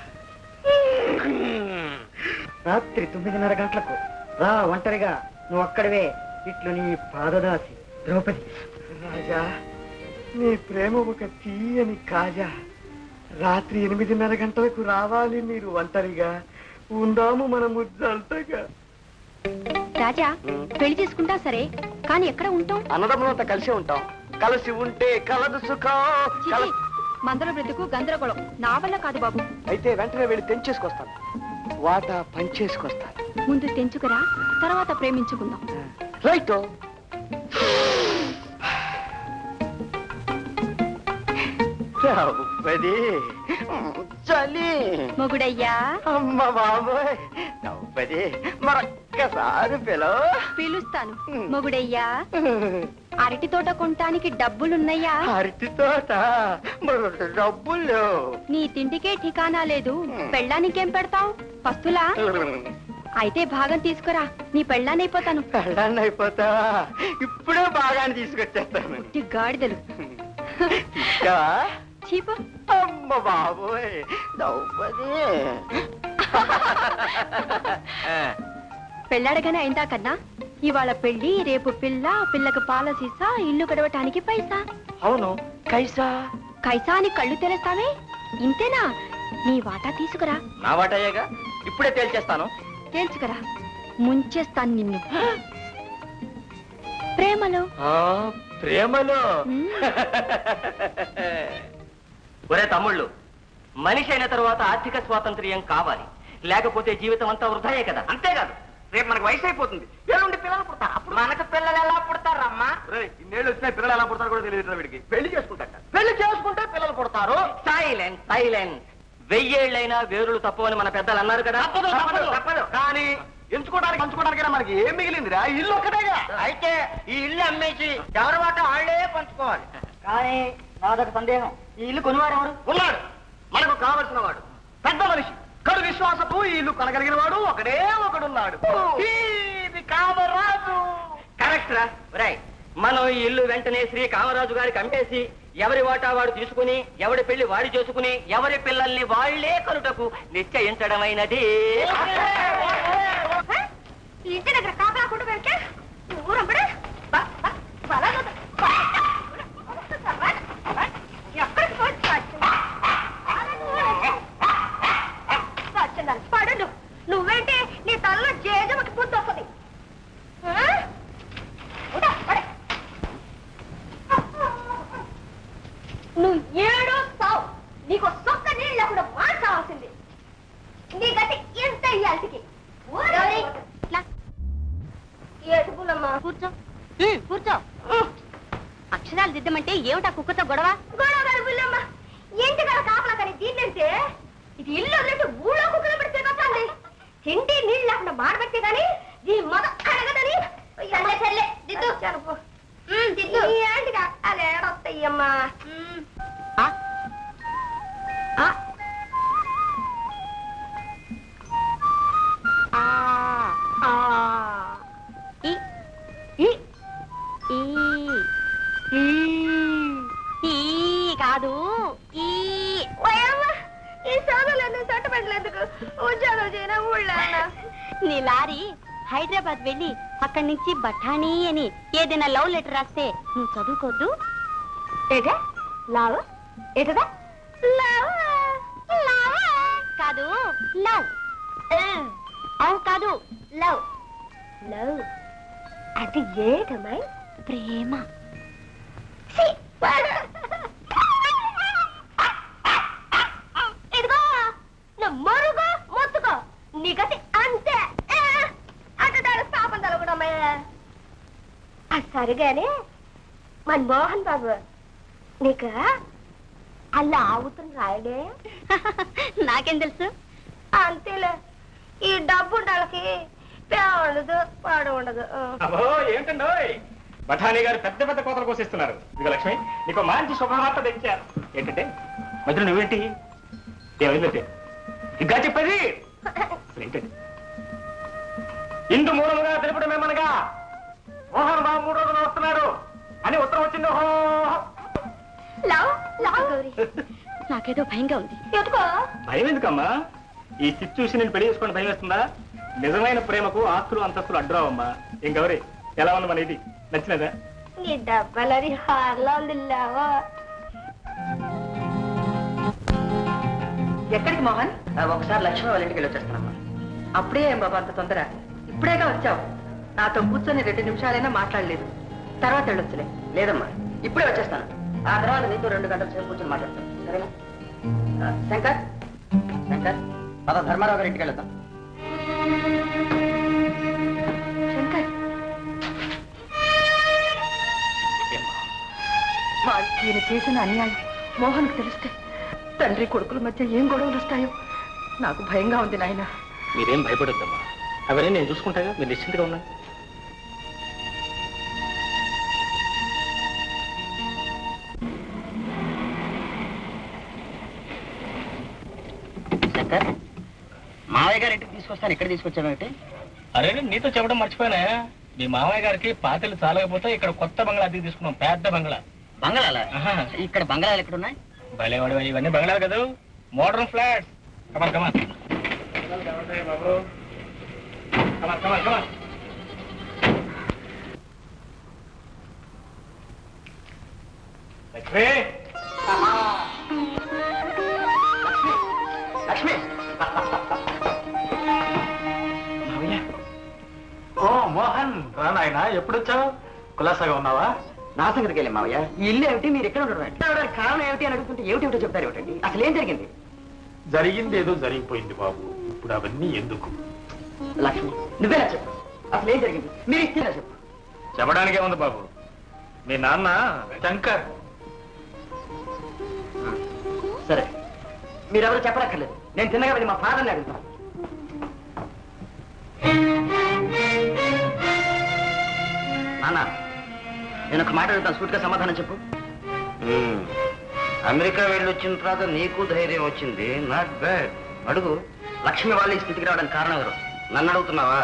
[SPEAKER 5] రాత్రి తొమ్మిదిన్నర గంటలకు రా ఒంటరిగా నువ్వు ఒక్కడవే ఇట్లు నీ పాదదాసి ద్రౌపది రాజా నీ ప్రేమ ఒక తీయని కాజా రాత్రి ఎనిమిదిన్నర గంటలకు రావాలి మీరు ఒంటరిగా ఉందాము మన ముద్దంతగా
[SPEAKER 1] రాజా పెళ్లి చేసుకుంటా సరే కానీ ఎక్కడ ఉంటాం
[SPEAKER 5] అన్నదమ్ములంతా కలిసి ఉంటాం కలిసి ఉంటే కలదు సుఖం
[SPEAKER 1] చిచి, మందల బ్రతుకు గందరగోళం నా వల్ల కాదు బాబు
[SPEAKER 5] అయితే వెంటనే వెళ్ళి తెంచేసుకొస్తాను వాటా పంచేసుకొస్తాను
[SPEAKER 1] ముందు తెంచుకురా తర్వాత ప్రేమించుకుందాం
[SPEAKER 5] రైట్ ద్రౌపది చలి
[SPEAKER 1] మొగుడయ్యా
[SPEAKER 5] అమ్మ బాబోయ్ ద్రౌపది మరొక్కసారి పిలవ
[SPEAKER 1] పిలుస్తాను మొగుడయ్యా అరటి తోట కొనటానికి డబ్బులున్నాయా
[SPEAKER 5] అరటి తోట మరి డబ్బులు
[SPEAKER 1] నీ తిండికే ఠికానా లేదు పెళ్ళానికేం పెడతావు పస్తులా అయితే భాగం తీసుకురా నీ పెళ్ళానైపోతాను
[SPEAKER 5] పెళ్ళాన్ని అయిపోతావా ఇప్పుడే బాగా తీసుకొచ్చేస్తాను
[SPEAKER 1] ఈ గాడిదలు
[SPEAKER 5] ఇంకా
[SPEAKER 1] చీపు
[SPEAKER 5] అమ్మ బాబోయ్ ద్రౌపది
[SPEAKER 1] పెళ్ళాడగానే అయిందా కన్నా ఇవాళ పెళ్లి రేపు పిల్ల పిల్లకు పాల సీసా ఇల్లు గడవటానికి పైసా
[SPEAKER 5] అవును కైసా
[SPEAKER 1] కైసా అని కళ్ళు తెరేస్తావే ఇంతేనా నీ వాటా తీసుకురా
[SPEAKER 5] నా వాటయ్యగా ఇప్పుడే తేల్చేస్తాను
[SPEAKER 1] తేల్చుకురా ముంచేస్తాను నిన్ను ప్రేమలో
[SPEAKER 5] ఆ, ప్రేమలో
[SPEAKER 1] మ్మ్.
[SPEAKER 11] ఒరే తమ్ముళ్ళు మనిషి అయిన తర్వాత ఆర్థిక స్వాతంత్ర్యం కావాలి లేకపోతే జీవితం అంతా వృధాయే కదా
[SPEAKER 5] అంతేకాదు రేపు మనకు వయసు అయిపోతుంది ఎల్లుండి పిల్లలు పుడతారు అప్పుడు
[SPEAKER 10] మనకు పిల్లలు ఎలా పుడతారమ్మా
[SPEAKER 5] ఇన్నేళ్ళు వచ్చినా పిల్లలు ఎలా పుడతారు కూడా తెలియదు వీడికి పెళ్లి చేసుకుంటాక పెళ్లి చేసుకుంటే పిల్లలు పుడతారు
[SPEAKER 11] సైలెన్స్ సైలెన్స్ వెయ్యేళ్ళైనా వేరులు తప్పవని మన పెద్దలు అన్నారు కదా
[SPEAKER 5] తప్పదు తప్పదు తప్పదు కానీ ఎంచుకోవడానికి పంచుకోవడానికైనా మనకి ఏం మిగిలిందిరా ఇల్లు ఒక్కటేగా
[SPEAKER 10] అయితే ఈ ఇల్లు అమ్మేసి ఎవరి వాట వాళ్ళే పంచుకోవాలి
[SPEAKER 5] కానీ నాదొక సందేహం ఈ ఇల్లు కొనివాడు ఎవరు ఉన్నాడు మనకు కావలసిన వాడు పెద్ద మనిషి కడు విశ్వాసపు ఈ ఇల్లు కొనగలిగిన వాడు ఒకడే ఒకడున్నాడు ఇది కామరాజు
[SPEAKER 11] కరెక్ట్ రా ఒరేయ్, మనం ఈ ఇల్లు వెంటనే శ్రీ కామరాజు గారికి అమ్మేసి ఎవరి వాటా వాడు తీసుకుని ఎవడి పెళ్లి వాడి చేసుకుని ఎవరి పిల్లల్ని వాళ్లే కలుటకు నిశ్చయించడమైనది
[SPEAKER 1] ఇంటి దగ్గర కాపలా కూడా పెడితే ఊరంబడే పడను నువ్వేంటి నీ తలలో జేజమకి పుద్దు వస్తుంది నువ్వు ఏడో సావు నీకు సొక్క నీళ్ళు లేకుండా మార్చాల్సింది నీ గతి ఎంత ఇయ్యాల్టికి ఏడుపులమ్మా కూర్చో కూర్చో అక్షరాలు దిద్దమంటే ఏమిటా కుక్కతో గొడవ గొడవ కాదు బుల్లమ్మ ఏంటి కదా కాపలా కానీ దీన్నంటే ఇది ఇల్లు వదిలినట్టు ఊళ్ళో కుక్కలు పెడితే తినొచ్చండి తిండి నీళ్ళు లేకుండా మాడబెట్టే కానీ దీని మొద అడగదని సర్లే సర్లే దిద్దు దిద్దు ఏంటిగా అలా ఏడొస్తాయమ్మా ఈ ఈ ఈ ఈ ఈ కాదు ఈ ఓయమ్మ ఈ సోదరులను చట్టబెట్టలేందుకు ఉద్యోగం చేయనా ఊళ్ళో నీ లారీ హైదరాబాద్ వెళ్ళి అక్కడి నుంచి బఠానీ అని ఏదైనా లవ్ లెటర్ రాస్తే నువ్వు చదువుకోద్దు ఏదే లవ్ ఏటదా లవ్ లవ్ కాదు లవ్ అవు కాదు లవ్ లవ్ అది ఏటమ్మాయి ప్రేమ ఇదిగో నా మరుగు మొత్తుకో నీ గతి అంతే అంటే పాపం తలగడమ్మయ్య అది సరిగానే మన మోహన్ బాబు నీకు అలా ఆవుతుని రాయడే నాకేం తెలుసు అంతేలే ఈ డబ్బు ఉండాలకి పే ఉండదు పాడు ఉండదు
[SPEAKER 6] అబ్బో ఏంటండో బఠానీ గారు పెద్ద పెద్ద కోతలు కోసిస్తున్నారు ఇదిగో లక్ష్మి నీకు మంచి శుభవార్త తెచ్చారు ఏంటంటే మధ్యలో నువ్వేంటి ఏమైందంటే ఇంకా చెప్పేది అసలు ఏంటండి ఇందు మూలముగా తెలుపడమేమనగా మోహన్ బాబు మూడు రోజులు వస్తున్నారు అని ఉత్తరం వచ్చింది ఓహో
[SPEAKER 1] లావ్ లావ్ గౌరీ నాకేదో భయంగా ఉంది ఎందుకో
[SPEAKER 6] భయం ఎందుకమ్మా ఈ స్థితి చూసి నేను పెళ్లి చేసుకోండి భయం వేస్తుందా నిజమైన ప్రేమకు ఆస్తులు అంతస్తులు అడ్డురావమ్మా ఏం గౌరీ ఎలా ఉంది మన ఇది నచ్చినదా
[SPEAKER 1] నీ డబ్బలరి హార్లా ఉంది లావా
[SPEAKER 3] ఎక్కడికి మోహన్
[SPEAKER 7] ఒకసారి లక్ష్మి వాళ్ళ ఇంటికి వెళ్ళి వచ్చేస్తానమ్మా
[SPEAKER 3] అప్పుడే ఏం బాబా అంత తొందర ఇప్పుడేగా వచ్చావు నాతో కూర్చొని రెండు నిమిషాలైనా మాట్లాడలేదు తర్వాత వెళ్ళొచ్చులే
[SPEAKER 7] లేదమ్మా ఇప్పుడే వచ్చేస్తాను ఆ తర్వాత నీతో రెండు గంటల సేపు కూర్చొని మాట్లాడతాను సరేనా ఆ, శంకర్ శంకర్ పద ధర్మారావు గారి ఇంటికి వెళ్తాం
[SPEAKER 3] శంకర్ మా ఈయన చేసిన అన్యాయం మోహన్కి తెలిస్తే తండ్రి కొడుకుల మధ్య ఏం గొడవలు వస్తాయో నాకు భయంగా ఉంది నాయన
[SPEAKER 6] మీరేం భయపడొద్దమ్మా అవన్నీ నేను చూసుకుంటాగా మీరు నిశ్చింతగా ఉన్నా
[SPEAKER 7] శంకర్ మావయ్య గారి ఇంటికి తీసుకొస్తాను ఇక్కడ తీసుకొచ్చావేంటి
[SPEAKER 6] అరే నీతో చెప్పడం మర్చిపోయినా మీ మామయ్య గారికి పాతలు చాలకపోతే ఇక్కడ కొత్త బంగ్లా అద్దెకి తీసుకున్నాం పెద్ద బంగ్లా
[SPEAKER 7] బంగాళాలా
[SPEAKER 6] ఆహా.
[SPEAKER 7] ఇక్కడ బంగాళాలు ఎక్కడున్నాయి
[SPEAKER 6] భలేవాడు ఇవన్నీ బంగ్లాలు కదా మోడర్న్ ఫ్లాట్స్ కమాన్ కమాన్ బాబు come on come on come on Lakshmi
[SPEAKER 7] Lakshmi
[SPEAKER 4] మావయ్య ఓ మోహన్ రా నాయనా ఎప్పుడు వచ్చావు కులాసాగా ఉన్నావా
[SPEAKER 7] నా సంగతికి వెళ్ళి మావయ్య ఈ ఇల్లు ఏమిటి మీరు ఎక్కడ ఉండడం ఏంటి? ఉండడానికి కారణం ఏమిటి అని అడుగుతుంటే ఏమిటి చెప్తారు ఏమిటండి అసలు ఏం జరిగింది
[SPEAKER 4] జరిగింది ఏదో జరిగిపోయింది బాబు ఇప్పుడు అవన్నీ ఎందుకు
[SPEAKER 7] లక్ష్మి నువ్వేనా చెప్పు అసలు ఏం జరిగింది మీరు ఇస్తేనా చెప్పు
[SPEAKER 6] చెప్పడానికే ఉంది బాబు మీ నాన్న
[SPEAKER 4] శంకర్
[SPEAKER 7] సరే మీరెవరు చెప్పనక్కర్లేదు నేను తిన్నగా వెళ్ళి మా ఫాదర్ని అడుగుతాను నాన్న నేను ఒక మాట అడుగుతాను సూట్గా సమాధానం చెప్పు
[SPEAKER 2] అమెరికా వెళ్ళి వచ్చిన తర్వాత నీకు ధైర్యం వచ్చింది నాట్ బ్యాడ్
[SPEAKER 7] అడుగు లక్ష్మి వాళ్ళు ఈ స్థితికి రావడానికి కారణం ఎవరు
[SPEAKER 2] నన్ను అడుగుతున్నావా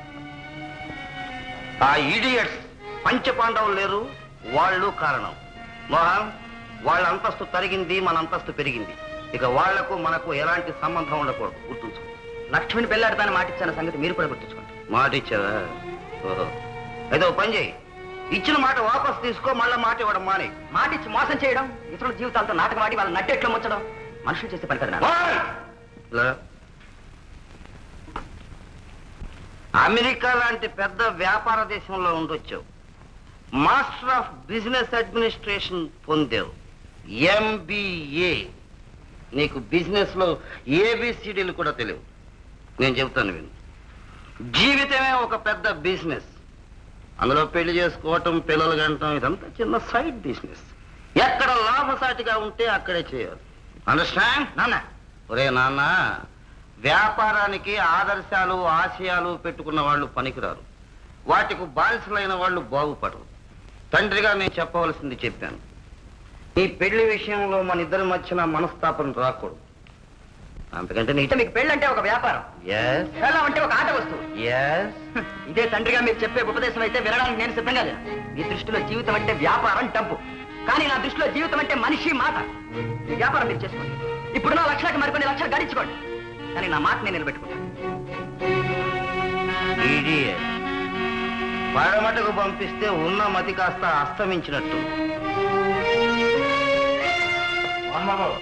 [SPEAKER 2] ఆ ఈడియట్స్ పంచ పాండవులు లేరు వాళ్ళు కారణం మోహన్ వాళ్ళ అంతస్తు తరిగింది మన అంతస్తు పెరిగింది ఇక వాళ్లకు మనకు ఎలాంటి సంబంధం ఉండకూడదు గుర్తుంచు
[SPEAKER 7] లక్ష్మిని పెళ్ళాడతాను మాట ఇచ్చిన సంగతి మీరు కూడా గుర్తుంచుకోండి
[SPEAKER 2] మాట ఇచ్చావా ఓహో ఏదో పని చేయి ఇచ్చిన మాట వాపస్ తీసుకో మళ్ళా మాట ఇవ్వడం మానే
[SPEAKER 7] మాట ఇచ్చి మోసం చేయడం ఇతరుల జీవితాలతో నాటకం ఆడి వాళ్ళ నట్టెట్లో ముంచడం మనుషులు చేసే పని కదా నాన్న.
[SPEAKER 2] ఇలా. అమెరికా లాంటి పెద్ద వ్యాపార దేశంలో ఉండొచ్చావు మాస్టర్ ఆఫ్ బిజినెస్ అడ్మినిస్ట్రేషన్ పొందావు ఎంబీఏ నీకు బిజినెస్ లో ఏబిసిడీలు కూడా తెలియవు నేను చెబుతాను విను జీవితమే ఒక పెద్ద బిజినెస్ అందులో పెళ్లి చేసుకోవటం పిల్లలు కంటం ఇదంతా చిన్న సైడ్ బిజినెస్ ఎక్కడ లాభసాటిగా ఉంటే అక్కడే చేయాలి అండర్స్టాండ్ నాన్న ఒరే నాన్న వ్యాపారానికి ఆదర్శాలు ఆశయాలు పెట్టుకున్న వాళ్ళు పనికిరారు వాటికి బానిసలైన వాళ్ళు బాగుపడరు తండ్రిగా నేను చెప్పవలసింది చెప్పాను ఈ పెళ్లి విషయంలో మన ఇద్దరి మధ్యన మనస్తాపన రాకూడదు అంతకంటే నీ
[SPEAKER 7] అంటే మీకు పెళ్ళంటే ఒక వ్యాపారం
[SPEAKER 2] ఎస్
[SPEAKER 7] పెళ్ళం అంటే ఒక ఆట వస్తువు
[SPEAKER 2] ఎస్
[SPEAKER 7] ఇదే తండ్రిగా మీరు చెప్పే ఉపదేశం అయితే వినడానికి నేను సిద్ధంగా లేను మీ దృష్టిలో జీవితం అంటే వ్యాపారం డబ్బు కానీ నా దృష్టిలో జీవితం అంటే మనిషి మాట ఈ వ్యాపారం మీరు చేసుకోండి ఇప్పుడు నా లక్షలకు మరికొన్ని లక్షలు గడించుకోండి కానీ నా మాట నేను నిలబెట్టుకుంటాను
[SPEAKER 2] ఇడియట్ పడమటకు పంపిస్తే ఉన్న మతి కాస్త అస్తమించినట్టు
[SPEAKER 6] మోహన్ బాబు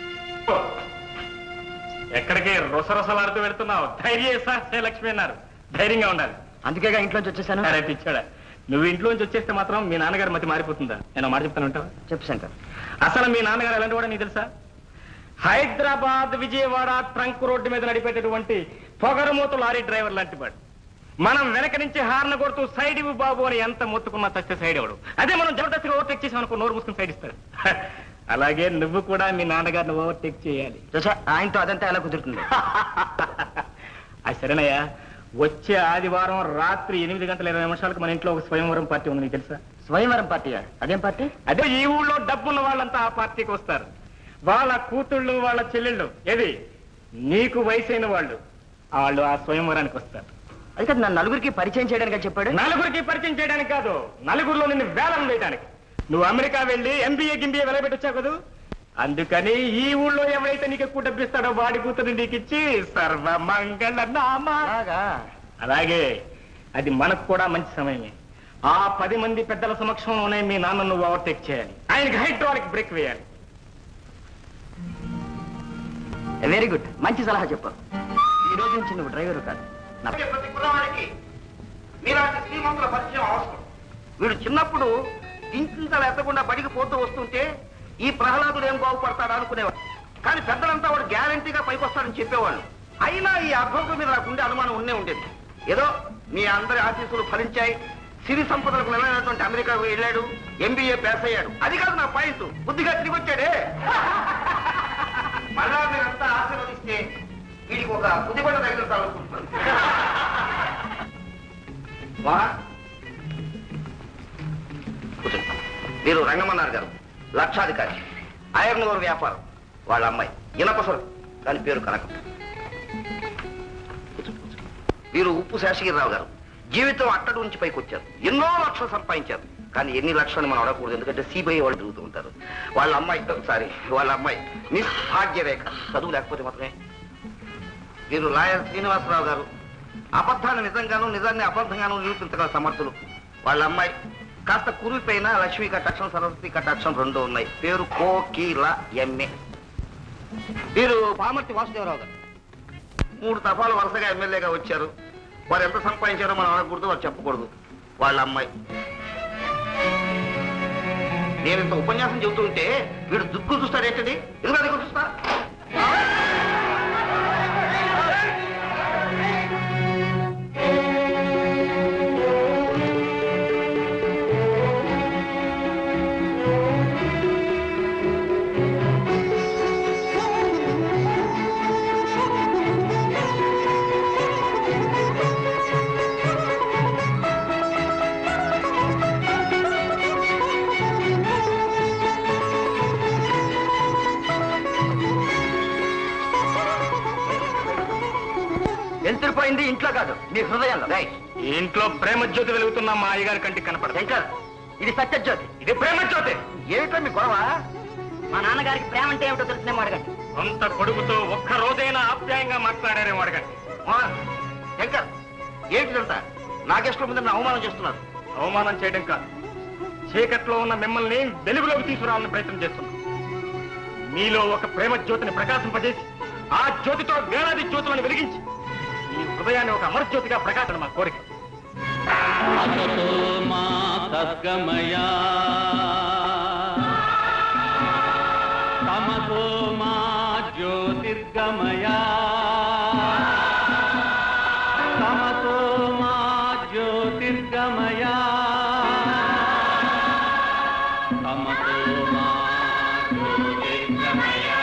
[SPEAKER 6] ఎక్కడికి రొసరొసలాడుతూ వెళ్తున్నావు ధైర్య సాహసే లక్ష్మి అన్నారు ధైర్యంగా ఉండాలి
[SPEAKER 7] అందుకేగా ఇంట్లోంచి వచ్చేసాను
[SPEAKER 6] అరే పిచ్చాడా నువ్వు ఇంట్లోంచి వచ్చేస్తే మాత్రం మీ నాన్నగారి మతి మారిపోతుందా నేను ఒక మాట చెప్తాను ఉంటావా
[SPEAKER 7] చెప్పు శంకర్
[SPEAKER 6] అసలు మీ నాన్నగారు ఎలాంటి వాడో నీకు తెలుసా హైదరాబాద్ విజయవాడ ట్రంక్ రోడ్డు మీద నడిపేటటువంటి పొగరమూత లారీ డ్రైవర్ లాంటి వాడు మనం వెనక నుంచి హార్న్ కొడుతూ సైడ్ ఇవ్వు బాబు అని ఎంత మొత్తుకున్నా చస్తే సైడ్ ఇవ్వడు అదే మనం జబర్దస్త్గా ఓవర్టేక్ చేసాం అనుకో నోరు మూసుకుని సైడ్ ఇస్తాడు అలాగే నువ్వు కూడా మీ నాన్నగారిని ఓవర్టేక్ చేయాలి
[SPEAKER 7] చూసా ఆయనతో అదంతా ఎలా కుదురుతుంది
[SPEAKER 6] అది సరేనయ్యా వచ్చే ఆదివారం రాత్రి ఎనిమిది గంటల ఇరవై నిమిషాలకు మన ఇంట్లో ఒక స్వయంవరం పార్టీ ఉంది నీకు తెలుసా
[SPEAKER 7] స్వయంవరం పార్టీయా అదేం పార్టీ
[SPEAKER 6] అదే ఈ ఊళ్ళో డబ్బున్న వాళ్ళంతా ఆ పార్టీకి వస్తారు వాళ్ళ కూతుళ్ళు వాళ్ళ చెల్లెళ్ళు ఏది నీకు వయసైన వాళ్ళు వాళ్ళు ఆ స్వయంవరానికి వస్తారు
[SPEAKER 7] అయితే నన్ను నలుగురికి పరిచయం చేయడానికి చెప్పాడు
[SPEAKER 6] నలుగురికి పరిచయం చేయడానికి కాదు నలుగురిలో నిన్ను వేలం వేయడానికి నువ్వు అమెరికా వెళ్ళి ఎంబీఏ గింబీఏ వెలబెట్టొచ్చావు కదూ అందుకని ఈ ఊళ్ళో ఎవరైతే నీకు ఎక్కువ డబ్బిస్తాడో వాడి కూతురు నీకు ఇచ్చి సర్వమంగళ నామా అలాగే అది మనకు కూడా మంచి సమయమే ఆ పది మంది పెద్దల సమక్షంలోనే మీ నాన్న నువ్వు ఓవర్టేక్ చేయాలి ఆయనకి హైడ్రాలిక్ బ్రేక్ వేయాలి
[SPEAKER 7] వెరీ గుడ్ మంచి సలహా చెప్పు ఈ రోజు నుంచి నువ్వు డ్రైవర్ కాదు నా-
[SPEAKER 2] ప్రతి కుర్రవాడికి మీలాంటి శ్రీమంతుల పరిచయం అవసరం వీడు చిన్నప్పుడు ఇంకింతలు ఎత్తకుండా బడికి పోతూ వస్తుంటే ఈ ప్రహ్లాదుడు ఏం బాగుపడతాడు అనుకునేవాడు కానీ పెద్దలంతా వాడు గ్యారంటీగా పైకి వస్తాడని చెప్పేవాళ్ళు అయినా ఈ అభోగం మీద నాకు ఉండే అనుమానం ఉండే ఉండేది ఏదో మీ అందరి ఆశీస్సులు ఫలించాయి సిరి సంపదలకు నిలైనటువంటి అమెరికాకు వెళ్ళాడు ఎంబీఏ పాస్ అయ్యాడు అది కాదు నా పాయింట్ బుద్ధిగా తిరిగి వచ్చాడే మళ్ళా మీరంతా ఆశీర్వదిస్తే వీడికి ఒక బుద్ధిపడ్డ దగ్గర అనుకుంటున్నాను వా. కూర్చోండి. వీరు రంగమన్నారు గారు లక్షాధికారి ఐరన్ ఓర్ వ్యాపారం వాళ్ళ అమ్మాయి ఇనపసరు దాని పేరు కనకం కూర్చోండి, కూర్చోండి. వీరు ఉప్పు శేషగిరిరావు గారు జీవితం అట్టడి నుంచి పైకి వచ్చారు ఎన్నో లక్షలు సంపాదించారు కానీ ఎన్ని లక్షలు మనం అడగకూడదు ఎందుకంటే సిబిఐ వాళ్ళు తిరుగుతూ ఉంటారు వాళ్ళ అమ్మాయి సారీ వాళ్ళ అమ్మాయి నిస్భాగ్య రేఖ చదువు లేకపోతే మాత్రమే వీరు లాయర్ శ్రీనివాసరావు గారు అబద్ధాన్ని నిజంగాను నిజాన్ని అబద్ధంగాను నిరూపించగల సమర్థులు వాళ్ళ అమ్మాయి కాస్త కురిపోయిన లక్ష్మీ కటాక్షం సరస్వతి కటాక్షం రెండు ఉన్నాయి పేరు కోకీల ఎంఏ వీరు పామర్తి వాసుదేవరావు గారు మూడు తఫాలు వరుసగా ఎమ్మెల్యేగా వచ్చారు వారు ఎంత సంపాదించారో మనం అనకూడదు వారు చెప్పకూడదు వాళ్ళ అమ్మాయి నేను ఇంత ఉపన్యాసం చెబుతుంటే వీడు దుక్కు చూస్తాడేంటండి ఎందుకు అది చూస్తా
[SPEAKER 7] వెళ్తురిపోయింది ఇంట్లో కాదు మీ హృదయంలో
[SPEAKER 6] ఈ ఇంట్లో ప్రేమ జ్యోతి వెలుగుతున్న మా అయ్యగారి కంటికి కనపడదు
[SPEAKER 7] శంకర్ ఇది సత్యజ్యోతి
[SPEAKER 6] ఇది ప్రేమ జ్యోతి
[SPEAKER 7] ఏమిటో మీ గొడవ మా నాన్నగారికి ప్రేమ అంటే ఏమిటో తెలిసినేమో అడగండి
[SPEAKER 6] సొంత కొడుకుతో ఒక్క రోజైనా ఆప్యాయంగా మాట్లాడారేమో అడగండి
[SPEAKER 2] మోహన్, శంకర్ ఏంటిదంతా నాగేశ్వరం మీద అవమానం చేస్తున్నారు
[SPEAKER 6] అవమానం చేయడం కాదు చీకట్లో ఉన్న మిమ్మల్ని వెలుగులోకి తీసుకురావాలని ప్రయత్నం చేస్తున్నాం మీలో ఒక ప్రేమ జ్యోతిని ప్రకాశింపజేసి ఆ జ్యోతితో వేలాది జ్యోతులను వెలిగించి ఈ హృదయాన్ని ఒక అమరజ్యోతిగా ప్రకాశన మా కోరిక
[SPEAKER 9] అసతో మా సద్గమయా తమతో మా జ్యోతిర్గమయా తమతో మా జ్యోతిర్గమయా తమతో మా జ్యోతిర్గమయా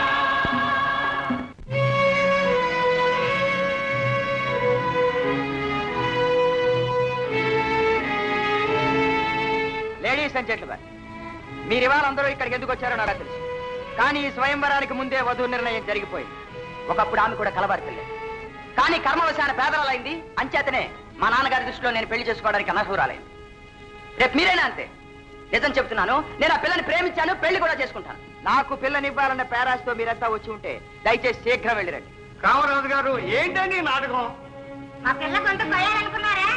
[SPEAKER 7] లేడీస్ అండ్ జెంట్మెన్ మీరు ఇవాళ అందరూ ఇక్కడికి ఎందుకు వచ్చారో నాకు తెలుసు కానీ ఈ స్వయంవరానికి ముందే వధువు నిర్ణయం జరిగిపోయింది ఒకప్పుడు ఆమె కూడా కలబారి పిల్ల కానీ కర్మవశాన పేదలైంది అంచేతనే మా నాన్నగారి దృష్టిలో నేను పెళ్లి చేసుకోవడానికి అనర్హురాలైంది రేపు మీరైనా అంతే నిజం చెప్తున్నాను నేను ఆ పిల్లని ప్రేమించాను పెళ్లి కూడా చేసుకుంటాను నాకు పిల్లనివ్వాలన్న పేరాస్తో మీరంతా వచ్చి ఉంటే దయచేసి శీఘ్రం వెళ్ళిరండి
[SPEAKER 6] కామరాజు గారు ఏంటండి ఈ నాటకం
[SPEAKER 1] మా పిల్ల కొంత పోయాలనుకున్నారా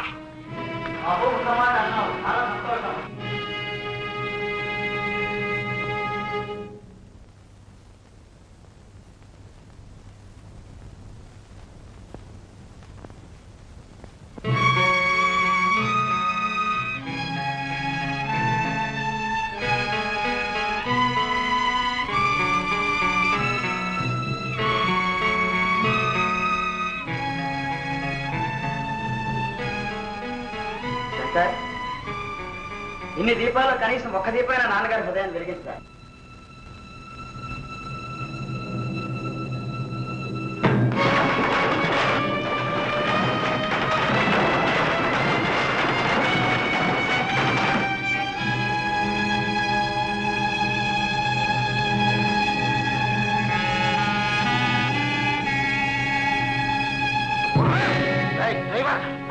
[SPEAKER 7] సార్ ఇన్ని దీపాలు కనీసం ఒక్క దీపైనా నాన్నగారి హృదయాన్ని వెలిగించారు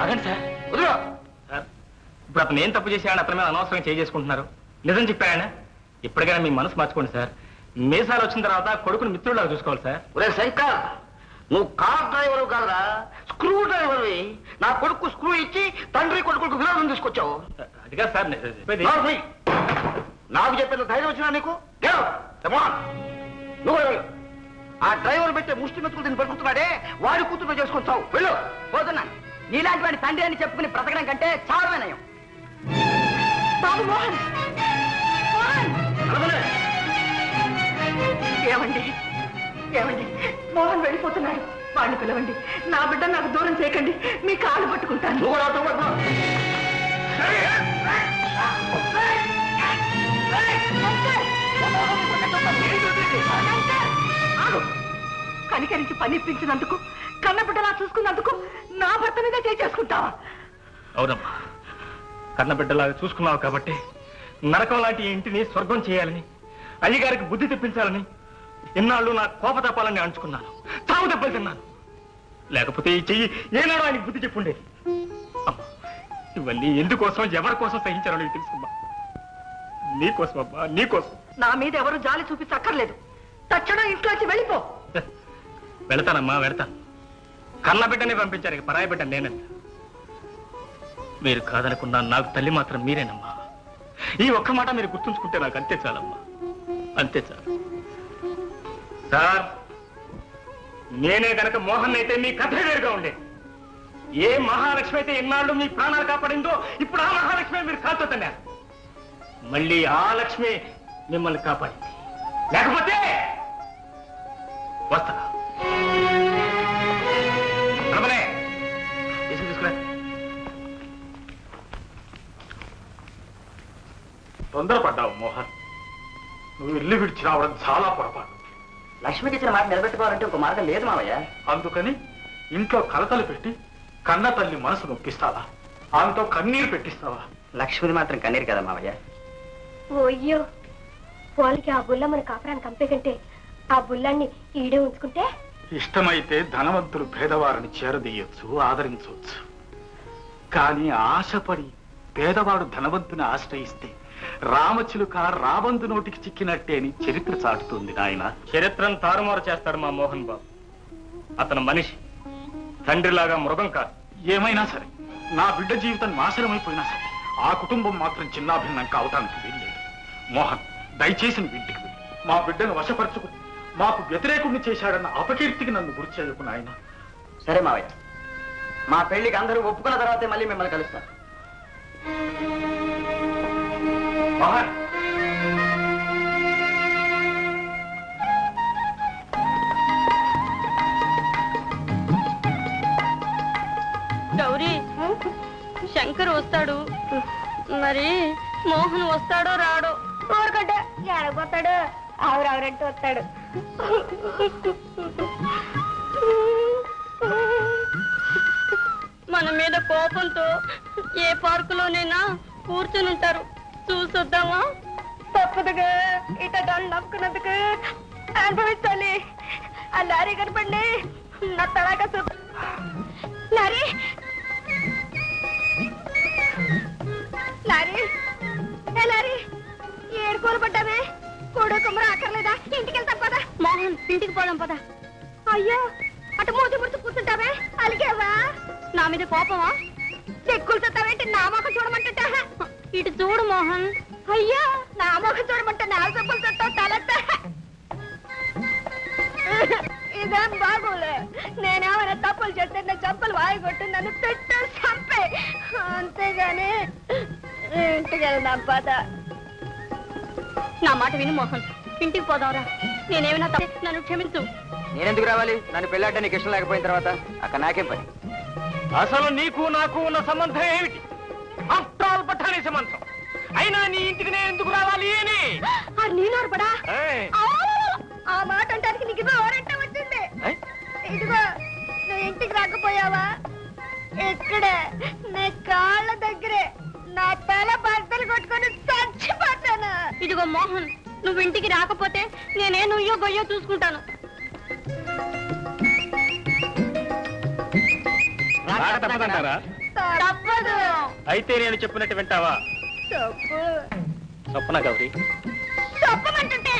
[SPEAKER 6] ఆగండి సార్ వదిలో సార్ ఇప్పుడు అతను ఏం తప్పు చేశాడని అతని మీద అనవసరంగా చేయి చేసుకుంటున్నారు నిజం చెప్పాయన ఇప్పటికైనా మీ మనసు మార్చుకోండి సార్ మీసాలు వచ్చిన తర్వాత కొడుకుని మిత్రులాగా చూసుకోవాలి సార్
[SPEAKER 2] ఒరే శంకర్ నువ్వు కార్ డ్రైవర్ కాదురా స్క్రూ డ్రైవర్వి నా కొడుకు స్క్రూ ఇచ్చి తండ్రి కొడుకులకు విరోధం తీసుకొచ్చావు
[SPEAKER 6] అది కాదు సార్ నేను చెప్పేది.
[SPEAKER 2] నోరు మూయ్. నాకు చెప్పిన ధైర్యం వచ్చినా నీకు Get out. Come on. నువ్వు వెళ్ళు. ఆ డ్రైవర్ పెట్టే ముష్టి మెతుకులు దీన్ని పెట్టుకుంటున్నాడే వాడి కూతురు చేసుకొచ్చావు వెళ్ళు
[SPEAKER 7] పోతున్నాను నీలాంటి వాడి తండ్రి అని చెప్పుకుని బ్రతకడం కంటే చావమే నయం
[SPEAKER 3] బాబు మోహన్ మోహన్
[SPEAKER 2] నడవలే.
[SPEAKER 3] ఏమండి ఏమండి మోహన్ వెళ్ళిపోతున్నాడు వాడిని పిలవండి నా బిడ్డ నాకు దూరం చేయకండి మీ కాళ్ళు పట్టుకుంటాను
[SPEAKER 2] నువ్వు కూడా ఆటో పట్టుకో.
[SPEAKER 3] ఆగు. కనికరించి పనిప్పించినందుకు కన్నబిడ్డలా చూసుకున్నందుకు నా భర్త మీద చేసుకుంటావా
[SPEAKER 6] అవునమ్మా కన్నబిడ్డలాగా చూసుకున్నావు కాబట్టి నరకం లాంటి ఈ ఇంటిని స్వర్గం చేయాలని అయ్యగారికి బుద్ధి తెప్పించాలని ఇన్నాళ్ళు నా కోపతాపాలని అంచుకున్నాను తావు దెబ్బలు తిన్నాను లేకపోతే ఈ చెయ్యి ఏనాడో ఆయనకి బుద్ధి చెప్పుండేది అమ్మా ఇవన్నీ ఎందుకోసం ఎవరి కోసం సహించారో నీకు తెలుసుకుమ్మా నీకోసం అమ్మా నీకోసం
[SPEAKER 3] నా మీద ఎవరు జాలి చూపించక్కర్లేదు తక్షణం ఇంట్లోంచి వెళ్ళిపో
[SPEAKER 6] వెళతానమ్మా వెళతాను కన్న బిడ్డని పంపించారు ఇక పరాయి బిడ్డ నేనంత మీరు కాదనుకున్నా నాకు తల్లి మాత్రం మీరేనమ్మా ఈ ఒక్క మాట మీరు గుర్తుంచుకుంటే నాకు అంతే చాలమ్మా అంతే చాలు సార్ నేనే గనక మోహన్ అయితే మీ కథ వేరుగా ఉండే ఏ మహాలక్ష్మి అయితే ఇన్నాళ్ళు మీ ప్రాణాలు కాపాడిందో ఇప్పుడు ఆ మహాలక్ష్మి మీరు కాల్తో తన్నారు మళ్ళీ ఆ లక్ష్మి మిమ్మల్ని కాపాడింది లేకపోతే వస్తా రమణే, తీసుకు తీసుకురా
[SPEAKER 4] తొందరపడ్డావు మోహన్ నువ్వు ఇల్లు విడిచి రావడం చాలా పొరపాటు
[SPEAKER 7] లక్ష్మికి ఇచ్చిన మాట నిలబెట్టుకోవాలంటే ఒక మార్గం లేదు మావయ్య
[SPEAKER 4] అందుకని ఇంట్లో కలతలు పెట్టి కన్న తల్లి మనసు నొప్పిస్తావా ఆమెతో కన్నీరు పెట్టిస్తావా
[SPEAKER 7] లక్ష్మిది మాత్రం కన్నీరు కదా మావయ్య
[SPEAKER 1] ఓయ్యో వాళ్ళకి ఆ బుల్ల మన కాపురాన్ని కంపే కంటే ఆ బుల్లాన్ని ఈడే ఉంచుకుంటే
[SPEAKER 4] ఇష్టమైతే ధనవంతులు పేదవారిని చేరదీయొచ్చు ఆదరించవచ్చు కానీ ఆశపడి పేదవాడు ధనవంతుని ఆశ్రయిస్తే రామచిలుక రాబందు నోటికి చిక్కినట్టే అని చరిత్ర చాటుతుంది నాయన
[SPEAKER 6] చరిత్రను తారుమారు చేస్తాడు మా మోహన్ బాబు అతను మనిషి తండ్రిలాగా మృగం కాదు
[SPEAKER 4] ఏమైనా సరే నా బిడ్డ జీవితం నాశనమైపోయినా సరే ఆ కుటుంబం మాత్రం చిన్నాభిన్నం కావటానికి వీల్లేదు మోహన్ దయచేసి నువ్వు ఇంటికి వెళ్ళి మా బిడ్డను వశపరచుకుని మాకు వ్యతిరేకుణ్ణి చేశాడన్న అపకీర్తికి నన్ను గురి చేయకు నాయన
[SPEAKER 7] సరే మావయ్య మా పెళ్లికి అందరూ ఒప్పుకున్న తర్వాతే మళ్ళీ మిమ్మల్ని కలుస్తాను
[SPEAKER 6] మోహన్
[SPEAKER 1] గౌరీ శంకర్ వస్తాడు మరి మోహన్ వస్తాడో రాడో ఊరకంటే ఎడగొస్తాడు ఆవురావురంటూ వస్తాడు మన మీద కోపంతో ఏ పార్కులోనైనా కూర్చుని ఉంటారు చూసొద్దామా తప్పదుగా ఇట దాన్ని నవ్వుకున్నందుకు అనుభవించాలి ఆ లారీ కనపండి నా తడాక లారీ లారీ ఏ లారీ ఏడుకోలు పడ్డామే కూడ కుమ్మర అక్కర్లేదా ఇంటికి వెళ్తాం పదా మోహన్ ఇంటికి పోదాం పదా అయ్యో అటు మూతి ముడుచు కూర్చుంటావే అలిగేవా నా మీద కోపమా చెక్కులు చెత్తావేంటి నా మొఖం చూడమంటుంటా ఇటు చూడు మోహన్ అయ్యో నా మొఖం చూడమంటే నా చెప్పులు చెత్తావు తలెత్తా ఇదేం బాగోలే నేనేమైనా తప్పులు చేస్తే నా చెప్పులు వాయిగొట్టు నన్ను తిట్టు చంపే అంతేగాని ఇంటికి వెళ్దాం పద నా మాట విను మోహన్ ఇంటికి పోదాంరా నేనేమైనా తప్పు నన్ను క్షమించు
[SPEAKER 7] నేనెందుకు రావాలి నన్ను పెళ్ళాట నీకు ఇష్టం లేకపోయిన తర్వాత అక్కడ నాకేం పని
[SPEAKER 6] అసలు నీకు నాకు ఉన్న సంబంధం ఏమిటి ఆఫ్టర్ ఆల్ పఠానీ సంబంధం అయినా నీ ఇంటికి నేను ఎందుకు రావాలి అని
[SPEAKER 1] ఆ నీనారు పడా
[SPEAKER 6] ఏయ్,
[SPEAKER 1] ఆ మాట అంటానికి నీకు ఎవరంటే వచ్చింది
[SPEAKER 6] ఏయ్,
[SPEAKER 1] ఇదిగో నువ్వు ఇంటికి రాకపోయావా ఇక్కడే నీ కాళ్ళ దగ్గరే నా తల బద్దలు కొట్టుకొని చచ్చిపోతాను ఇదిగో మోహన్ నువ్వు ఇంటికి రాకపోతే నేనే నుయ్యో గొయ్యో చూసుకుంటాను
[SPEAKER 6] రాక తప్పదంటారా
[SPEAKER 1] తప్పదు
[SPEAKER 6] అయితే నేను చెప్పినట్టు వింటావా
[SPEAKER 1] తప్పు
[SPEAKER 6] స్వప్న గౌరీ
[SPEAKER 1] తప్పమంటుంటే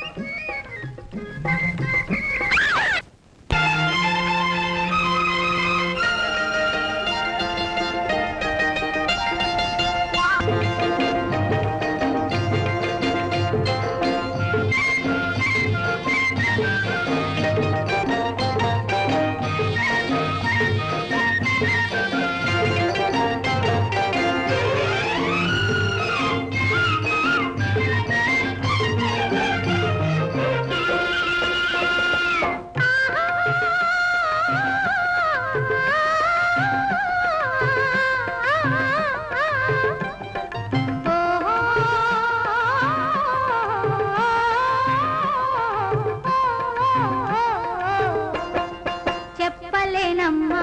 [SPEAKER 1] చెప్పలేనమ్మా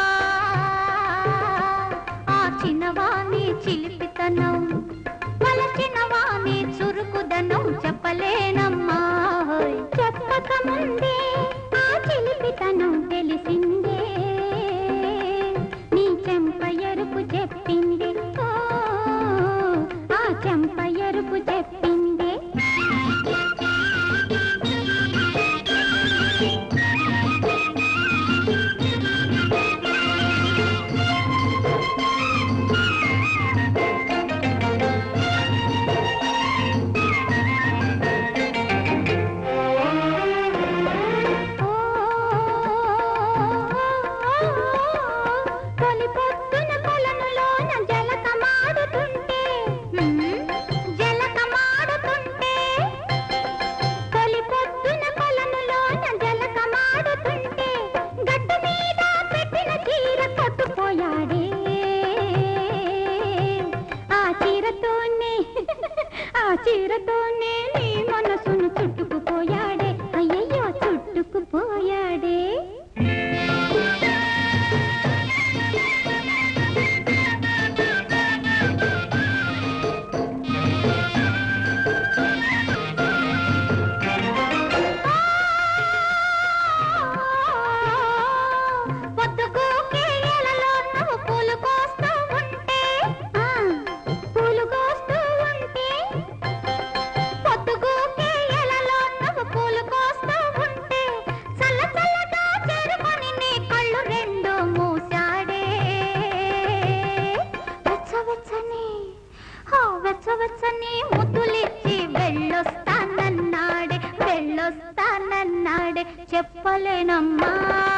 [SPEAKER 1] ఆ చిన్నవాణి చిలిపితనం పలచినవాణి చురుకుదనం చెప్పలేనమ్మా హోయ్. చెప్పక ముందే ఆ చిలిపితనం తెలిసిందే నీ చెంప ఎరుపు చెప్పింది ఓ, ఆ చెంప ఎరుపు చెప్పింది తొలి పొద్దున కొలనులోన జలకమాడుతుంటే హ్మ్, జలకమాడుతుంటే తొలి పొద్దున కొలనులోన జలకమాడుతుంటే గడ్డు మీద పెట్టిన చీర కొట్టుపోయాడే ఆ చీరతోనే ఆ చీరతోనే నీ మనసును చుట్టుకుపోయాడే అయ్యయ్యో చుట్టుకుపోయాడే పొద్దుగూకే ఎలలో నువ్వు పూలు కోస్తూ ఉంటే ఆ, పూలు కోస్తూ ఉంటే పొద్దుగూకే ఎలలో నువ్వు పూలు కోస్తూ ఉంటే చల్ల చల్లగా చేరుకొని నీ కళ్ళు రెండు మూసాడే వెచ్చవెచ్చని ఆ వెచ్చవెచ్చని ముద్దులిచ్చి వెళ్ళొస్తానన్నాడే వెళ్ళొస్తానన్నాడే చెప్పలేనమ్మా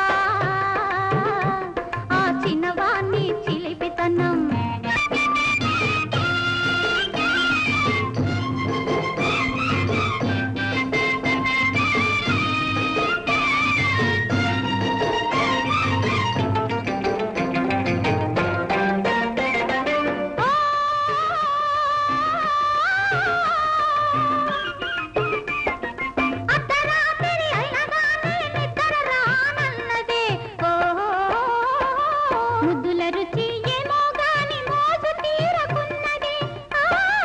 [SPEAKER 1] ఆ చిన్నవాణ్ణి చిలిపితనం అర్ధరాత్రి అయినగానే నిద్ర రానన్నదే ఓహో ముద్దుల రుచి ఏమో గాని మోజు తీరకున్నదే ఆ,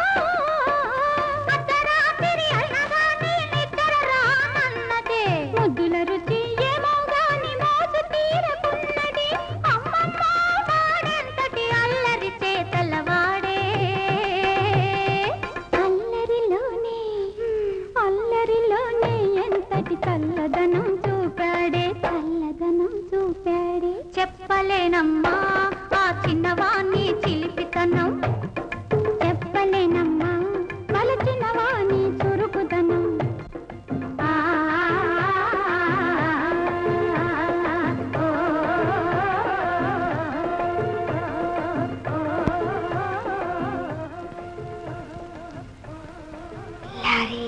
[SPEAKER 1] అర్ధరాత్రి అయినగానే నిద్ర రానన్నదే ముద్దుల రుచి ఏమో గాని మోజు తీరకున్నదే అమ్మమ్మ వాడెంతటి అల్లరి చేతలవాడే అల్లరిలోనే అల్లరిలోనే ఎంతటి చల్లదనం చూపాడే చల్లదనం చూపాడే చెప్పలేనమ్మా ఆ చిన్నవాణ్ణి చిలిపితనం చెప్పలేనమ్మా పలచినవాణి చురుకుదనం ఆ, ఓ, లారీ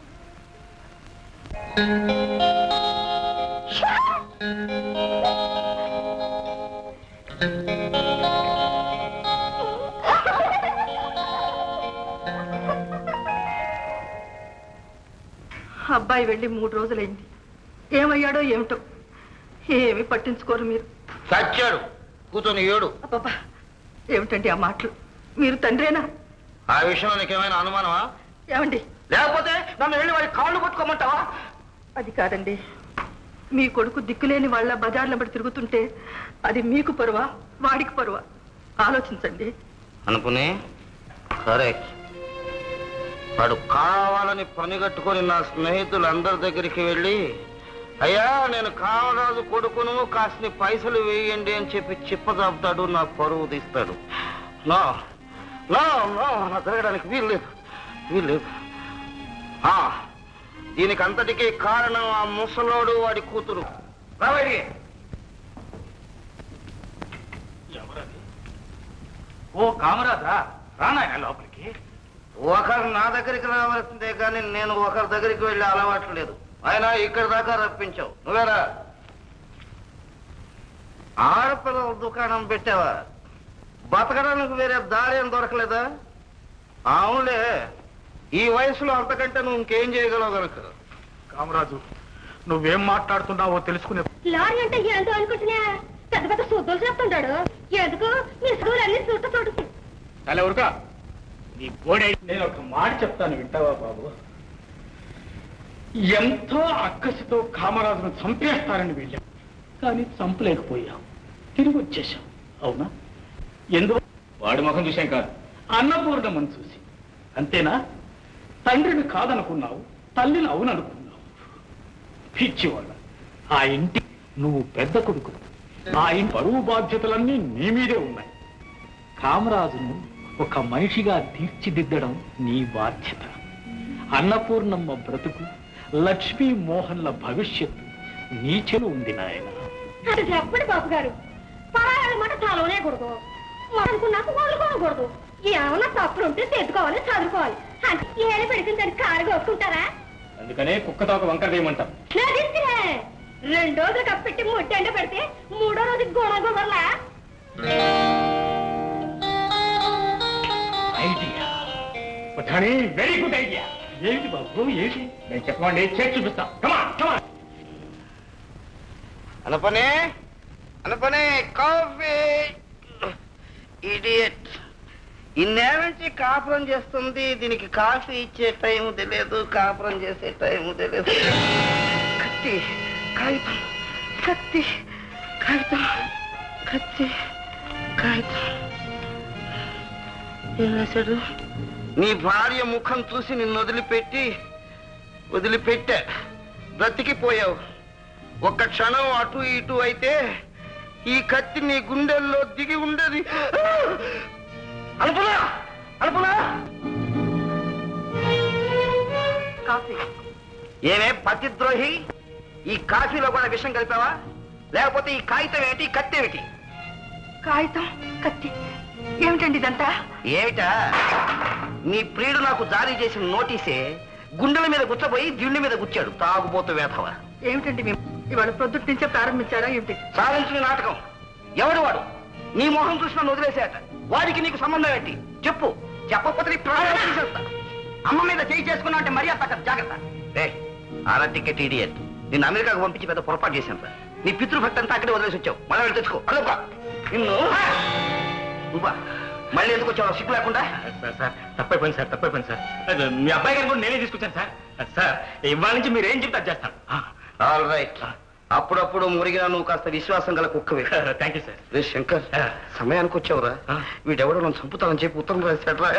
[SPEAKER 3] అబ్బాయి వెళ్ళి మూడు రోజులైంది ఏమయ్యాడో ఏమిటో ఏమి పట్టించుకోరు మీరు
[SPEAKER 2] చచ్చాడు కూర్చొని ఏడు
[SPEAKER 3] అబ్బబ్బా ఏమిటండి ఆ మాటలు మీరు తండ్రేనా
[SPEAKER 2] ఆ విషయంలో నీకేమైనా అనుమానమా
[SPEAKER 3] ఏమండి
[SPEAKER 2] లేకపోతే నన్ను వెళ్ళి వాడి కాళ్ళు పట్టుకోమంటావా
[SPEAKER 3] అది కాదండి మీ కొడుకు దిక్కులేని వాళ్ళ బజార్ల బడి తిరుగుతుంటే అది మీకు పరువా వాడికి పరువా ఆలోచించండి
[SPEAKER 2] అనుకుని కరెక్ట్ వాడు కావాలని పని కట్టుకొని నా స్నేహితులందరి దగ్గరికి వెళ్ళి అయ్యా నేను కావరాజు కొడుకును కాసిన పైసలు వేయండి అని చెప్పి చిప్పదాపుతాడు నా పరువు తీస్తాడు నా నా నా నా జరగడానికి వీల్లేదు వీల్లేదు ఆ, దీనికి అంతటికీ కారణం ఆ ముసలోడు వాడి కూతురు రాబడికి
[SPEAKER 4] ఓ కామరాజా రానాయన లోపలికి
[SPEAKER 2] ఒకరు నా దగ్గరికి రావాల్సిందే కానీ నేను ఒకరి దగ్గరికి వెళ్ళే అలవాటు లేదు ఆయన ఇక్కడి దాకా రప్పించావు నువ్వేరా ఆడపిల్లల దుకాణం పెట్టావా బతకడానికి వేరే దారి ఏం దొరకలేదా అవునులే ఈ వయసులో అంతకంటే నువ్వు ఇంకేం చేయగలవు కనుక
[SPEAKER 4] కామరాజు నువ్వేం మాట్లాడుతున్నావో తెలుసుకునే
[SPEAKER 1] లారీ అంటే ఏంటో అనుకుంటున్నా పెద్ద పెద్ద సూతులు చెప్తుంటాడు ఎందుకు మీ స్కూల్ అన్ని చూట చూడు
[SPEAKER 4] చాలా ఊరుకా నీ బోడే నేను ఒక మాట చెప్తాను వింటావా బాబు ఎంతో అక్కసితో కామరాజును చంపేస్తారని వెళ్ళాం కానీ చంపలేకపోయాం తిరిగి వచ్చేసాం అవునా ఎందు వాడి ముఖం చూసాం కాదు అన్నపూర్ణమని చూసి అంతేనా తండ్రిని కాదనుకున్నావు తల్లిని అవుననుకున్నావు పిచ్చివాళ్ళ ఆ ఇంటి నువ్వు పెద్ద కొడుకు ఆ ఇంటి బరువు బాధ్యతలన్నీ నీ మీదే ఉన్నాయి కామరాజును ఒక మనిషిగా తీర్చిదిద్దడం నీ బాధ్యత అన్నపూర్ణమ్మ బ్రతుకు లక్ష్మీ మోహన్ల భవిష్యత్తు నీ చెలు ఉంది నాయన
[SPEAKER 1] అది చెప్పండి బాబు గారు పరాయాల మాట తలవనేకూడదు అనుకున్నాక వదులుకోకూడదు ఏమన్నా తప్పులుంటే తెచ్చుకోవాలి చదువుకోవాలి అంటే ఏళ్ళు పెడుతుంది దాన్ని కారు కొట్టుకుంటారా
[SPEAKER 6] అందుకనే కుక్కతో ఒక వంకర వేయమంటాం
[SPEAKER 1] నాదించినే రెండో రోజు కప్పెట్టి ముడ్డి ఎండ పెడితే మూడో రోజు గోడ గోబర్లా
[SPEAKER 4] ఐడియా వెరీ గుడ్ ఐడియా ఏంటి బాబు ఏంటి
[SPEAKER 6] నేను చెప్పండి చేసి చూపిస్తాం కమా కమా
[SPEAKER 2] అనపనే అనపనే కాఫీ ఇడియట్ ఇన్నేళ్ళ నుంచి కాపురం చేస్తుంది దీనికి కాఫీ ఇచ్చే టైం తెలియదు కాపురం చేసే టైం తెలియదు కత్తి కాగితం కత్తి కాగితం కత్తి కాగితం ఏం రాశాడు నీ భార్య ముఖం చూసి నిన్ను వదిలిపెట్టి వదిలిపెట్టా బ్రతికిపోయావు ఒక్క క్షణం అటు ఇటు అయితే ఈ కత్తి నీ గుండెల్లో దిగి ఉండేది అనుపులా అనుపులా
[SPEAKER 3] కాఫీ
[SPEAKER 2] ఏమే పతిద్రోహి ఈ కాఫీలో కూడా విషం కలిపావా లేకపోతే ఈ కాగితం ఏంటి ఈ కత్తి ఏమిటి
[SPEAKER 3] కాగితం కత్తి ఏమిటండి ఇదంతా
[SPEAKER 2] ఏమిటా నీ ప్రియుడు నాకు జారీ చేసిన నోటీసే గుండెల మీద గుచ్చబోయి దిండి మీద గుచ్చాడు తాగుబోతు వేధవ
[SPEAKER 3] ఏమిటండి మేము ఇవాళ ప్రొద్దుటి నుంచే ప్రారంభించారా ఏమిటి
[SPEAKER 2] సాధించిన నాటకం ఎవడు వాడు నీ మొహం చూసి నన్ను వదిలేసేట వాడికి నీకు సంబంధం ఏంటి చెప్పు చెప్పకపోతే నీ ప్రాణాలు తీసేస్తా అమ్మ మీద చేయి చేసుకున్నా అంటే మర్యాద తగ్గదు జాగ్రత్త ఏ ఆరా టికెట్ ఇడియట్ నిన్ను అమెరికాకు పంపించి పెద్ద పొరపాటు చేశాను రా. నీ పితృభక్తి అంతా అక్కడే వదిలేసి వచ్చావు మళ్ళీ వెళ్ళి తెచ్చుకో అదొక నిన్ను నువ్వా మళ్ళీ ఎందుకు వచ్చావు సిగ్గు లేకుండా
[SPEAKER 6] సార్ సార్ తప్పైపోయింది సార్ తప్పైపోయింది సార్ అది మీ అబ్బాయి గారిని కూడా నేనే తీసుకొచ్చాను సార్ సార్ ఇవాళ నుంచి మీరు ఏం చెప్తే అది చేస్తాను
[SPEAKER 2] ఆల్ రైట్ అప్పుడప్పుడు మురిగినా నువ్వు కాస్త విశ్వాసం గల కుక్కవే
[SPEAKER 6] థ్యాంక్ యూ సార్
[SPEAKER 2] రే శంకర్ సమయానికి వచ్చావురా వీడెవడో నన్ను చంపుతానని చెప్పి ఉత్తరం రాశాడు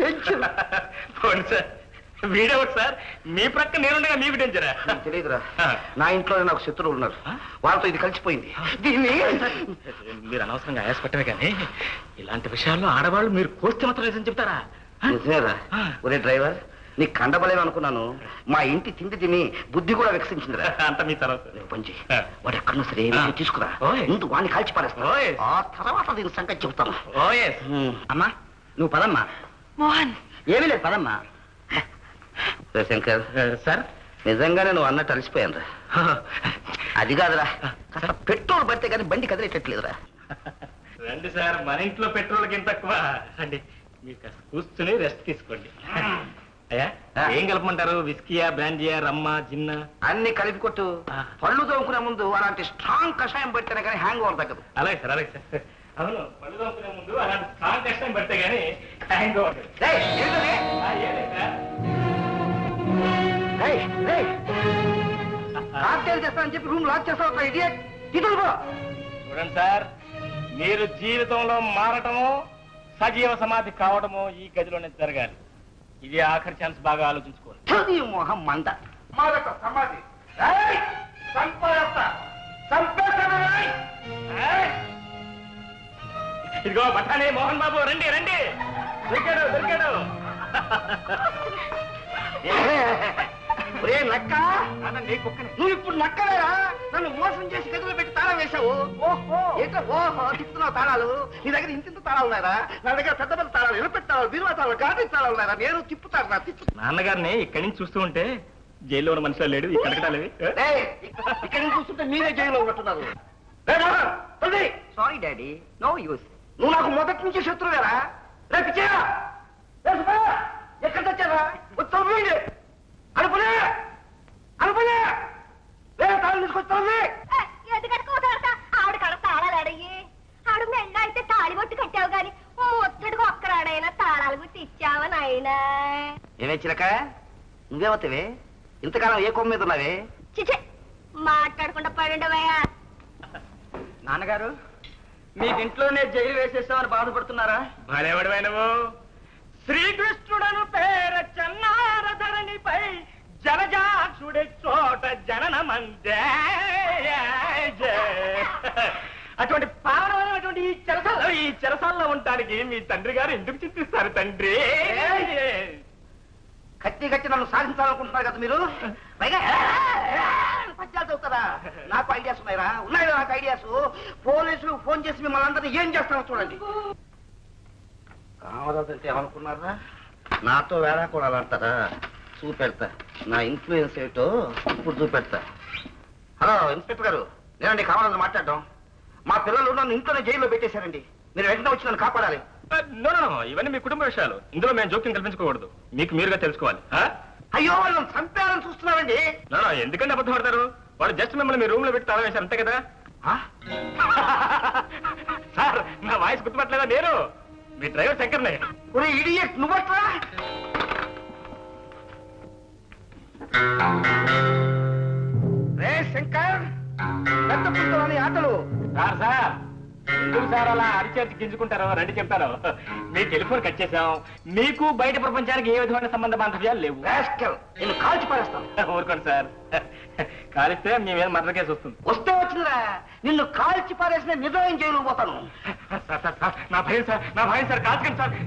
[SPEAKER 6] పోండి సార్ వీడెవరు సార్ మీ ప్రక్క నేనుండగా మీకు డేంజరా
[SPEAKER 2] తెలియదురా నా ఇంట్లోనే నాకు శత్రువులు ఉన్నారు వాళ్ళతో ఇది కలిసిపోయింది దీన్ని
[SPEAKER 6] మీరు అనవసరంగా ఆయాసపట్టమే కానీ ఇలాంటి విషయాల్లో ఆడవాళ్ళు మీరు కోస్తే మాత్రం నిజం చెప్తారా
[SPEAKER 2] నిజమేరా ఒరే డ్రైవర్ నీ కండబలేవు అనుకున్నాను మా ఇంటి తిండి తిని బుద్ధి కూడా వికసించిందిరా
[SPEAKER 6] అంత మీ తర్వాత
[SPEAKER 2] నువ్వు పంచి వాడు ఎక్కడున్నా సరే
[SPEAKER 6] ఆ.
[SPEAKER 2] తీసుకురా
[SPEAKER 6] ఓయ్.
[SPEAKER 2] ముందు వాడిని కాల్చి పారేస్తా
[SPEAKER 6] ఓయ్.
[SPEAKER 2] ఆ తర్వాత దీని సంగతి చెప్తాను
[SPEAKER 6] ఓయే
[SPEAKER 2] అమ్మా నువ్వు పదమ్మా
[SPEAKER 3] మోహన్
[SPEAKER 2] ఏమీ లేదు పదమ్మా రే శంకర్
[SPEAKER 6] సార్
[SPEAKER 2] నిజంగానే నువ్వు అన్నట్టు అలసిపోయాను రా అది కాదురా కాస్త పెట్రోల్ పడితే కానీ బండి కదిలేటట్లేదురా
[SPEAKER 6] రండి సార్ మన ఇంట్లో పెట్రోల్కి ఇంత తక్కువ రండి మీరు కాస్త కూర్చుని రెస్ట్ తీసుకోండి అయ్యా ఏం కలపమంటారు విస్కీయా బ్రాంజియా రమ్మా జిన్నా
[SPEAKER 2] అన్ని కలిపి కొట్టు పళ్ళు తోముకునే ముందు అలాంటి స్ట్రాంగ్ కషాయం పెట్టినా కానీ హ్యాంగ్ ఓవర్ తగ్గదు
[SPEAKER 6] అలాగే సార్ అలాగే సార్ అవును పళ్ళు తోముకునే ముందు అలాంటి స్ట్రాంగ్ కష్టం పడితే కానీ హ్యాంగ్ ఓవర్
[SPEAKER 2] రేయ్, ఏంటది? రేయ్, రేయ్. కాక్టైల్ చేస్తానని చెప్పి రూమ్ లాక్ చేస్తావు ఇడియట్ ఇతను పో
[SPEAKER 6] చూడండి సార్ మీరు జీవితంలో మారటమో సజీవ సమాధి కావడమో ఈ గదిలోనే జరగాలి ఇది ఆఖరి ఛాన్స్ బాగా ఆలోచించుకోండి
[SPEAKER 2] చది మొహం మంద
[SPEAKER 6] మారట సమాధి ఏయ్! చంపేస్తా! చంపేస్తాను, ఏయ్! ఏయ్! ఇదిగో బఠానీ మోహన్ బాబు రండి రండి దొరికాడు దొరికాడు
[SPEAKER 2] ఒరే నక్క
[SPEAKER 6] అనండి కుక్కని
[SPEAKER 2] నువ్వు ఇప్పుడు నక్కలేరా నన్ను మోసం చేసి గదిలో పెట్టి తాళం వేశావు ఓహో ఏంటో ఓహో తిప్పుతున్నావు తాళాలు నీ దగ్గర ఇంతింత తాళాలు ఉన్నారా నా దగ్గర పెద్ద పెద్ద తాళాలు ఎలుపెట్టి తాళాలు బీరువా తాళాలు గాడి తాళాలు ఉన్నారా నేను తిప్పుతాను నా తిప్పు
[SPEAKER 6] నాన్నగారిని ఇక్కడి నుంచి చూస్తూ ఉంటే జైల్లో ఉన్న మనుషులు లేడు ఈ కడకటాలవి
[SPEAKER 2] ఏయ్, ఇక్కడ నుంచి చూస్తుంటే మీరే జైల్లో ఉన్నట్టున్నారు
[SPEAKER 7] సారీ డాడీ నో యూస్
[SPEAKER 2] నువ్వు నాకు మొదటి నుంచి శత్రువేరా రేపు చేయరా ఎక్కడ తెచ్చారా ఉత్తరం అనుకునే అనుకునే వేరే తాళం తీసుకొస్తాను
[SPEAKER 1] ఎందుకంటే కూతురట ఆవిడ కడ తాళాలు అడిగి ఆవిడ మెళ్ళ అయితే తాళి బొట్టు కట్టావు గాని ఒత్తుడికి ఒక్కరాడైనా తాళాలు గుట్టి ఇచ్చావా నాయనా
[SPEAKER 2] ఏమే చిలక నువ్వేమవుతావే ఇంతకాలం ఏ కొమ్మ మీద ఉన్నావే
[SPEAKER 1] చిచి మాట్లాడకుండా పడుండవయ్యా
[SPEAKER 7] నాన్నగారు మీకు ఇంట్లోనే జైలు వేసేస్తామని బాధపడుతున్నారా
[SPEAKER 6] భలేవాడివై నువ్వు శ్రీకృష్ణుడను పేర చన్నార ధరణిపై జనజాక్షుడి చోట జనన మందే అటువంటి పావనమైనటువంటి ఈ చెరసాల్లో ఈ చెరసాల్లో ఉండటానికి మీ తండ్రి గారు ఎందుకు చింతిస్తారు తండ్రి
[SPEAKER 2] కత్తి కట్టి నన్ను సాధించాలనుకుంటున్నారు కదా మీరు పైగా పద్యాలు చదువుతారా నాకు ఐడియాస్ ఉన్నాయిరా ఉన్నాయి నాకు ఐడియాస్ పోలీసులు ఫోన్ చేసి మిమ్మల్ని అందరినీ ఏం చేస్తారో చూడండి కామరాజు అంటే ఏమనుకున్నారా నాతో వేళ కూడా అంటారా చూపెడతా నా ఇన్ఫ్లుయెన్స్ ఏంటో ఇప్పుడు చూపెడతా హలో ఇన్స్పెక్టర్ గారు నేనండి కామరాజు మాట్లాడడం మా పిల్లలు నన్ను ఇంట్లోనే జైల్లో పెట్టేశారండి మీరు వెంటనే వచ్చి నన్ను కాపాడాలి
[SPEAKER 6] నో నో ఇవన్నీ మీ కుటుంబ విషయాలు ఇందులో మేము జోక్యం కల్పించుకోకూడదు మీకు మీరుగా తెలుసుకోవాలి ఆ?
[SPEAKER 2] అయ్యో వాళ్ళని చంపాలని చూస్తున్నారండి
[SPEAKER 6] నో నో ఎందుకంటే అబద్ధం పడతారు వాడు జస్ట్ మిమ్మల్ని మీ రూమ్ లో పెట్టి తాళం వేశారు అంతే కదా సార్ నా వాయిస్ గుర్తుపట్టలేదా నేను మీ డ్రైవర్ శంకర్ని
[SPEAKER 2] ఒరే ఇడియట్ నువ్వట్రా రే శంకర్ పెద్ద పుస్తకాలని ఆటలు
[SPEAKER 6] సార్ సార్ ఎందుకు సార్ అలా అరిచేసి గింజుకుంటారో రండి చెప్తాను మీ టెలిఫోన్ కట్ చేశాం మీకు బయట ప్రపంచానికి ఏ విధమైన సంబంధ బాంధవ్యాలు లేవు
[SPEAKER 2] రాస్కల్ నేను కాల్చి పారేస్తాను
[SPEAKER 6] ఊరుకోండి సార్ కాలిస్తే మీ మీద మర్డర్ కేసు వస్తుంది
[SPEAKER 2] వస్తే వచ్చిందిరా నిన్ను కాల్చి పారేసిన నిర్ణయం జైలు పోతాను
[SPEAKER 6] సార్ సార్ సార్ నా భయం సార్ నా భయం సార్ కాల్చకండి సార్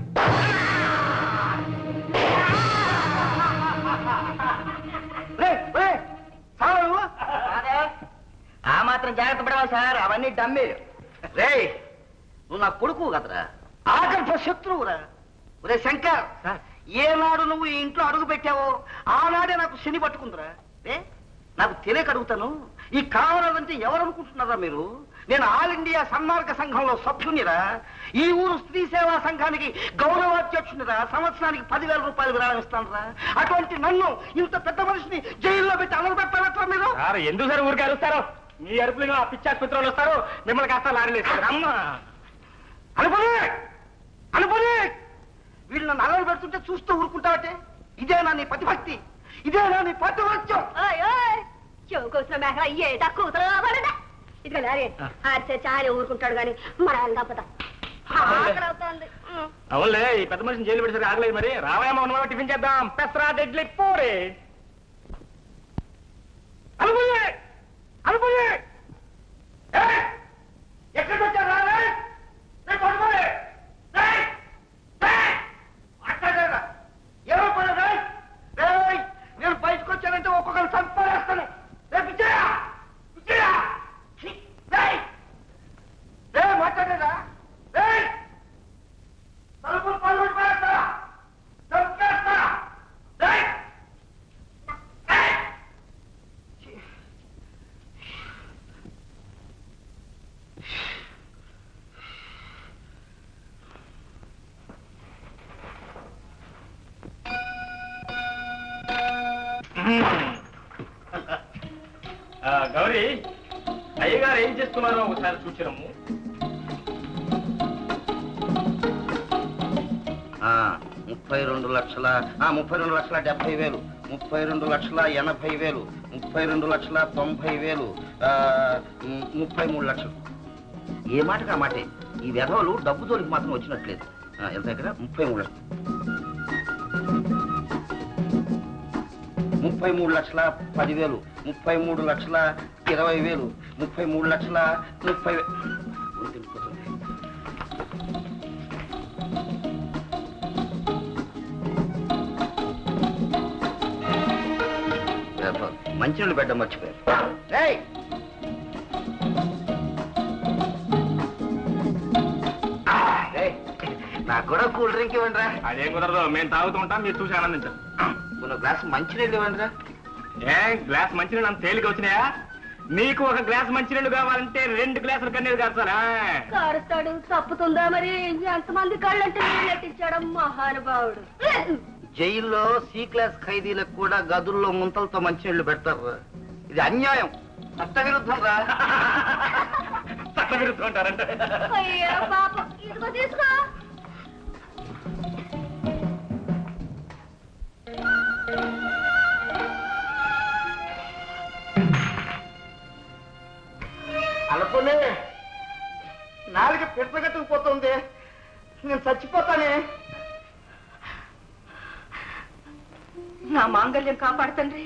[SPEAKER 2] రే రే చాలు నువ్వు.
[SPEAKER 7] ఆ మాత్రం జాగ్రత్త పడవాలి సార్ అవన్నీ డమ్మీలు
[SPEAKER 2] రే నువ్వు నా కొడుకు కదరా ఆగర్భ శత్రువురా ఒరే శంకర్ ఏనాడు నువ్వు ఈ ఇంట్లో అడుగు పెట్టావో ఆనాడే నాకు శని పట్టుకుందిరా ఏ నాకు తెలియక అడుగుతాను ఈ కావాలంటే ఎవరు అనుకుంటున్నారా మీరు నేను ఆల్ ఇండియా సన్మార్గ సంఘంలో సభ్యునిరా ఈ ఊరు స్త్రీ సేవా సంఘానికి గౌరవాధ్యక్షునిరా సంవత్సరానికి పదివేల రూపాయలు విరాళం ఇస్తానురా అటువంటి నన్ను ఇంత పెద్ద మనిషిని జైల్లో పెట్టి అలగబెట్టాలట్రా మీరు
[SPEAKER 6] సార్ ఎందుకు సార్ ఊరికి అరుస్తారు మీ అరుపులు ఆ పిచ్చి ఆసుపత్రులు వస్తారు మిమ్మల్ని కాస్త లారీలు
[SPEAKER 2] అమ్మా అనుపని అనుపని వీళ్ళు నన్ను అలలు పెడుతుంటే చూస్తూ ఊరుకుంటావటే ఇదేనా నీ పతిభక్తి ఇదేనా నీ పతివత్యం
[SPEAKER 1] చెవుకోసిన మేకల ఏటా కూతురు పడదా ఇదిగో లారీ ఆడితే చాలా ఊరుకుంటాడు గాని మన అందపద ఆకలి అవుతుంది ఉమ్.
[SPEAKER 6] అవునులే ఈ పెద్ద మనిషిని జైలు పెడిసరికి ఆగలేదు మరి రావాయమ్మ ఉన్నవా టిఫిన్ చేద్దాం పెసరా ఇడ్లీ పూరి
[SPEAKER 2] అనుపని అనుపని ఎక్కడికి వచ్చారా రే? రే, పడుకోలే. రే, రే, మాట్లాడరా? ఏమో పని రే? రేయ్, నేను బయటకు వచ్చానంటే ఒక్కొక్కరు చంపేస్తాను రే పిచ్చయ్య! పిచ్చయ్య! ఛీ, రేయ్! రే, మాట్లాడేరా రేయ్! తలుపులు పగలగొట్టి పారేస్తా. చంపేస్తా. రేయ్! రేయ్!
[SPEAKER 6] ఆ, గౌరీ అయ్యగారు ఏం చేస్తున్నారో ఒకసారి చూచిరమ్ము
[SPEAKER 2] ఆ, ముప్పై రెండు లక్షల ఆ, ముప్పై రెండు లక్షల డెబ్బై వేలు ముప్పై రెండు లక్షల ఎనభై వేలు ముప్పై రెండు లక్షల తొంభై వేలు ఆ, ము- ముప్పై మూడు లక్షలు ఏ మాటగా మాటే ఈ వెధవలు డబ్బు జోలికి మాత్రం వచ్చినట్లేదు ఆ, ఎంత ఇక్కడ ముప్పై మూడు లక్షలు ముప్పై మూడు లక్షల పదివేలు ముప్పై మూడు లక్షల ఇరవై వేలు ముప్పై మూడు లక్షల ముప్పై వే- ఊరు తిరిగిపోతుంది. వెధవలు. మంచినీళ్ళు పెట్ట మర్చిపోయారు రేయ్! ఆ, రేయ్, నాకు కూడా కూల్ డ్రింక్ ఇవ్వండి రా
[SPEAKER 6] అదేం కుదరదు మేము తాగుతూ ఉంటాం మీరు చూసి ఆనందించండి
[SPEAKER 2] కొన్ని గ్లాస్ మంచినీళ్ళు ఇవ్వండి రా
[SPEAKER 6] ఏ గ్లాస్ మంచినీళ్ళు అంత తేలిక వచ్చినాయా నీకు ఒక గ్లాస్ మంచినీళ్ళు కావాలంటే రెండు గ్లాసులు కన్నీరు కాస్తారా
[SPEAKER 1] కారుస్తాడు తప్పుతుందా మరి ఎంతమంది కళ్ళంటే నెట్టించాడు మహానుభావుడు
[SPEAKER 2] జైల్లో సి క్లాస్ ఖైదీలకు కూడా గదుల్లో ముంతలతో మంచినీళ్ళు పెడతారు ఇది అన్యాయం చట్ట విరుద్ధం రా
[SPEAKER 6] చట్ట విరుద్ధం అంటారంటే
[SPEAKER 1] అయ్యో పాపం ఇదిగో తీసుకో
[SPEAKER 2] అనుకునే నాలుగు పిడతగట్టుకుపోతుంది నేను చచ్చిపోతానే
[SPEAKER 3] నా మాంగళ్యం కాపాడుతండ్రి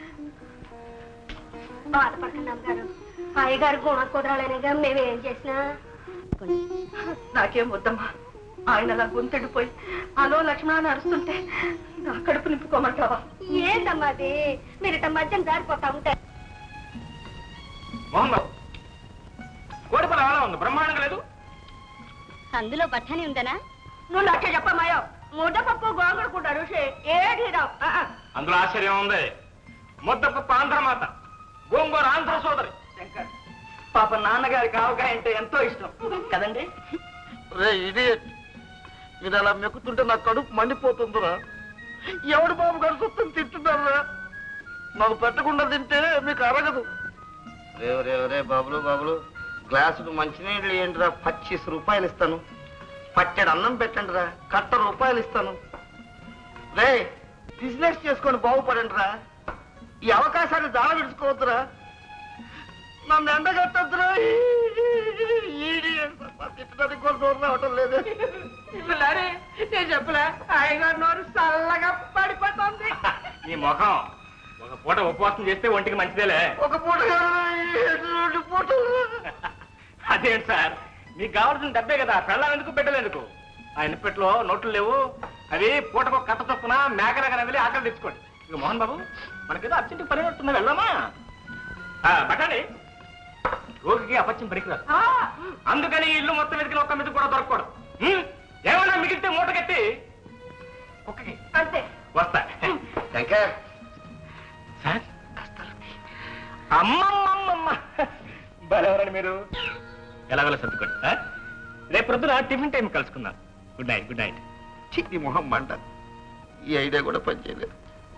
[SPEAKER 1] బాధపడకండి అమ్మగారు అయ్యగారు గుణ కుదరాలనేగా మేమేం చేసినా
[SPEAKER 3] నాకేం వద్దమ్మా ఆయన అలా గుంతెడిపోయి అలో లక్ష్మణ అరుస్తుంటే నా కడుపు నింపుకోమంటావా
[SPEAKER 1] ఏంటమ్మా అది మీరు ఇట్ట మధ్యం జారిపోతా ఉంటే
[SPEAKER 6] మోహన్ బాబు కోడిపల ఎలా ఉంది బ్రహ్మాండంగా లేదు
[SPEAKER 1] అందులో బఠానీ ఉందనా
[SPEAKER 3] నువ్వు నాకే చెప్పమాయో ముద్దపప్పు గోంగూర కూడా రుషి ఏది రావు ఆ, ఆ.
[SPEAKER 6] అందులో ఆశ్చర్యం ఉంది ముద్దపప్పు ఆంధ్రమాత గోంగూర ఆంధ్ర సోదరి
[SPEAKER 5] శంకర్ పాప నాన్నగారికి ఆవకాయ అంటే ఎంతో ఇష్టం కదండి
[SPEAKER 2] రే ఇడియట్ మీరు అలా మెక్కుతుంటే నా కడుపు మండిపోతుందిరా ఎవడు బాబు గడుచుతుంది తింటున్నారా నాకు పెట్టకుండా తింటే మీకు అరగదు రే రే రే బాబులు బాబులు గ్లాసుడు మంచినీళ్ళు ఏంటిరా పచ్చీస్ రూపాయలు ఇస్తాను పట్టెడు అన్నం పెట్టండి రా కట్ట రూపాయలు ఇస్తాను రే బిజినెస్ చేసుకొని బాగుపడండి రా ఈ అవకాశాన్ని దాన విడుచుకోవద్దురా నన్ను ఎండగట్టద్దురా ఈడి తిట్టడానికి కూడా దూరం రావటం లేదు
[SPEAKER 3] పిల్లాడి నేను చెప్పలే అయ్యగారు నోరు చల్లగా పడిపోతుంది
[SPEAKER 6] ఈ ముఖం ఒక పూట ఉపవాసం చేస్తే ఒంటికి మంచిదేలే
[SPEAKER 2] ఒక పూట కాదురా, ఈ రెండు పూటలు
[SPEAKER 6] అదేంటి సార్ మీకు కావాల్సిన డబ్బే కదా పెళ్ళం ఎందుకు పెట్టలేందుకు ఆ ఇన్పెట్లో నోట్లు లేవు అవి పూటకు ఒక కట్ట చొప్పున మేకనగర వెళ్ళి ఆకలి తెచ్చుకోండి ఇక మోహన్ బాబు మనకేదో అర్జెంట్ పని ఉంటున్నా వెళ్దామా ఆ, పట్టండి రోగికి అపత్యం పనికిరాదు అందుకని ఈ ఇల్లు మొత్తం వెతికిన ఒక్క మీద కూడా దొరకకూడదు హ్మ్? ఏమన్నా మిగిలితే మూట కట్టి కుక్కకి
[SPEAKER 3] అంతే
[SPEAKER 6] వస్తా
[SPEAKER 2] శంకర్
[SPEAKER 6] సార్ అమ్మమ్మమ్మమ్మ బలవరండి మీరు ఎలాగోలా సర్దుకోండి ఆ? రేపు ప్రొద్దున టిఫిన్ టైం కలుసుకుందాం గుడ్ నైట్ గుడ్ నైట్
[SPEAKER 2] చిట్టి మొహం మంట ఈ ఐడియా కూడా పనిచేయలేదు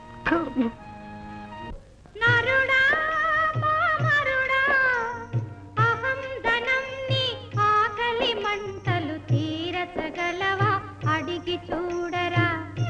[SPEAKER 1] నరుడా మామరుడా అహం ధనం నీ ఆకలి మంటలు తీరచగలవా అడిగి చూడరా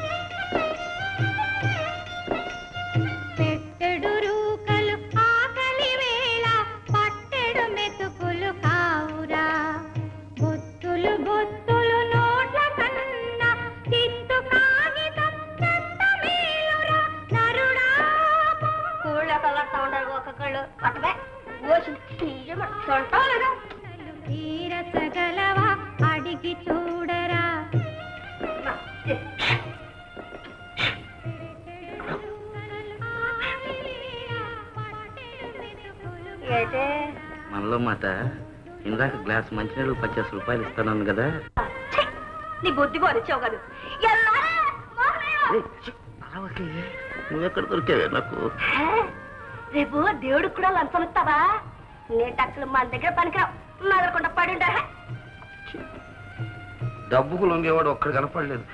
[SPEAKER 1] పెట్టెడు రూకలు ఆకలి వేళ పట్టెడు మెతుకులు కావురా బొత్తులు బొత్తులు నోట్ల కన్నా తిట్టు కాగితం చెత్త మేలురా నరుడా ఊళ్ళో కలర్తా ఉండరు ఒక్కొక్కళ్ళు పట్టమే ఓసి తీరచగలవా అడిగి చూడరా ఏటే
[SPEAKER 2] మనలో మాట ఇందాక గ్లాస్ మంచినీళ్ళు పచ్చేసి రూపాయలు ఇస్తాను కదా
[SPEAKER 1] నీ బుద్ధి కొరిచావు కదా ఎల్లారా మోహనయ్య!
[SPEAKER 2] నువ్వెక్కడ దొరికావే నాకు
[SPEAKER 1] హే, రేపు దేవుడికి కూడా లంచం ఇస్తావా నేను అసలు మన దగ్గర పనికిరావు మెదలకుండా పడి ఉంటారా
[SPEAKER 2] డబ్బుకు లొంగేవాడు ఒక్కడు కనపడలేదు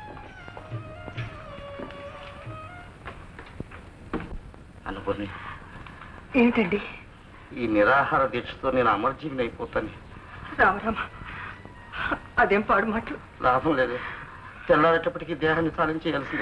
[SPEAKER 2] అనుకుని
[SPEAKER 3] ఏమిటండి
[SPEAKER 2] ఈ నిరాహార దీక్షతో నేను అమర్జీవిని అయిపోతాను
[SPEAKER 3] రామరామ అదేం పాడు మాటలు
[SPEAKER 2] లాభం లేదు తెల్లారేటప్పటికీ దేహాన్ని సాధన చేయాల్సిందే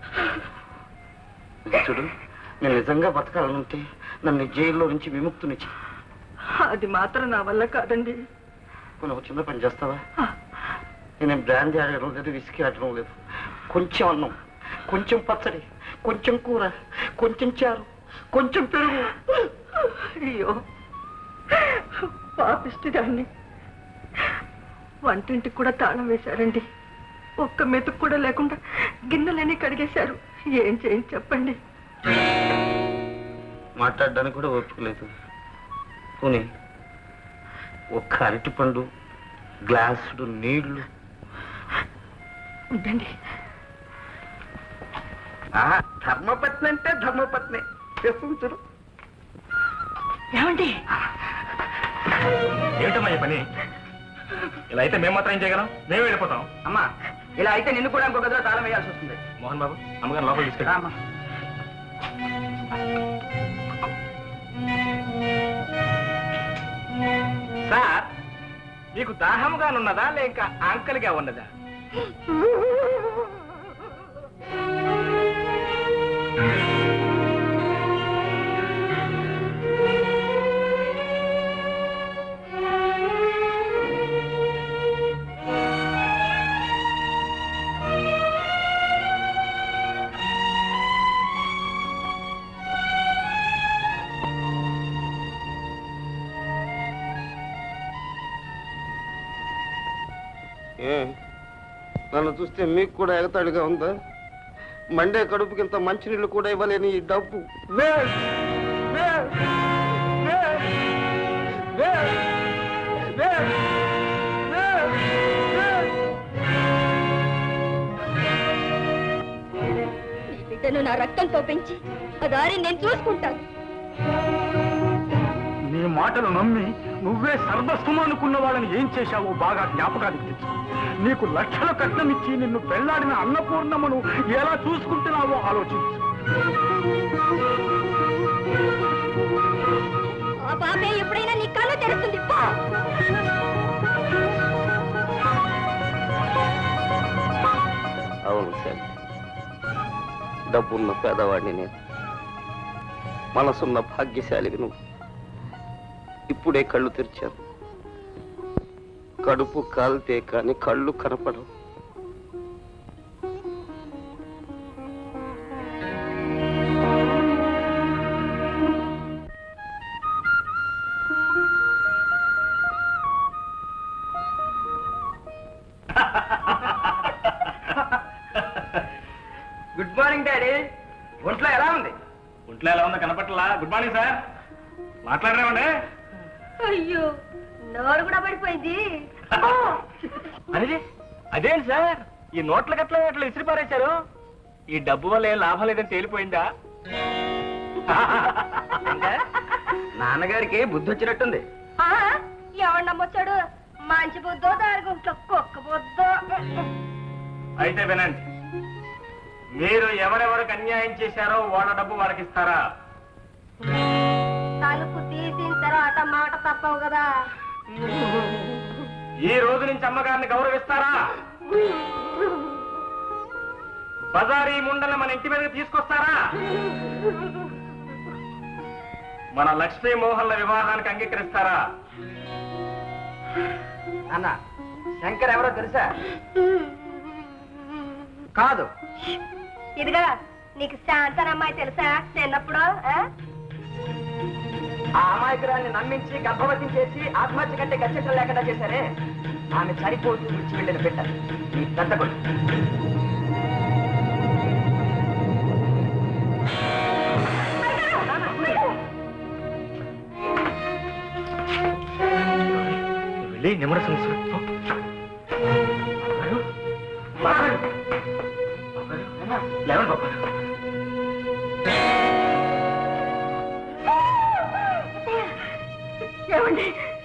[SPEAKER 2] ఇది చూడు నేను నిజంగా బతకాలనుంటే నన్ను ఈ జైల్లో నుంచి విముక్తునిచ్చి
[SPEAKER 3] అది మాత్రం నా వల్ల కాదండి
[SPEAKER 2] పోనీ ఒక చిన్న పని చేస్తావా నేను బ్రాంతి ఆడడం లేదు విసికి ఆడడం లేదు కొంచెం అన్నం కొంచెం పచ్చడి కొంచెం కూర కొంచెం చారు కొంచెం పెరుగు
[SPEAKER 3] అయ్యో పాపిష్టి దాన్ని వంటింటికి కూడా తాళం వేశారండి ఒక్క మెతుకు కూడా లేకుండా గిన్నెలన్నీ కడిగేశారు ఏం చేయండి చెప్పండి
[SPEAKER 2] మాట్లాడడానికి కూడా ఓపిక లేదు పోనీ ఒక్క అరటిపండు గ్లాసుడు నీళ్లు
[SPEAKER 3] ఉండండి
[SPEAKER 2] ధర్మపత్ని అంటే ధర్మపత్ని చూడు
[SPEAKER 3] ఏమండి
[SPEAKER 6] ఏమిటమ్మా ఈ పని ఇలా అయితే మేము మాత్రం ఏం చేయగలం మేము వెళ్ళిపోతాం
[SPEAKER 7] అమ్మా ఇలా అయితే నిన్ను కూడా ఇంకో గదిలో తాళం వేయాల్సి వస్తుంది
[SPEAKER 6] మోహన్ బాబు అమ్మగారు లోపల తీసుకెళ్ళి
[SPEAKER 7] రామ్మా
[SPEAKER 6] సార్ మీకు దాహంగానున్నదా లేక ఆంకలిగా ఉన్నదా
[SPEAKER 2] ఏ నన్ను చూస్తే మీకు కూడా ఎగతాళిగా ఉందా మండే కడుపుకి ఇంత మంచినీళ్ళు కూడా ఇవ్వలేని ఈ డబ్బు waste! Waste! Waste! Waste! Waste! Waste! Waste!
[SPEAKER 1] ఈ బిడ్డను నా రక్తంతో పెంచి ఆ దారి నేను చూసుకుంటాను
[SPEAKER 4] నీ మాటలు నమ్మి నువ్వే సర్వస్వం అనుకున్న వాళ్ళని ఏం చేశావో బాగా జ్ఞాపకానికి తెచ్చుకో నీకు లక్షల కట్నం ఇచ్చి నిన్ను పెళ్లాడిన అన్నపూర్ణమ్మను ఎలా చూసుకుంటున్నావో ఆలోచించు
[SPEAKER 1] ఆ పాపే ఎప్పుడైనా నీ కళ్ళు తెరుస్తుంది పో
[SPEAKER 2] అవును సార్ డబ్బున్న పేదవాడిని నేను మనసున్న భాగ్యశాలివి నువ్వు ఇప్పుడే కళ్ళు తెరిచాను కడుపు కాలితే కానీ కళ్ళు కనపడవు
[SPEAKER 7] గుడ్ మార్నింగ్ డాడీ ఒంట్లో ఎలా ఉంది
[SPEAKER 6] ఒంట్లో ఎలా ఉందో కనపట్లా గుడ్ మార్నింగ్ సార్ మాట్లాడరేమండి
[SPEAKER 1] అయ్యో నోరు కూడా పడిపోయింది
[SPEAKER 6] అదే అదేంటి సార్ ఈ నోట్ల గట్ల అట్లా ఇసిరి పారేశారు ఈ డబ్బు వల్ల ఏం లాభం లేదని తేలిపోయిందా
[SPEAKER 7] నాన్నగారికి బుద్ధి వచ్చినట్టుంది
[SPEAKER 1] ఎవడు నమ్మొచ్చాడు మంచి బుద్ధో దారి గుంట్లో కుక్క బుద్ధో
[SPEAKER 6] అయితే వినండి మీరు ఎవరెవరికి అన్యాయం చేశారో వాళ్ళ డబ్బు వాళ్ళకి ఇస్తారా
[SPEAKER 1] తలుపు తీసిన తర్వాత మాట తప్పవు కదా
[SPEAKER 6] ఈ రోజు నుంచి అమ్మగారిని గౌరవిస్తారా బజారీ ముండల మన ఇంటి మీదకి తీసుకొస్తారా మన లక్ష్మీ మోహన్ల వివాహానికి అంగీకరిస్తారా
[SPEAKER 7] అన్న శంకర్ ఎవరో తెలుసా కాదు
[SPEAKER 1] ఇదిగా నీకు శాంతన అమ్మాయి తెలుసా చిన్నప్పుడు ఆ?
[SPEAKER 7] ఆ అమాయకురాల్ని నమ్మించి గర్భవతి చేసి ఆత్మహత్య కంటే గచ్చటం లేకుండా చేశారే ఆమె చనిపోతూ విడిచి వెళ్ళిన బిడ్డ ఈ పెద్ద కొడుకు
[SPEAKER 6] వెళ్ళి నిమ్మడ సమస్య లేవండి బాబా
[SPEAKER 3] ఏమండి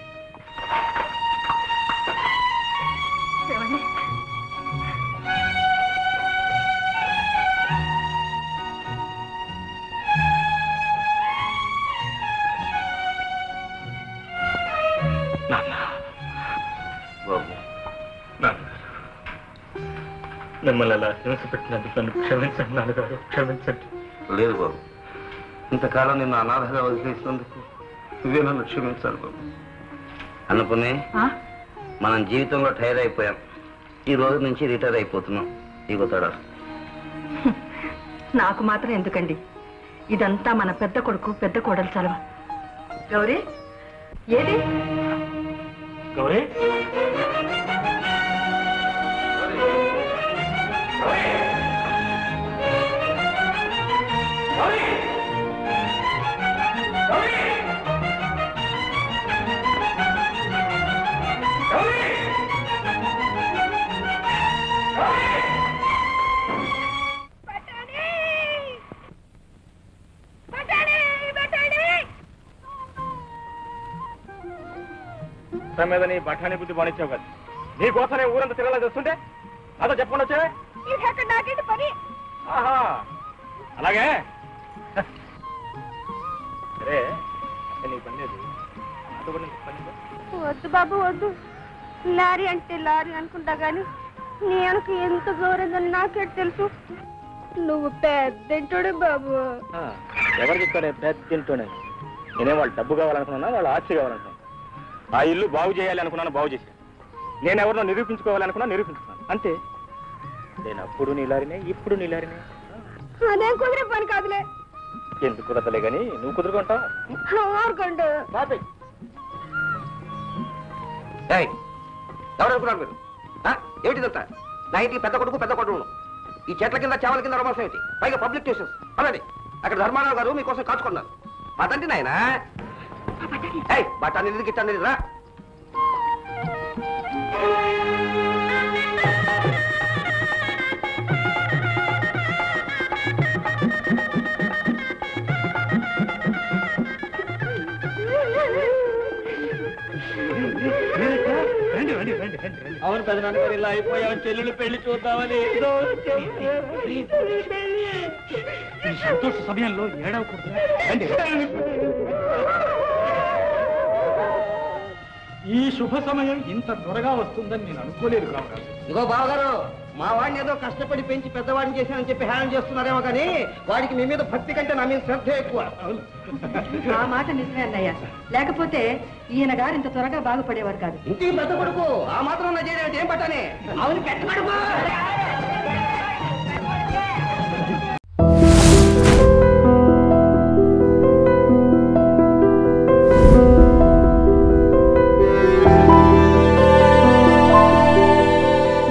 [SPEAKER 3] ఏమండి
[SPEAKER 6] నాన్న
[SPEAKER 2] బాబు
[SPEAKER 6] నాన్న మిమ్మల్ని అలా హింస పెట్టినందుకు నన్ను క్షమించండి నాన్నగారు క్షమించండి
[SPEAKER 2] లేదు బాబు ఇంతకాలం నిన్ను అనాథగా వదిలేసినందుకు నువ్వే నన్ను క్షమించాలి బాబు అన్నపూర్ణి మనం జీవితంలో టైర్ అయిపోయాం ఈ రోజు నుంచి రిటైర్ అయిపోతున్నాం ఇగో తడా
[SPEAKER 3] నాకు మాత్రం ఎందుకండి ఇదంతా మన పెద్ద కొడుకు పెద్ద కోడలు చలవ గౌరీ ఏది
[SPEAKER 6] గౌరీ తన మీద నీ బఠానీ బుద్ధి బానిచ్చావు కదా నీ కోసమే ఊరంతా తిరగలా చూస్తుంటే అదో చెప్పకుండా వచ్చావే
[SPEAKER 1] నాకేంటి పని
[SPEAKER 6] ఆహా అలాగే సరే అసలు నీ పని లేదు నాతో కూడా నీకు పని లేదా?
[SPEAKER 1] వద్దు బాబు వద్దు లారీ అంటే లారీ అనుకుంటా గాని నీ వెనక ఎంత గౌరవం నాకే తెలుసు నువ్వు పెద్దంటుడు బాబు
[SPEAKER 6] ఆ, ఎవరు చెప్పాడు పెద్ద తింటూనే నేనేం వాళ్ళు డబ్బు కావాలనుకున్నా వాళ్ళు ఆస్తి కావాలనుకున్నాను ఆ ఇల్లు బాగు చేయాలి అనుకున్నాను బాగు చేశాను నేను ఎవరినో నిరూపించుకోవాలనుకున్నా నిరూపించుకున్నాను అంతే నేను అప్పుడు నీలారినే ఇప్పుడు నీలారినే
[SPEAKER 1] అదేం కుదిరే పని కాదులే
[SPEAKER 6] ఎందుకు కుదరలే కానీ నువ్వు కుదురుకుంటావు
[SPEAKER 1] ఊరుకోండు
[SPEAKER 2] ఏయ్, ఎవరు అనుకున్నారు మీరు ఆ? ఏమిటి ఇదంతా నా ఇంటికి పెద్ద కొడుకు పెద్ద కొడుకు ఈ చెట్ల కింద చేవల కింద రొమాసం ఏంటి పైగా పబ్లిక్ ట్యూషన్స్ అలానే అక్కడ ధర్మారావు గారు మీకోసం కాచుకున్నారు పదండి నాయన బట్ట అనేది గిట్ట అనేది రా
[SPEAKER 5] అవును పెదనాన్న గారు ఇలా అయిపోయాం చెల్లెలు పెళ్లి చూద్దామని ఏదో
[SPEAKER 4] ఈ సంతోష సమయంలో ఏడవకూడదు ఈ శుభ సమయం ఇంత త్వరగా వస్తుందని నేను అనుకోలేదు కావరాజు
[SPEAKER 2] ఇగో బావగారు మా వాడిని ఏదో కష్టపడి పెంచి పెద్దవాడిని చేశానని చెప్పి హ్యాండ్ చేస్తున్నారేమో కానీ వాడికి మీ మీద భక్తి కంటే నా మీద శ్రద్ధ ఎక్కువ
[SPEAKER 3] ఆ మాట నిజమే అన్నయ్య లేకపోతే ఈయన గారు ఇంత త్వరగా బాగుపడేవారు కాదు
[SPEAKER 2] ఇంటికి పెద్ద కొడుకు ఆ మాత్రం నా చేయడం ఏం పట్టని అవును పెద్ద కొడుకు